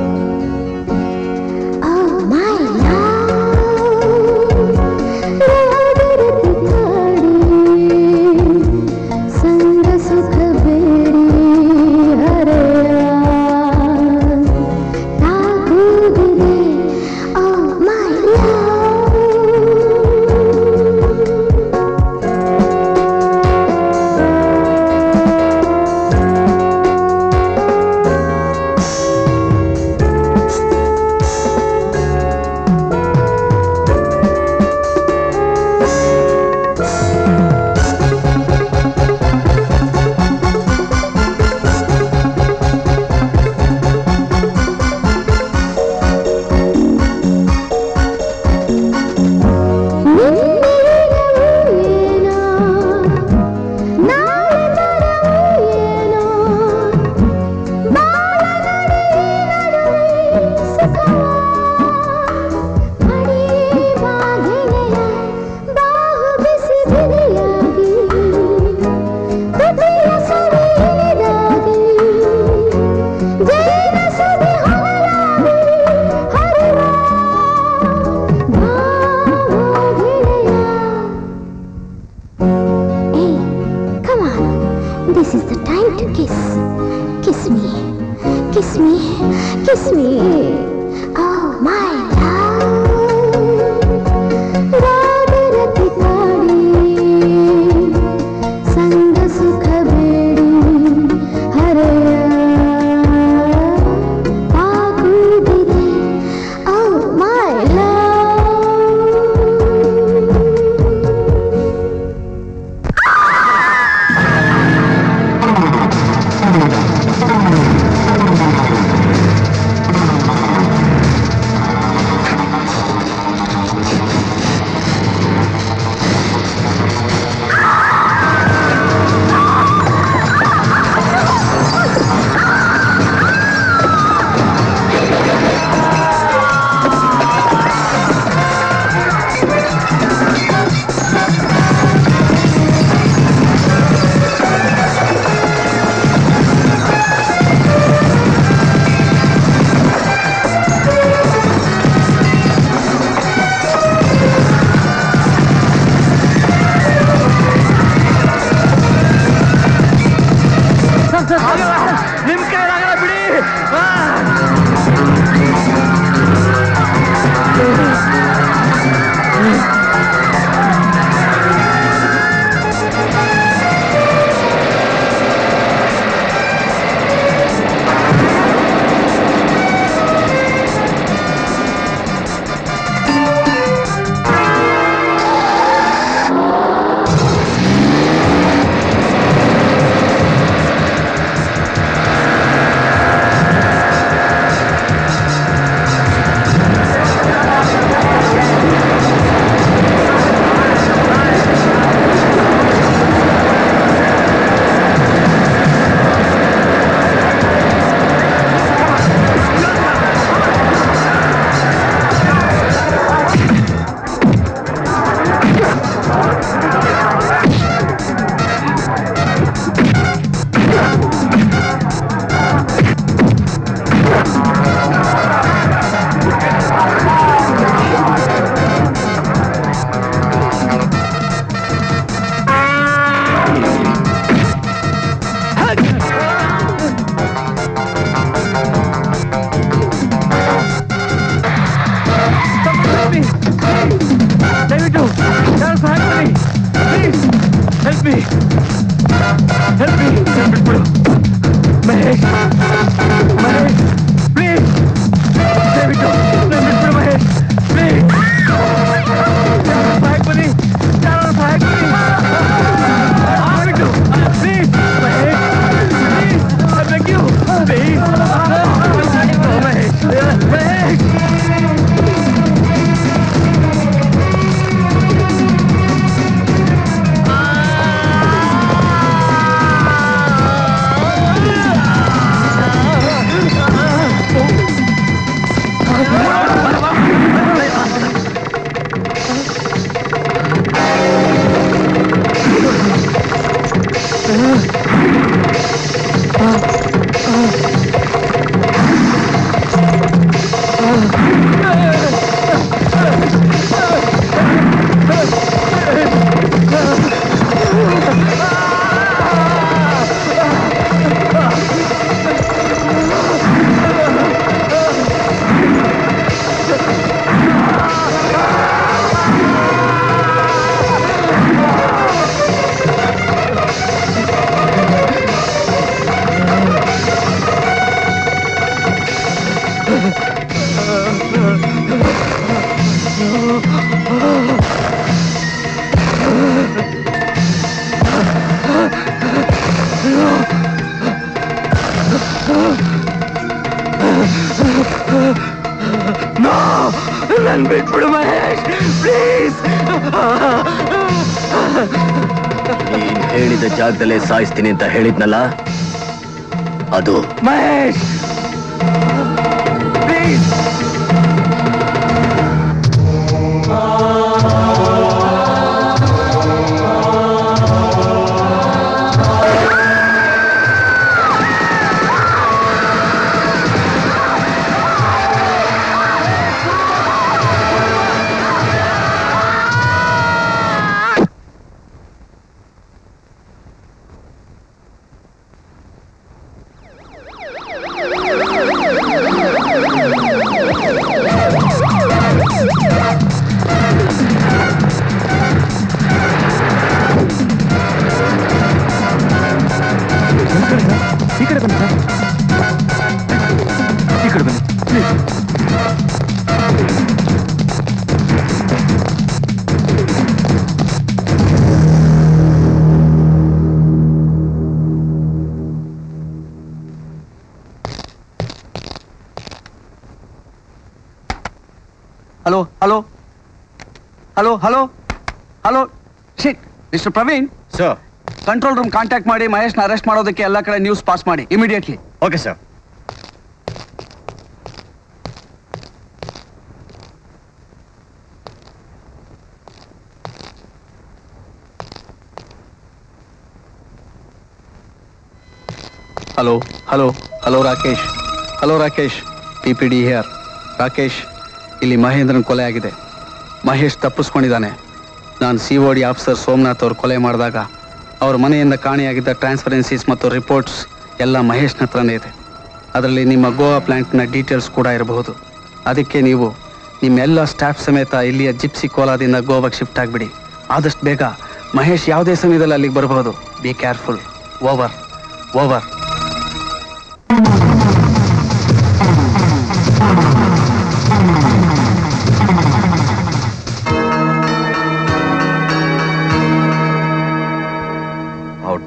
Oh, my love. ರಾಗರತಿ ಕಾಡಿ, ಸಂಗ ಸುಖ ಬೇಡಿ ಹರೆಯ. ತಾಗುವುದಿದೆ, oh, my love. Hey, come on. This is the time to kiss. Kiss me. Kiss me. Kiss me. Oh, my love. ರಾಗರತಿ ಕಾಡಿ, ಸಂಗ ಸುಖ ಬೇಡಿ ಹರೆಯ. ಆಗುವುದಿದೆ. Oh, my love. ನಿಮ್ ಕೈಲಾಗಲ್ಲ ಬಿಡಿ ದಯವಿಟ್ಟು ಯಾರು ಸಹಾಯ ಮಾಡಿ please help me help me ಬಿಟ್ಬಿಡು ಮಹೇಶ್ ಮಹೇಶ್ ಪ್ಲೀಸ್ ದಯವಿಟ್ಟು ನನ್ ಬಿಟ್ಬಿಡು ಮಹೇಶ್ ಪ್ಲೀಸ್ ಸಹಾಯಕ್ಕೆ ಬನ್ನಿ ಯಾರು ಸಹಾಯಕ್ಕೆ ಬನ್ನಿ ದಯವಿಟ್ಟು please Mahesh please I beg you please Mahesh Mahesh no ನನ್ ಬಿಟ್ಬಿಡು ಮಹೇಶ್ ಪ್ಲೀಸ್ ನೀನ್ ಹೇಳಿದ ಜಾಗದಲ್ಲೇ ಸಾಯಿಸ್ತೀನಿ ಅಂತ ಹೇಳಿದ್ನಲ್ಲ ಅದು ಮಹೇಶ್ ಪ್ಲೀಸ್ ಈ ಕಡೆ ಬನ್ನಿ ಸರ್ ಈ ಕಡೆ ಬನ್ನಿ please hello hello hello hello hello shit mister Praveen sir control room contact ಮಾಡಿ ಮಹೇಶ್ನ ಅರೆಸ್ಟ್ ಮಾಡೋದಕ್ಕೆ ಎಲ್ಲ ಕಡೆ ನ್ಯೂಸ್ ಪಾಸ್ ಮಾಡಿ immediately okay sir hello hello hello Rakesh hello Rakesh P P D here Rakesh ಇಲ್ಲಿ ಮಹೇಂದ್ರನ್ ಕೊಲೆ ಆಗಿದೆ ಮಹೇಶ್ ತಪ್ಪಿಸ್ಕೊಂಡಿದ್ದಾನೆ ನಾನು ಸಿ ಒ ಡಿ ಆಫೀಸರ್ ಸೋಮನಾಥ್ ಅವ್ರು ಕೊಲೆ ಮಾಡಿದಾಗ ಅವ್ರ ಮನೆಯಿಂದ ಕಾಣೆಯಾಗಿದ್ದ ಟ್ರಾನ್ಸ್ಪರೆನ್ಸೀಸ್ ಮತ್ತು ರಿಪೋರ್ಟ್ಸ್ ಎಲ್ಲ ಮಹೇಶ್ನ ಹತ್ರನೇ ಇದೆ ಅದರಲ್ಲಿ ನಿಮ್ಮ ಗೋವಾ ಪ್ಲ್ಯಾಂಟ್ನ ಡೀಟೇಲ್ಸ್ ಕೂಡ ಇರಬಹುದು ಅದಕ್ಕೆ ನೀವು ನಿಮ್ಮೆಲ್ಲ ಸ್ಟಾಫ್ ಸಮೇತ ಇಲ್ಲಿಯ ಜಿಪ್ಸಿ ಕೋಲಾದಿಂದ ಗೋವಾಗೆ ಶಿಫ್ಟ್ ಆಗಿಬಿಡಿ ಆದಷ್ಟು ಬೇಗ ಮಹೇಶ್ ಯಾವುದೇ ಸಮಯದಲ್ಲಿ ಅಲ್ಲಿಗೆ ಬರಬಹುದು be careful over over out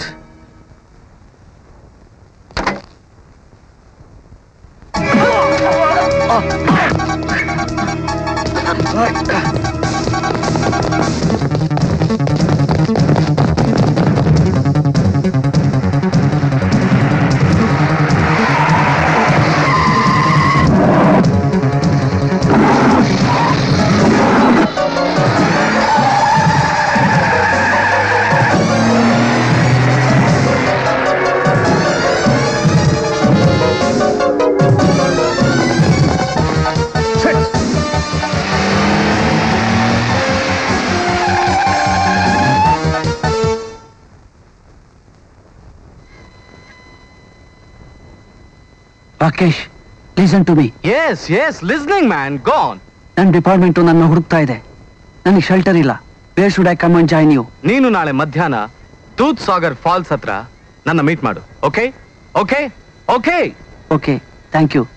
Rakesh listen to me yes yes listening man gone ನನ್ನ ಡಿಪಾರ್ಟ್ಮೆಂಟು ನನ್ನ ಹುಡುಕ್ತಾ ಇದೆ ನನಗೆ ಶೆಲ್ಟರ್ ಇಲ್ಲ where should I come and join you ನೀನು ನಾಳೆ ಮಧ್ಯಾಹ್ನ ದೂದ್ ಸಾಗರ್ ಫಾಲ್ಸ್ ಹತ್ರ ನನ್ನ ಮೀಟ್ ಮಾಡು okay okay okay okay thank you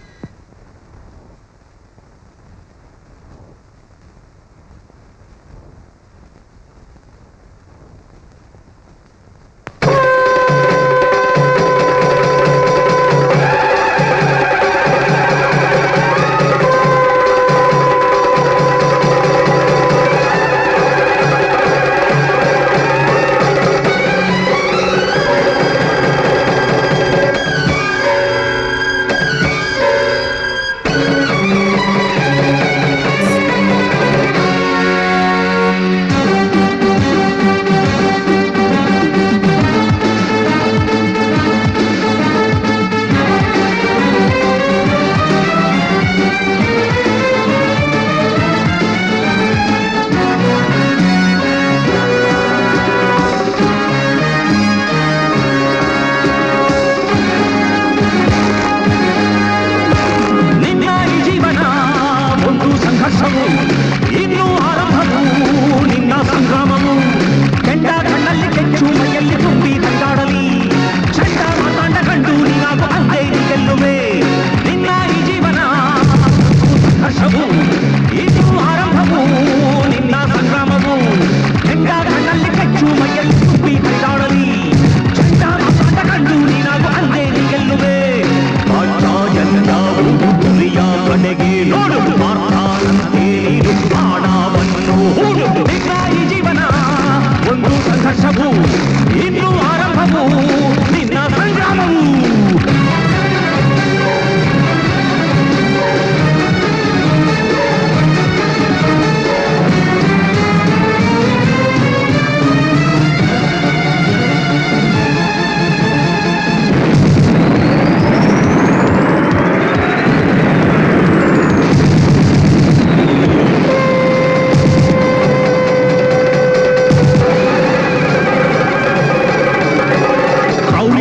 ಆ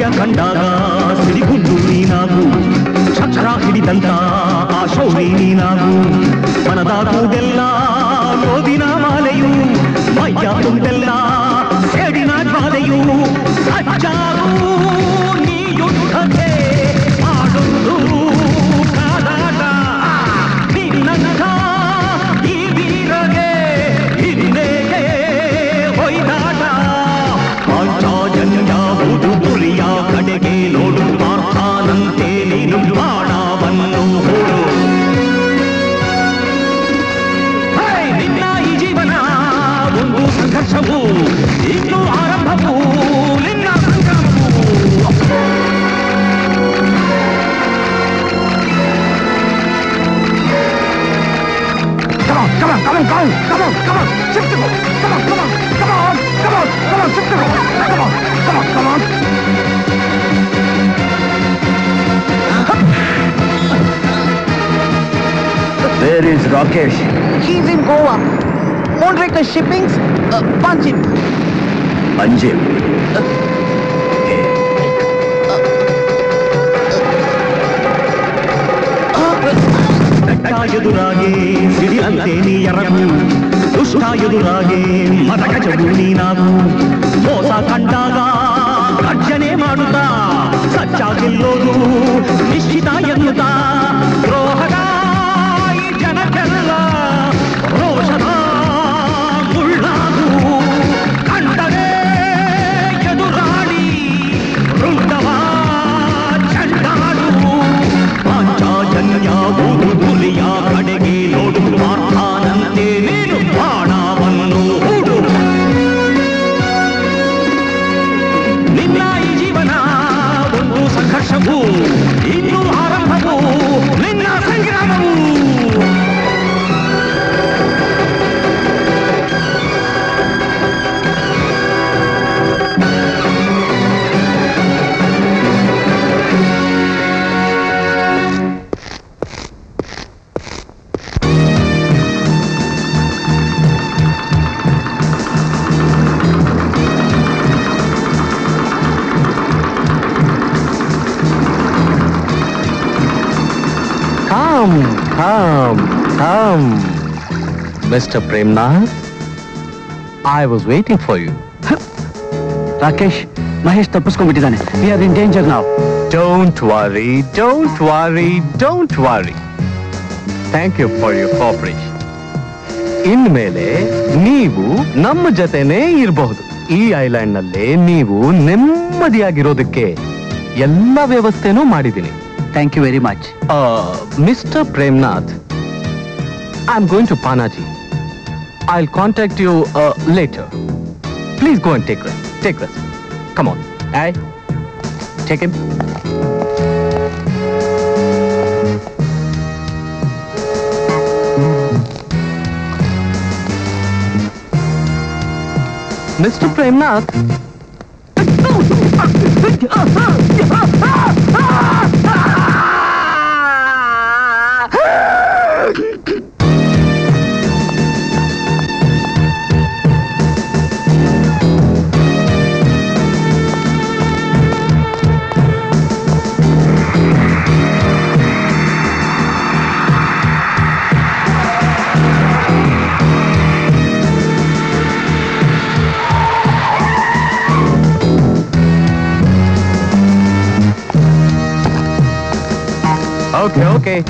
ಕಂಡಾಗ ಸಿಡಿಗುಂಡು ನೀನಾಗು ಚಕ್ರ ಹಿಡಿದಂತ ಆ ಶೌರಿ ನೀನಾಗು ಮನದ ಕೂದೆಲ್ಲ ಗೋವಿನ ಮಾಲೆಯು ಮೈಯ ತುಂಬೆಲ್ಲ ಸೇಡಿನ ಜ್ವಾಲೆಯು ಸಜ್ಜಾರು ನೀ ಯುದ್ಧತೆ ಮಾಡುವುದು ಕಾದಾಟ ನಿನ್ನಂಥ ಈ ವೀರಗೆ ಹಿಂದೆಗೆ ಹೊಯ್ದಾಟ ಪಾಂಚಾಜನ್ಯಾವುದು ಗುರಿಯ ಕಡೆಗೆ ನೋಡು ಪಾರ್ಥಾನಂತೆ ನೀನು ಬಾಣವನ್ನು ಹೂಡು ಹೇ, ನಿನ್ನ ಈ ಜೀವನ ಒಂದು ಸಂಘರ್ಷವು ಇನ್ನು ಆರಂಭವು ನಿನ್ನ ಸಂಗ್ರಾಮವು Come on, come on, come on, come on, come on, come on, shift it. Come on, come on, come on, come on, come on, shift it. Come on, come on, come on. Where is Rakesh? He's in Goa. Mondraker Shippings, uh, Panjim. Panjim. ಬೆಟ್ಟ ಎದುರಾಗೆ ಸಿಡಿಲಂತೆ ನೀ ಎರಗು ದುಷ್ಟ ಎದುರಾಗೆ ಮದಗಜವು ನೀನಾಗು ಮೋಸ ಕಂಡಾಗ ಗರ್ಜನೆ ಮಾಡುತ್ತಾ ಸಚ್ಚ ಗೆಲ್ಲೋದು ನಿಶ್ಚಿತ ಎನ್ನುತ್ತಾ ದ್ರೋಹದ ಈ ಜನಕ್ಕೆಲ್ಲ ರೋಷದ ಮುಳ್ಳಾಗು ಕಂಡರೆ ಎದುರಾಡಿ ವೃಂದವ ಚಂಡಾಡು ಪಾಂಚಾಜನ್ಯಾವುದು ಹುಲಿಯ ಕಡೆಗೆ ನೋಡು ಪಾರ್ಥಾನಂತೆ ನೀನು ಬಾಣವನ್ನು ಹೂಡು ನಿನ್ನ ಈ ಜೀವನ ಒಂದು ಸಂಘರ್ಷವು ಇನ್ನು ಆರಂಭವು ನಿನ್ನ ಸಂಗ್ರಾಮವು Come, come, come. Mr. Premnath, I was waiting for you. Rakesh Mahesh ತಪ್ಪಿಸ್ಕೊಂಡ್ಬಿಟ್ಟಿದ್ದಾನೆ ವಿ ಆರ್ ಇನ್ ಡೇಂಜರ್ ನಾವು Don't worry, don't worry, don't worry. Thank you for your cooperation. ಇನ್ಮೇಲೆ ನೀವು ನಮ್ಮ ಜೊತೆನೇ ಇರಬಹುದು ಈ ಐಲ್ಯಾಂಡ್ ನಲ್ಲಿ ನೀವು ನೆಮ್ಮದಿಯಾಗಿರೋದಕ್ಕೆ ಎಲ್ಲ ವ್ಯವಸ್ಥೆನೂ ಮಾಡಿದ್ದೀನಿ thank you very much mister Premnath I am going to Panaji I will contact you later please go and take rest take rest come on I take him Mr. Premnath. Okay, okay.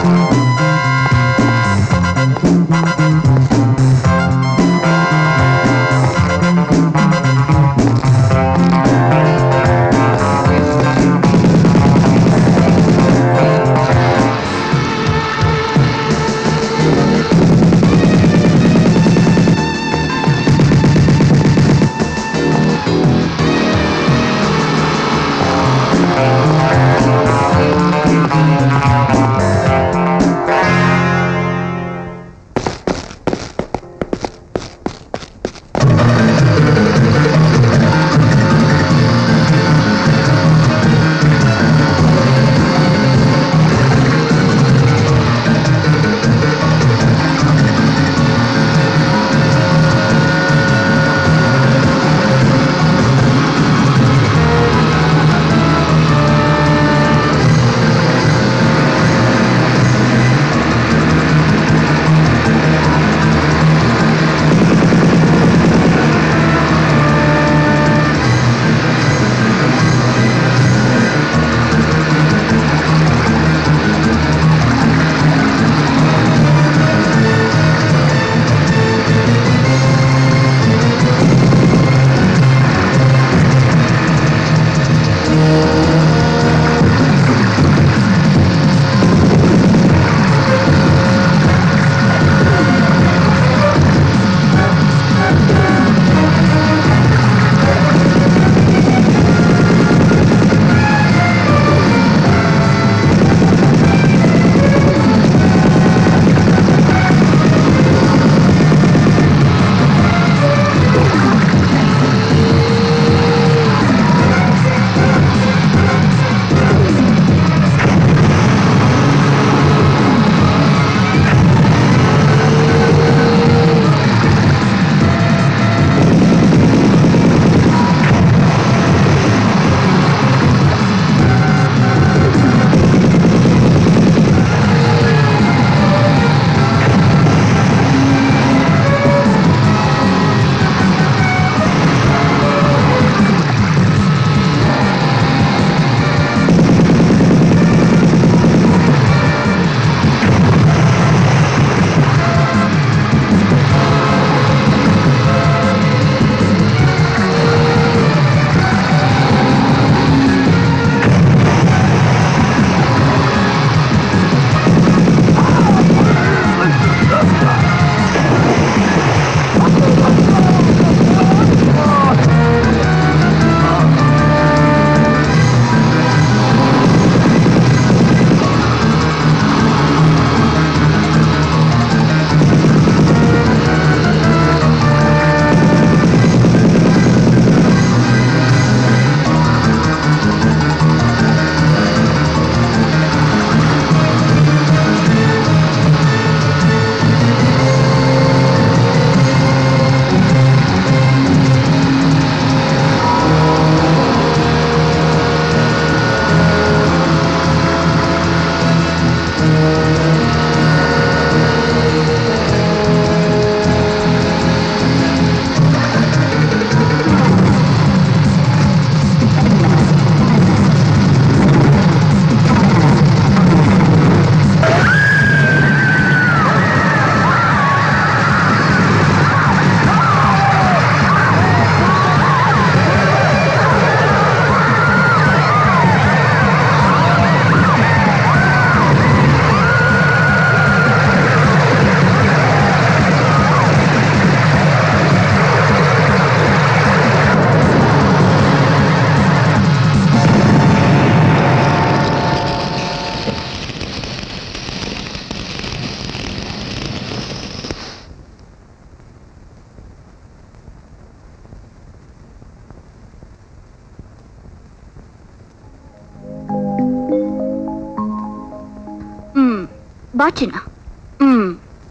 ಬಾಚಿನ ಹ್ಮ್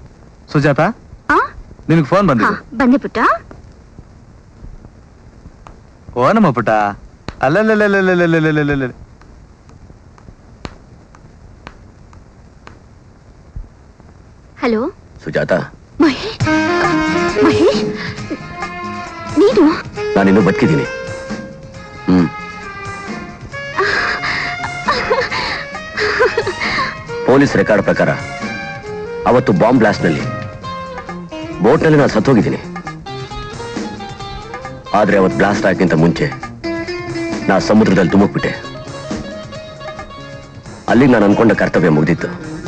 ಸುಜಾತ ಆ? ನಿನಗೆ phone ಹಾ ಬಂದಿದೆ ಬಂದೆ ಪುಟ್ಟ ಓನಮ್ಮ ಪುಟ ಅಲ್ಲಲ್ಲಲ್ಲಲ್ಲಲ್ಲಲ್ಲಲ್ಲಲ್ಲಲ್ಲ ಹಲೋ ಸುಜಾತ ಮಹೇಶ್ ಮಹೇಶ್ ನೀನು ನಾನಿನ್ನೂ ಬದುಕಿದ್ದೀನಿ ಹ್ಮ್ ಪೊಲೀಸ್ ರೆಕಾರ್ಡ್ ಪ್ರಕಾರ ಅವತ್ತು ಬಾಂಬ್ ಬ್ಲಾಸ್ಟ್ನಲ್ಲಿ ಬೋಟ್ನಲ್ಲಿ ನಾನು ಸತ್ತೋಗಿದ್ದೀನಿ ಆದ್ರೆ ಅವತ್ತು ಬ್ಲಾಸ್ಟ್ ಆಗಕ್ಕಿಂತ ಮುಂಚೆ ನಾ ಸಮುದ್ರದಲ್ಲಿ ತುಮಕ್ಬಿಟ್ಟೆ ಅಲ್ಲಿಗೆ ನಾನು ಅನ್ಕೊಂಡ ಕರ್ತವ್ಯ ಮುಗ್ದಿತ್ತು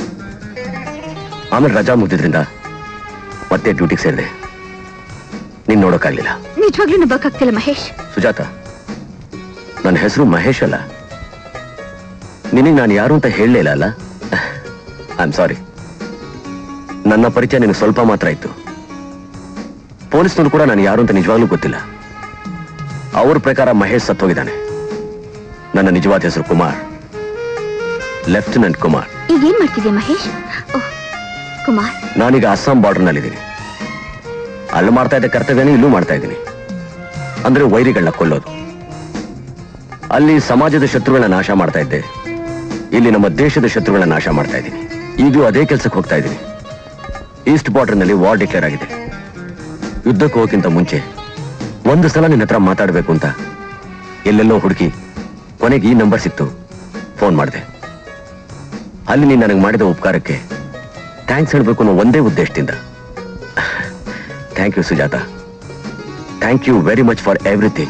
ಆಮೇಲೆ ರಜಾ ಮುಗ್ದಿದ್ರಿಂದ ಮತ್ತೆ ಡ್ಯೂಟಿಗೆ ಸೇರಿದೆ ನೀನ್ ನೋಡೋಕ್ಕಾಗ್ಲಿಲ್ಲ ನಿಜವಾಗ್ಲೂ ನಂಬಕ್ಕಾಗ್ತಿಲ್ಲ ಮಹೇಶ್ ಸುಜಾತ ನನ್ನ ಹೆಸರು ಮಹೇಶ್ ಅಲ್ಲ ನಿನಗೆ ನಾನು ಯಾರು ಅಂತ ಹೇಳಲೇ ಇಲ್ಲ ಅಲ್ಲ ಐ ಆಮ್ ಸಾರಿ ನನ್ನ ಪರಿಚಯ ನಿನಗೆ ಸ್ವಲ್ಪ ಮಾತ್ರ ಇತ್ತು ಪೊಲೀಸ್ನವ್ರು ಕೂಡ ನಾನು ಯಾರು ಅಂತ ನಿಜವಾಗ್ಲೂ ಗೊತ್ತಿಲ್ಲ ಅವ್ರ ಪ್ರಕಾರ ಮಹೇಶ್ ಸತ್ತೋಗಿದ್ದಾನೆ ನನ್ನ ನಿಜವಾದ ಹೆಸರು ಕುಮಾರ್ ಲೆಫ್ಟಿನೆಂಟ್ ಕುಮಾರ್ ಈಗ ಏನ್ ಮಾಡ್ತಿದ್ಯಾ ಮಹೇಶ್ ಓಹ್ ಕುಮಾರ್ ನಾನೀಗ ಅಸ್ಸಾಂ ಬಾರ್ಡರ್ನಲ್ಲಿದ್ದೀನಿ ಅಲ್ಲಿ ಮಾಡ್ತಾ ಇದ್ದ ಕರ್ತವ್ಯನೇ ಇಲ್ಲೂ ಮಾಡ್ತಾ ಇದ್ದೀನಿ ಅಂದ್ರೆ ವೈರಿಗಳನ್ನ ಕೊಲ್ಲೋದು ಅಲ್ಲಿ ಸಮಾಜದ ಶತ್ರುಗಳನ್ನ ನಾಶ ಮಾಡ್ತಾ ಇದ್ದೆ ಇಲ್ಲಿ ನಮ್ಮ ದೇಶದ ಶತ್ರುಗಳನ್ನ ನಾಶ ಮಾಡ್ತಾ ಇದ್ದೀನಿ ಈಗಲೂ ಅದೇ ಕೆಲಸಕ್ಕೆ ಹೋಗ್ತಾ ಇದ್ದೀನಿ ಈಸ್ಟ್ ಬಾರ್ಡರ್ನಲ್ಲಿ ವಾರ್ ಡಿಕ್ಲೇರ್ ಆಗಿದೆ ಯುದ್ಧಕ್ಕೆ ಹೋಗೋಕ್ಕಿಂತ ಮುಂಚೆ ಒಂದು ಸಲ ನಿನ್ನ ಹತ್ರ ಮಾತಾಡಬೇಕು ಅಂತ ಎಲ್ಲೆಲ್ಲೋ ಹುಡುಕಿ ಕೊನೆಗೆ ಈ ನಂಬರ್ ಸಿಕ್ತು ಫೋನ್ ಮಾಡಿದೆ ಅಲ್ಲಿ ನೀನು ನನಗೆ ಮಾಡಿದ ಉಪಕಾರಕ್ಕೆ ಥ್ಯಾಂಕ್ಸ್ ಹೇಳಬೇಕು ಅನ್ನೋ ಒಂದೇ ಉದ್ದೇಶದಿಂದ thank you Sujata thank you very much for everything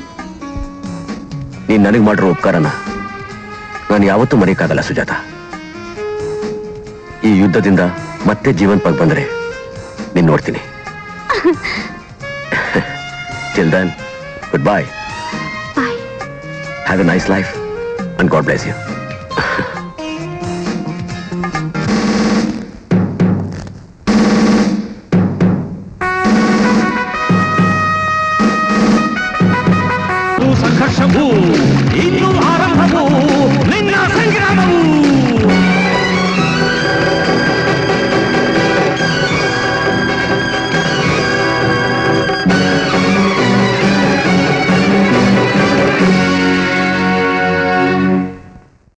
ನೀನ್ ನನಗೆ ಮಾಡಿರೋ ಉಪಕಾರನ ನಾನು ಯಾವತ್ತೂ ಮರೆಯಕ್ಕಾಗಲ್ಲ ಸುಜಾತ ಈ ಯುದ್ಧದಿಂದ ಮತ್ತೆ ಜೀವಂತವಾಗಿ ಬಂದರೆ ನೀನ್ ನೋಡ್ತೀನಿ children goodbye have a nice life and God bless you